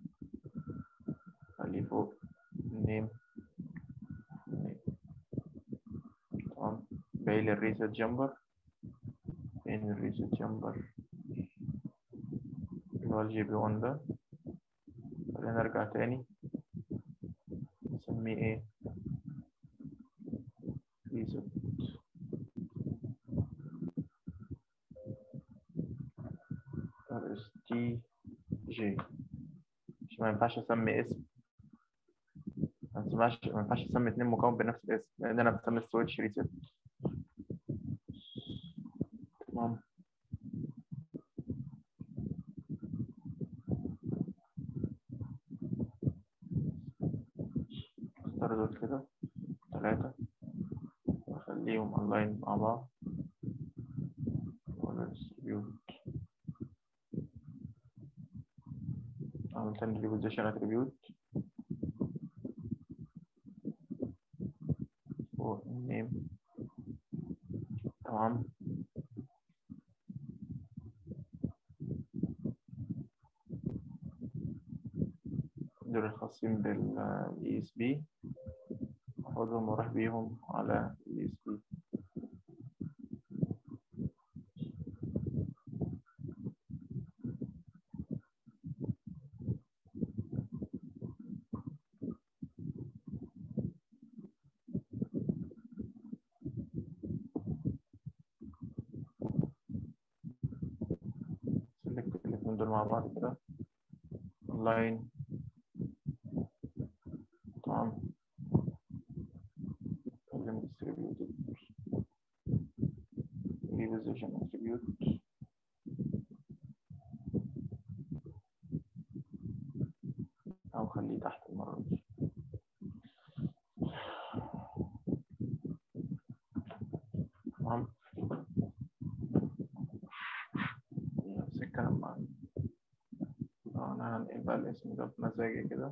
خليه فوق نيم تمام باقي لي الريست جامبر فين الريست جامبر اللي هو الجي بي 1 ده خلينا نرجع تاني نسميه ايه ريست ار اس تي جي مش ما ينفعش اسمي اسم ما ينفعش ما ينفعش اسمي اتنين مكون بنفس الاسم لان انا بسمي السويتش ريست تمام اختار دول كده ثلاثة واخليهم اونلاين مع بعض ولا distribute اعمل تاني ريبوزيشن اتريبيوت نيم تمام دول الخاصين بال اس بي اخدهم واروح بيهم على ال اس بي سلكت الاتنين دول مع بعض كده اونلاين تمام خليهم distributed reposition attribute أو خليه تحت المرة دي تمام نفس الكلام مع آه، أنا هنقل بقى الاسم ده بمزاجي كده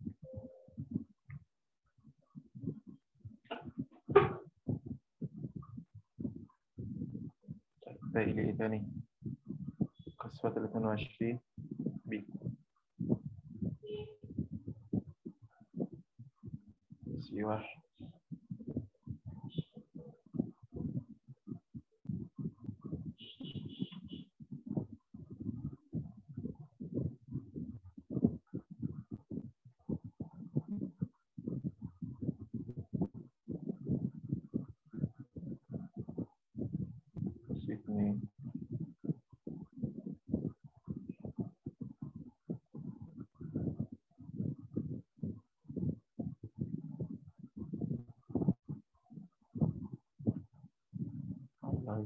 طيب باقي لي ايه تاني قصفات ال 22 بي سي واحد تمام والله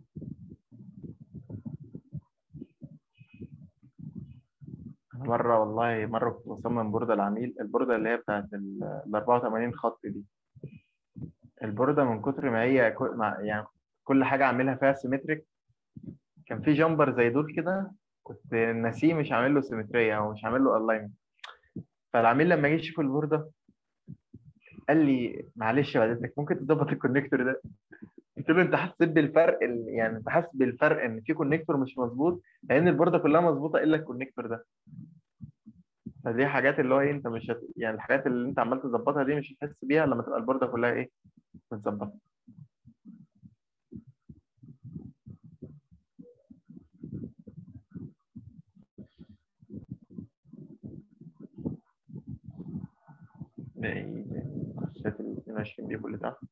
أنا مرة والله مرة كنت بصمم بوردة العميل البوردة اللي هي بتاعت ال ال 84 خط دي البوردة من كتر ما هي كل مع- يعني كل حاجة عاملها فيها سيمتريك كان في جامبر زي دول كده كنت ناسيه مش عامل له سيمترية أو مش عامل له الاينمنت فالعميل لما جه يشوف البوردة قال لي معلش بعد اذنك ممكن تظبط الكونكتور ده قلت له انت حسيت بالفرق ال- يعني انت حاسس بالفرق ان في كونكتور مش مظبوط لان البورده كلها مظبوطه الا الكونكتور ده فدي حاجات اللي هو ايه انت مش هت... يعني الحاجات اللي انت عمال تظبطها دي مش هتحس بيها لما تبقى البورده كلها ايه متظبطه ده ايه ده؟ خاصية ال 22 بيبو اللي تحت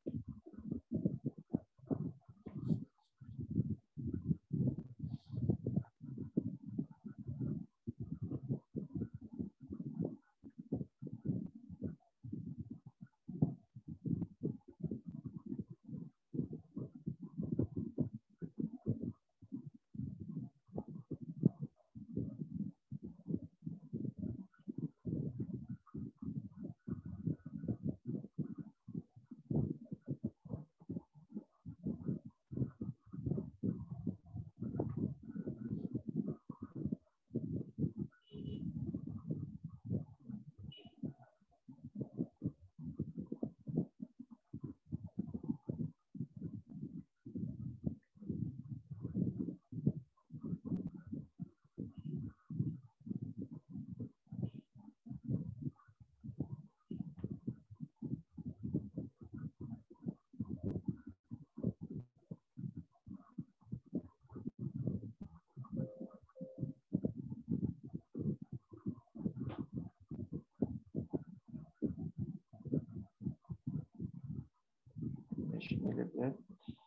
ماشي نقلب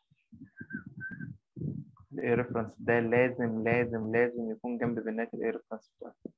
الاي ريفرنس ده لازم لازم لازم يكون جنب بنات الاي ريفرنس بتاعته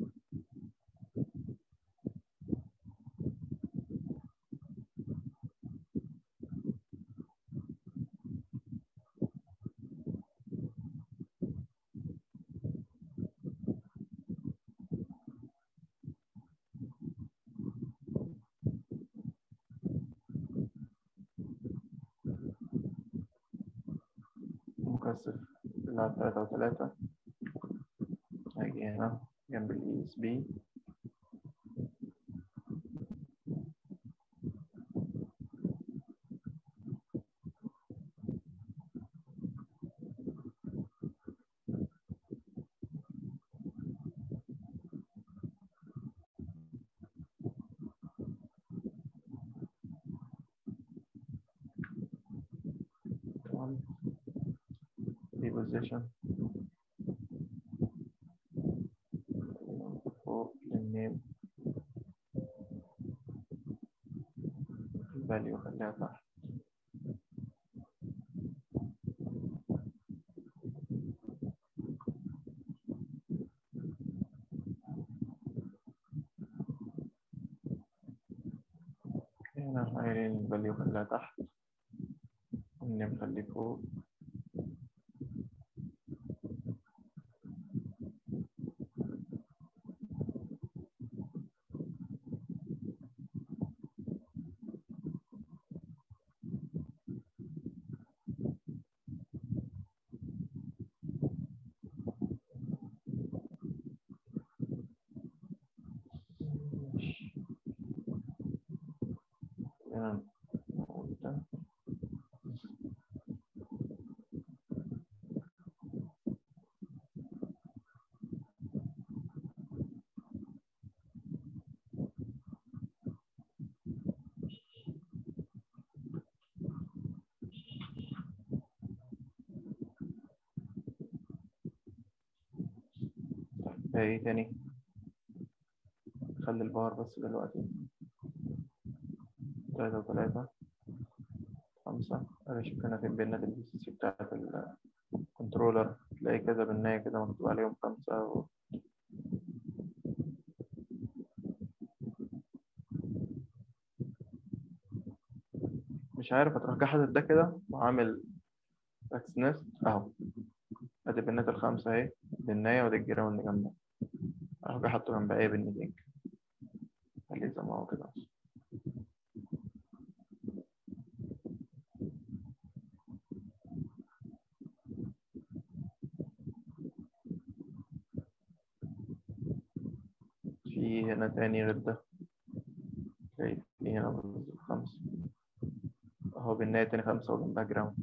مكثف بنلعب تلاتة وتلاتة هاجي هنا جنب الاي اس بي تمام دي بوزيشن فوق للنيم الفاليو خليها تحت هنا قايلين الفاليو خليها تحت والنيم خليه فوق ماشي. هنا نقول ده طيب ايه تاني خلي الباور بس دلوقتي تلاتة وتلاتة خمسة أنا شوف هنا فين بينا البي سي بتاعت ال كنترولر تلاقي كذا بالنهاية كده مكتوب عليهم خمسة و... مش عارف هتروح جاي حاطط ده كده وعامل اكس نست اهو ادي بالنت الخمسة اهي بالنهاية ودي الجراوند جنبها اروح جاي حاطه جنب ايه بالنتيج خليه زي ما هو كده في هنا تاني غير ده تلاقي في هنا برضه خمسة اهو بالنهاية تاني خمسة وجنبها جراوند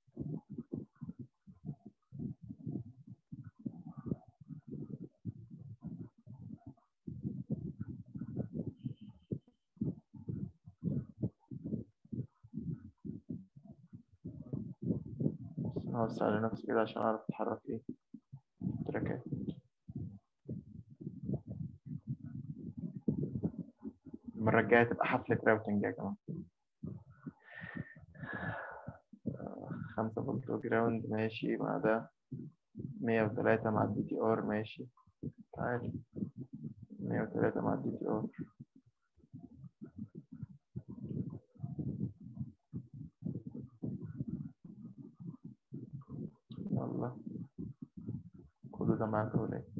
بس انا هوسع على نفسي كده عشان اعرف اتحرك ايه تراكات المرة الجاية تبقى حفلة راوتنج يا جماعة آه، خمسة فولت جراوند ماشي مع ده مية وتلاتة مع الدي تي ار ماشي تعال مية وتلاتة مع الدي تي ار يلا كله ده معاك ولا ايه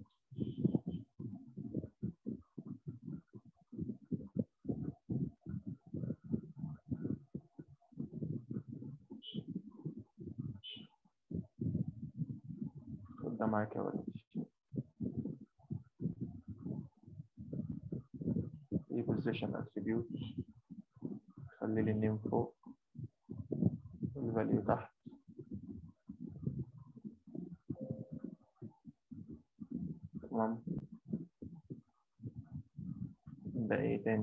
خد ده معاك يا ولد دي position attribute خلي لي النيم فوق والفاليو تحت تمام ده ايه تاني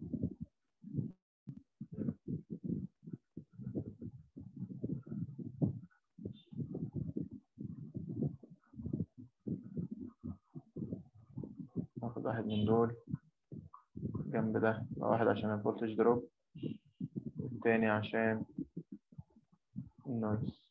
ناخد واحد من دول جنب ده يبقى واحد عشان الفولتج دروب والتاني عشان النويز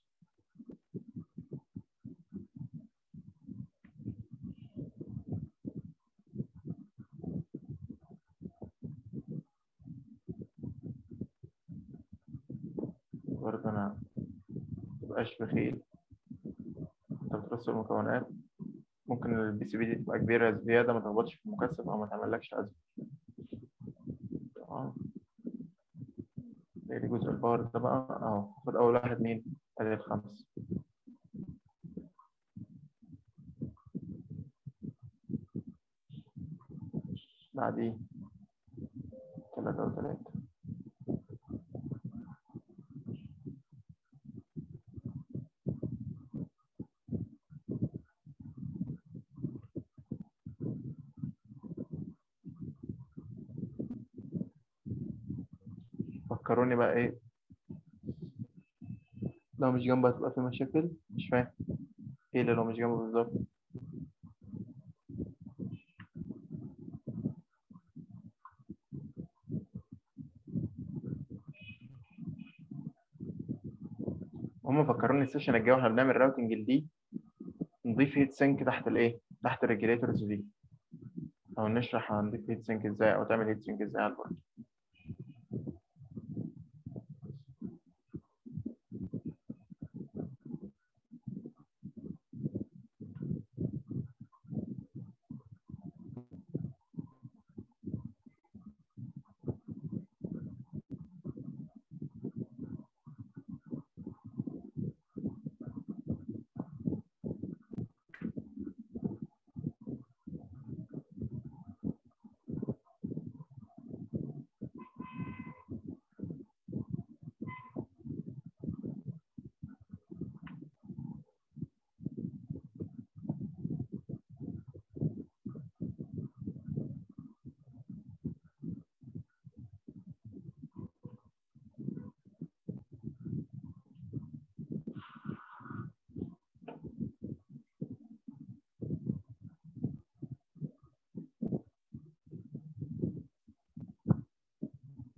برضه انا متبقاش بخيل انت بترص المكونات ممكن البي سي بي دي تبقى كبيرة زيادة ما تخبطش في المكثف أو ما تعملكش أزمة تمام دي جزء الباور ده بقى أهو خد أول واحد مين؟ أدي الخمس بعديه تلاتة وتلاتة فكروني بقى ايه لو مش جنبه هتبقى في مشاكل مش فاهم ايه اللي لو مش جنبه بالظبط هم فكروني السيشن الجاي واحنا بنعمل راوتنج دي نضيف هيت سينك تحت الايه تحت الريجليتورز دي او نشرح هنضيف هيت سينك ازاي او تعمل هيت سينك ازاي على البورد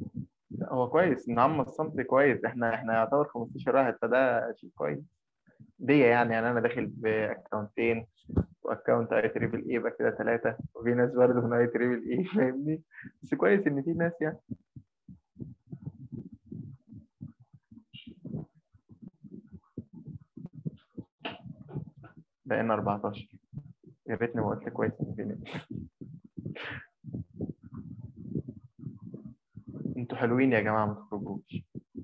لا، هو كويس ان عم الصمت كويس احنا احنا يعتبر 15 واحد فده شيء كويس دي يعني يعني انا داخل باكونتين واكونت اي تريبل اي يبقى كده ثلاثه وفي ناس برضه من اي تريبل اي فاهمني بس كويس ان في ناس يعني بقينا 14 يا ريتني ما قلت كويس ان في ناس انتوا حلوين يا جماعه ما تخرجوش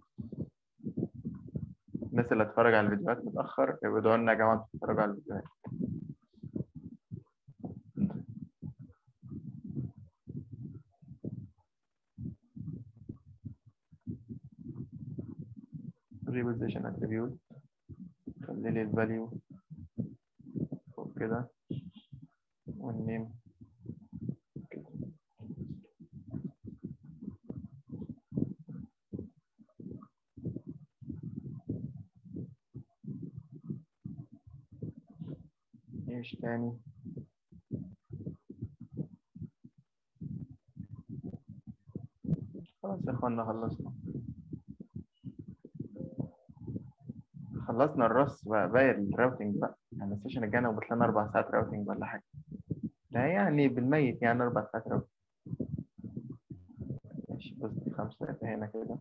الناس اللي هتتفرج على الفيديوهات متاخر يبقوا ادعوا لنا يا جماعه تتفرجوا على الفيديوهات reposition attribute خلي لي الفاليو فوق كده والنيم كده ايش تاني خلاص يا اخوانا خلصنا خلصنا الرص بقى باقي الراوتنج بقى يعني السيشن الجاي نظبط لنا اربع ساعات راوتنج ولا حاجه لا يعني بالميت يعني اربع ساعات راوتنج ماشي بص دي خمسة هنا كده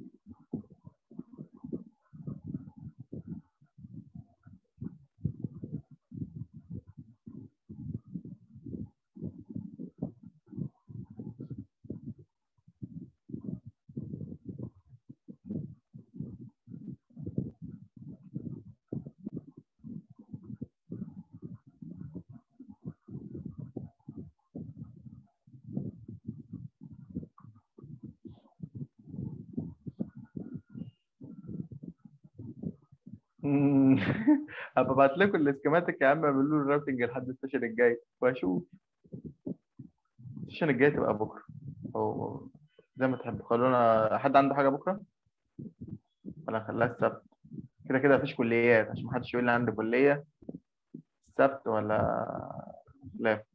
مم. هبقى ابعت لكم الاسكيماتيك يا عم اعملوا له الراوتنج لحد السيشن الجاي واشوف السيشن الجاي تبقى بكره او زي ما تحب خلونا حد عنده حاجه بكره ولا نخليها السبت كده كده مفيش كليات عشان محدش يقول لي عندي كليه السبت ولا لا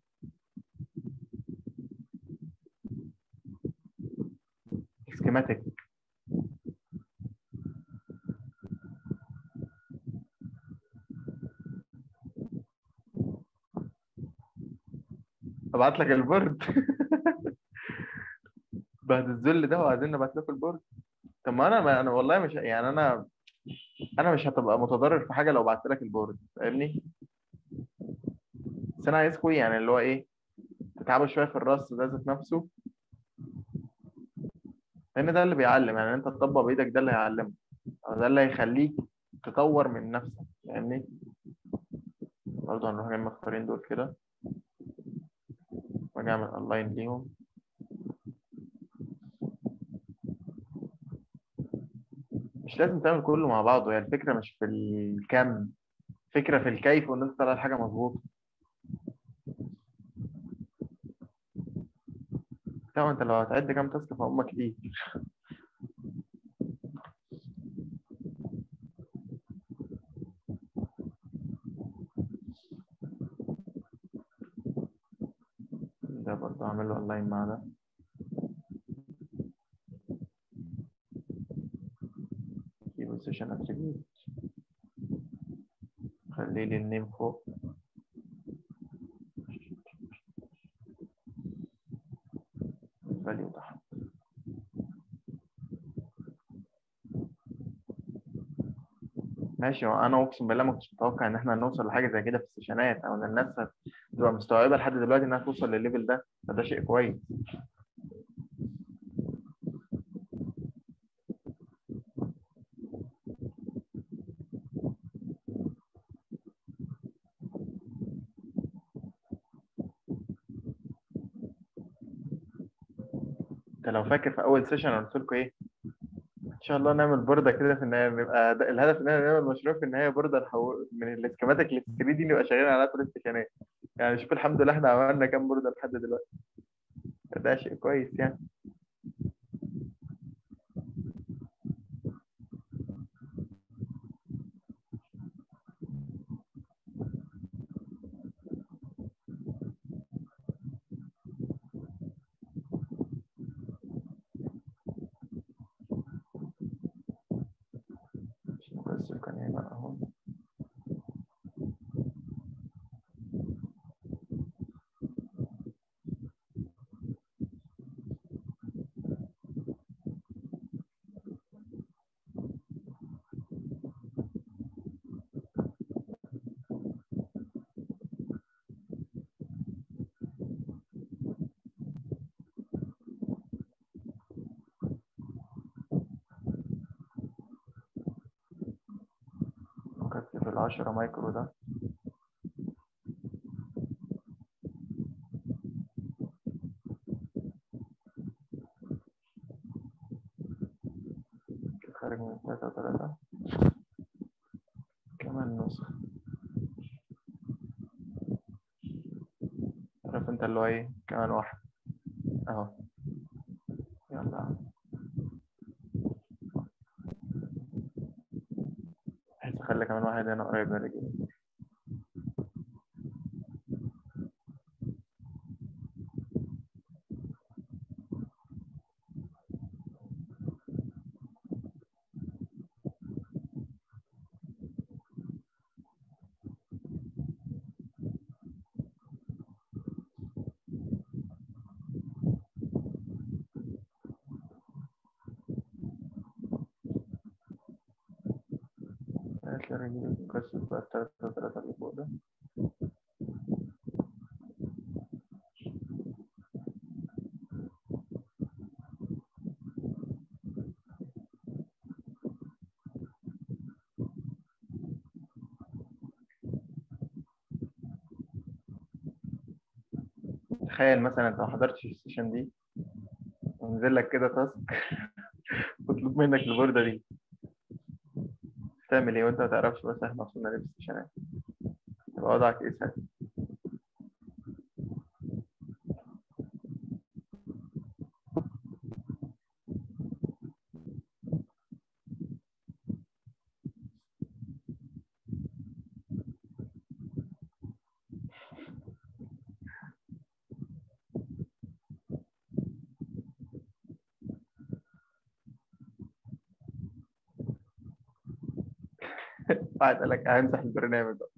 اسكيماتيك ابعت لك البورد بعد الذل ده وعايزين نبعت لكم البورد طب ما انا ما انا والله مش يعني انا انا مش هتبقى متضرر في حاجه لو بعت لك البورد فاهمني بس انا عايزكم يعني اللي هو ايه تتعبوا شويه في الراس ده ذات نفسه لان ده اللي بيعلم يعني انت تطبق بايدك ده اللي هيعلمك او ده اللي هيخليك تطور من نفسك فاهمني برضه هنروح جايين مختارين دول كده واجي اعمل اونلاين ليهم مش لازم تعمل كله مع بعضه هي يعني الفكره مش في الكم فكره في الكيف وان انت تطلع الحاجه مظبوطه لا انت لو هتعد كام تاسك فهم كتير ده برضه هعمله اونلاين مع ده في بوزيشن اتريبيوت خلي لي النيم فوق الفاليو تحت ماشي انا اقسم بالله ما كنتش متوقع ان احنا نوصل لحاجه زي كده في السيشنات او ان الناس تبقى مستوعبه لحد دلوقتي انها توصل للليفل ده فده شيء كويس انت لو فاكر في اول سيشن قلت لكم ايه ان شاء الله نعمل بورده كده في النهايه بيبقى الهدف ان احنا نعمل مشروع في النهايه بورده نحول من الاسكيماتيك لل 3 دي نبقى شغالين عليها طول السيشنات يعني شوف الحمد لله احنا عملنا كام بورده لحد دلوقتي ده شيء كويس يعني بس كان هنا اهو ركز في العشرة مايكرو ده خارج من تلاتة وتلاتة كمان نسخة عارف انت اللي هو ايه كمان واحد اهو يلا بحيث اخلي كمان واحد هنا قريب من رجلي هات لي رجلي قصة بقى التلاتة وتلاتة اللي فوق ده تخيل مثلا انت ما حضرتش السيشن دي ونزل لك كده تاسك مطلوب منك البوردة دي تعمل ايه وانت ما تعرفش بس احنا وصلنا ليه في السيشنات يبقى وضعك ايه ساعتها واحد قال لك همسح البرنامج بقى.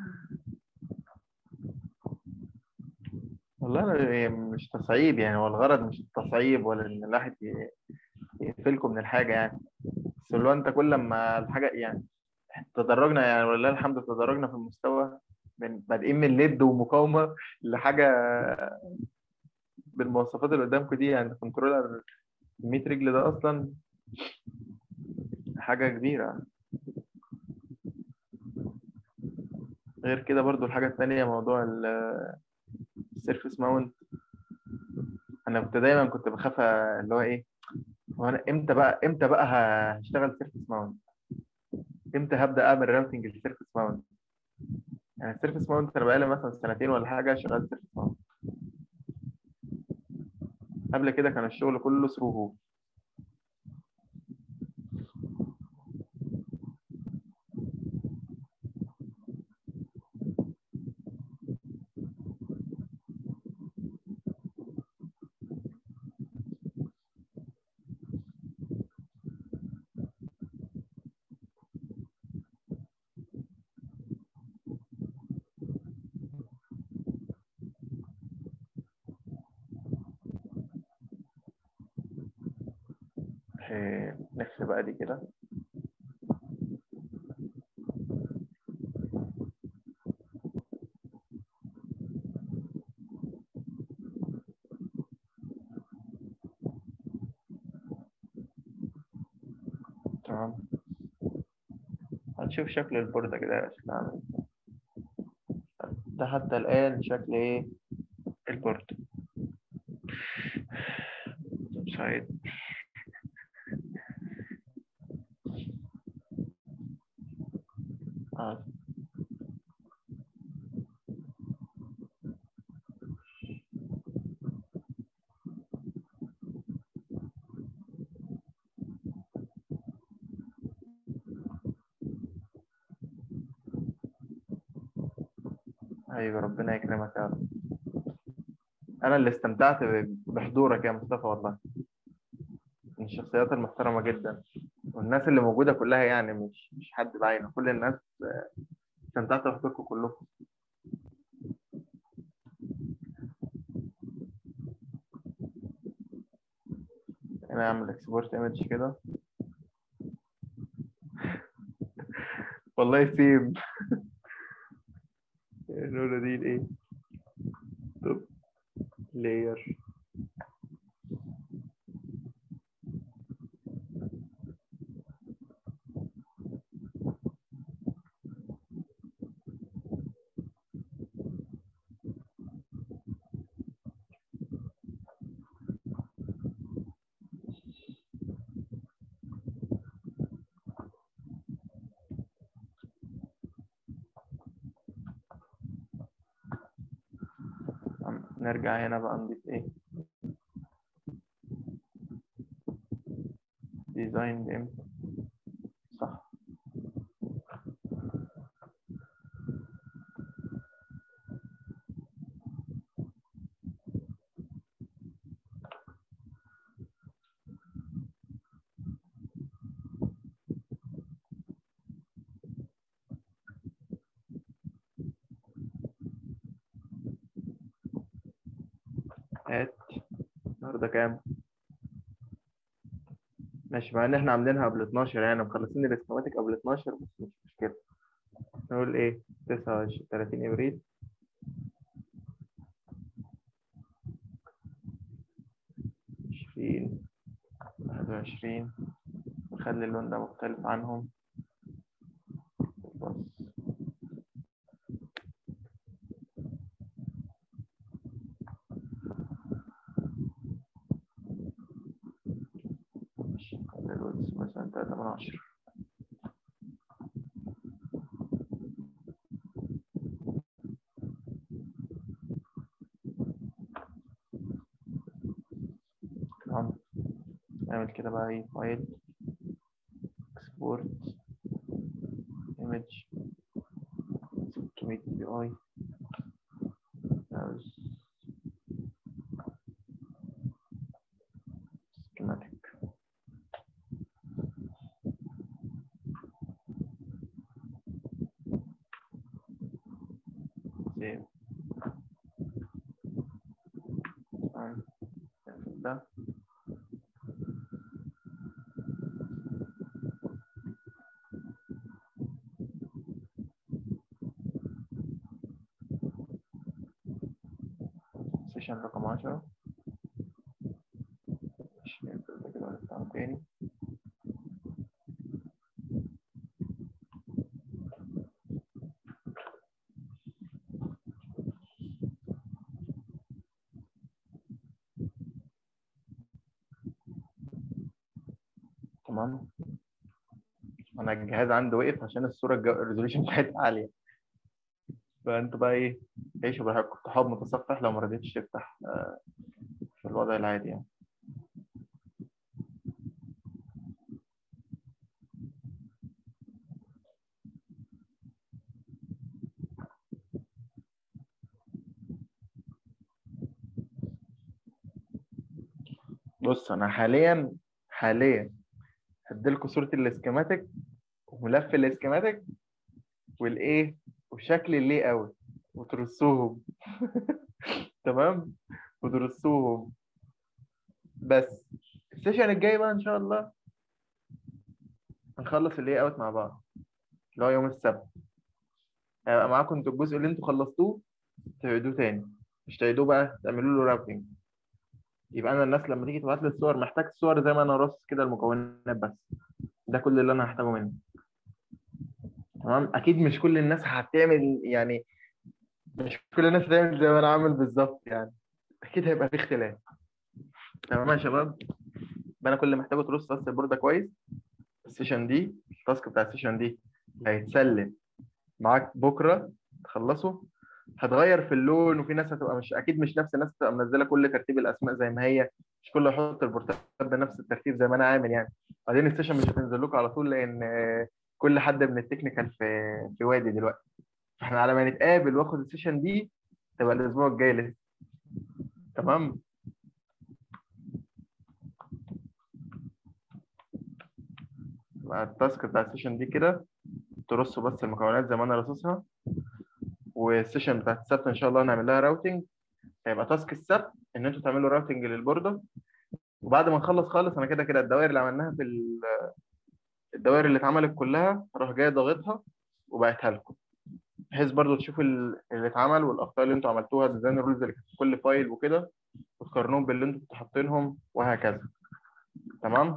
والله أنا هي مش تصعيب يعني هو الغرض مش التصعيب ولا ان الواحد ي- يقفلكم من الحاجه يعني بس اللي هو انت كل ما الحاجه يعني تدرجنا يعني ولله الحمد تدرجنا في المستوى من بادئين من ليد ومقاومه لحاجه بالمواصفات اللي قدامكم دي يعني كنترولر 100 رجل ده اصلا حاجه كبيره غير كده برضو الحاجة التانية موضوع السيرفس ماونت أنا كنت دايما كنت بخاف اللي هو إيه هو أنا إمتى بقى إمتى بقى هشتغل سيرفس ماونت إمتى هبدأ أعمل راوتنج للسيرفس ماونت يعني السيرفس ماونت أنا بقالي مثلا سنتين ولا حاجة شغال سيرفس ماونت قبل كده كان الشغل كله ثرو هو إيه، نقفل بقى دي كده تمام هنشوف شكل البوردة كده شكلها عامل إزاي. ده حتى الآن شكل إيه البورد سايد آه. أيوة ربنا يكرمك يا رب أنا اللي استمتعت ب- بحضورك يا مصطفى والله من الشخصيات المحترمة جدا والناس اللي موجودة كلها يعني مش مش حد بعينه كل الناس آه، استمتعت بحضوركم كلكم أنا أعمل اكسبورت ايمج كده والله سيم النورة دي الايه طب لاير نرجع هنا بقى نضيف ايه ديزاين امتى صح هات النهارده كام ماشي مع ان احنا عاملينها قبل 12 يعني مخلصين الاسكيماتيك قبل 12 بس مش مشكلة نقول ايه 29 30 ابريل عشرين واحد وعشرين نخلي اللون ده مختلف عنهم بص ماشي نخلي الويدز مثلا تلاتة من عشرة تمام نعمل كده بقى ايه فايل اكسبورت ايمج 600 بي اي schematic save تمام نقفل ده سيشن رقم عشرة عشرين كده كده هنفتحه تاني تمام انا الجهاز عندي وقف عشان الصوره الريزوليوشن بتاعتها عاليه فانتوا بقى ايه عيشوا براحتكم افتحوها بمتصفح لو ما رضيتش تفتح آه، في الوضع العادي يعني بص انا حاليا حاليا هديلكوا صورة الاسكيماتيك وملف الاسكيماتيك والايه وشكل اللي اوت وترصوهم تمام وترصوهم بس السيشن الجاي بقى ان شاء الله هنخلص اللي اوت مع بعض اللي هو يوم السبت هيبقى معاكم انتوا الجزء اللي انتوا خلصتوه تعيدوه تاني مش تعيدوه بقى تعملوا له راوتنج يبقى انا الناس لما تيجي تبعت لي الصور محتاج الصور زي ما انا راصص كده المكونات بس ده كل اللي انا هحتاجه منه تمام اكيد مش كل الناس هتعمل يعني مش كل الناس هتعمل زي ما انا عامل بالظبط يعني اكيد هيبقى في اختلاف تمام يا شباب يبقى انا كل اللي محتاجه ترص بس البورده كويس السيشن دي التاسك بتاع السيشن دي اللي هيتسلم معاك بكره تخلصه هتغير في اللون وفي ناس هتبقى مش اكيد مش نفس الناس تبقى منزله كل ترتيب الاسماء زي ما هي مش كله يحط البورتات بنفس الترتيب زي ما انا عامل يعني بعدين السيشن مش هتنزل لكم على طول لان آه، كل حد من التكنيكال في في وادي دلوقتي فاحنا على ما نتقابل واخد السيشن دي تبقى الاسبوع الجاي لسه تمام يبقى التاسك بتاع السيشن دي كده ترصوا بس المكونات زي ما انا رصصها والسيشن بتاعت السبت ان شاء الله هنعمل لها راوتنج هيبقى تاسك السبت ان انتوا تعملوا راوتنج للبورده وبعد ما نخلص خالص انا كده كده الدوائر اللي عملناها في ال- الدوائر اللي اتعملت كلها اروح جاي ضاغطها وبعتها لكم بحيث برضو تشوفوا ال- اللي اتعمل والاخطاء اللي انتوا عملتوها ديزاين رولز اللي كانت في كل فايل وكده وتقارنوهم باللي انتوا كنتوا حاطينهم وهكذا تمام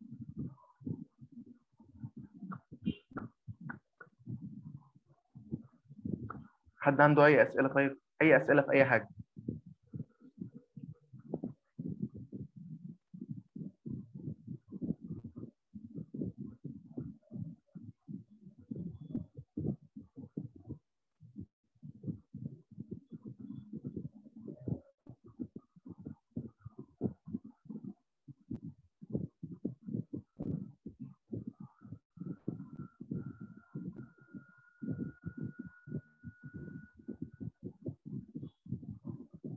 حد عنده اي اسئله طيب اي اسئله في اي حاجه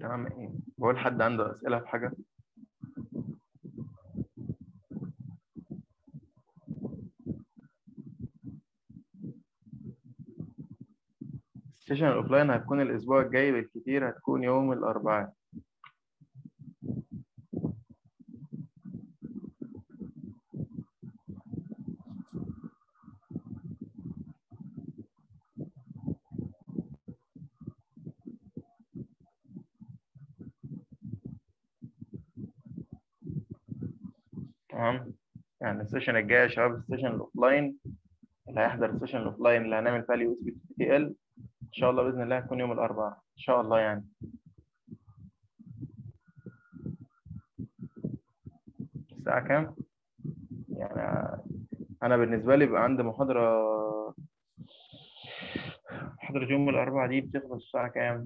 تمام ايه بقول حد عنده اسئله في حاجه السيشن الاوفلاين هتكون الاسبوع الجاي بالكتير هتكون يوم الاربعاء تمام يعني السيشن الجاي يا شباب السيشن الاوفلاين اللي هيحضر السيشن الاوفلاين اللي هنعمل فيها اليو اس بي تي ال ان شاء الله باذن الله هيكون يوم الاربعاء ان شاء الله يعني الساعه كام يعني انا بالنسبه لي بيبقى عندي محاضره محاضره يوم الاربعاء دي بتخلص الساعه كام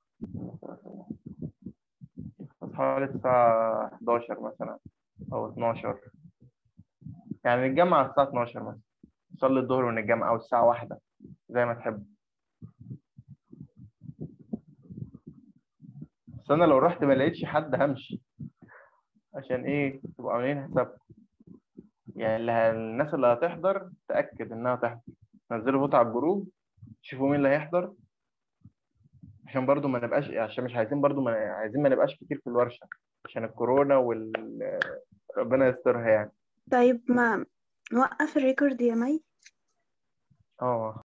بتخلص حوالي الساعه 11 مثلا او 12 يعني نتجمع على الساعه 12 مثلا نصلي الظهر ونتجمع او الساعه واحدة زي ما تحب بس انا لو رحت ما لقيتش حد همشي عشان ايه تبقوا عاملين حساب يعني اللي ه- الناس اللي هتحضر تأكد انها تحضر نزلوا فوت على الجروب شوفوا مين اللي هيحضر عشان برضو ما نبقاش عشان مش عايزين برضو ما عايزين ما نبقاش كتير في الورشة عشان الكورونا وال ربنا يسترها يعني طيب ما نوقف الريكورد يا مي اه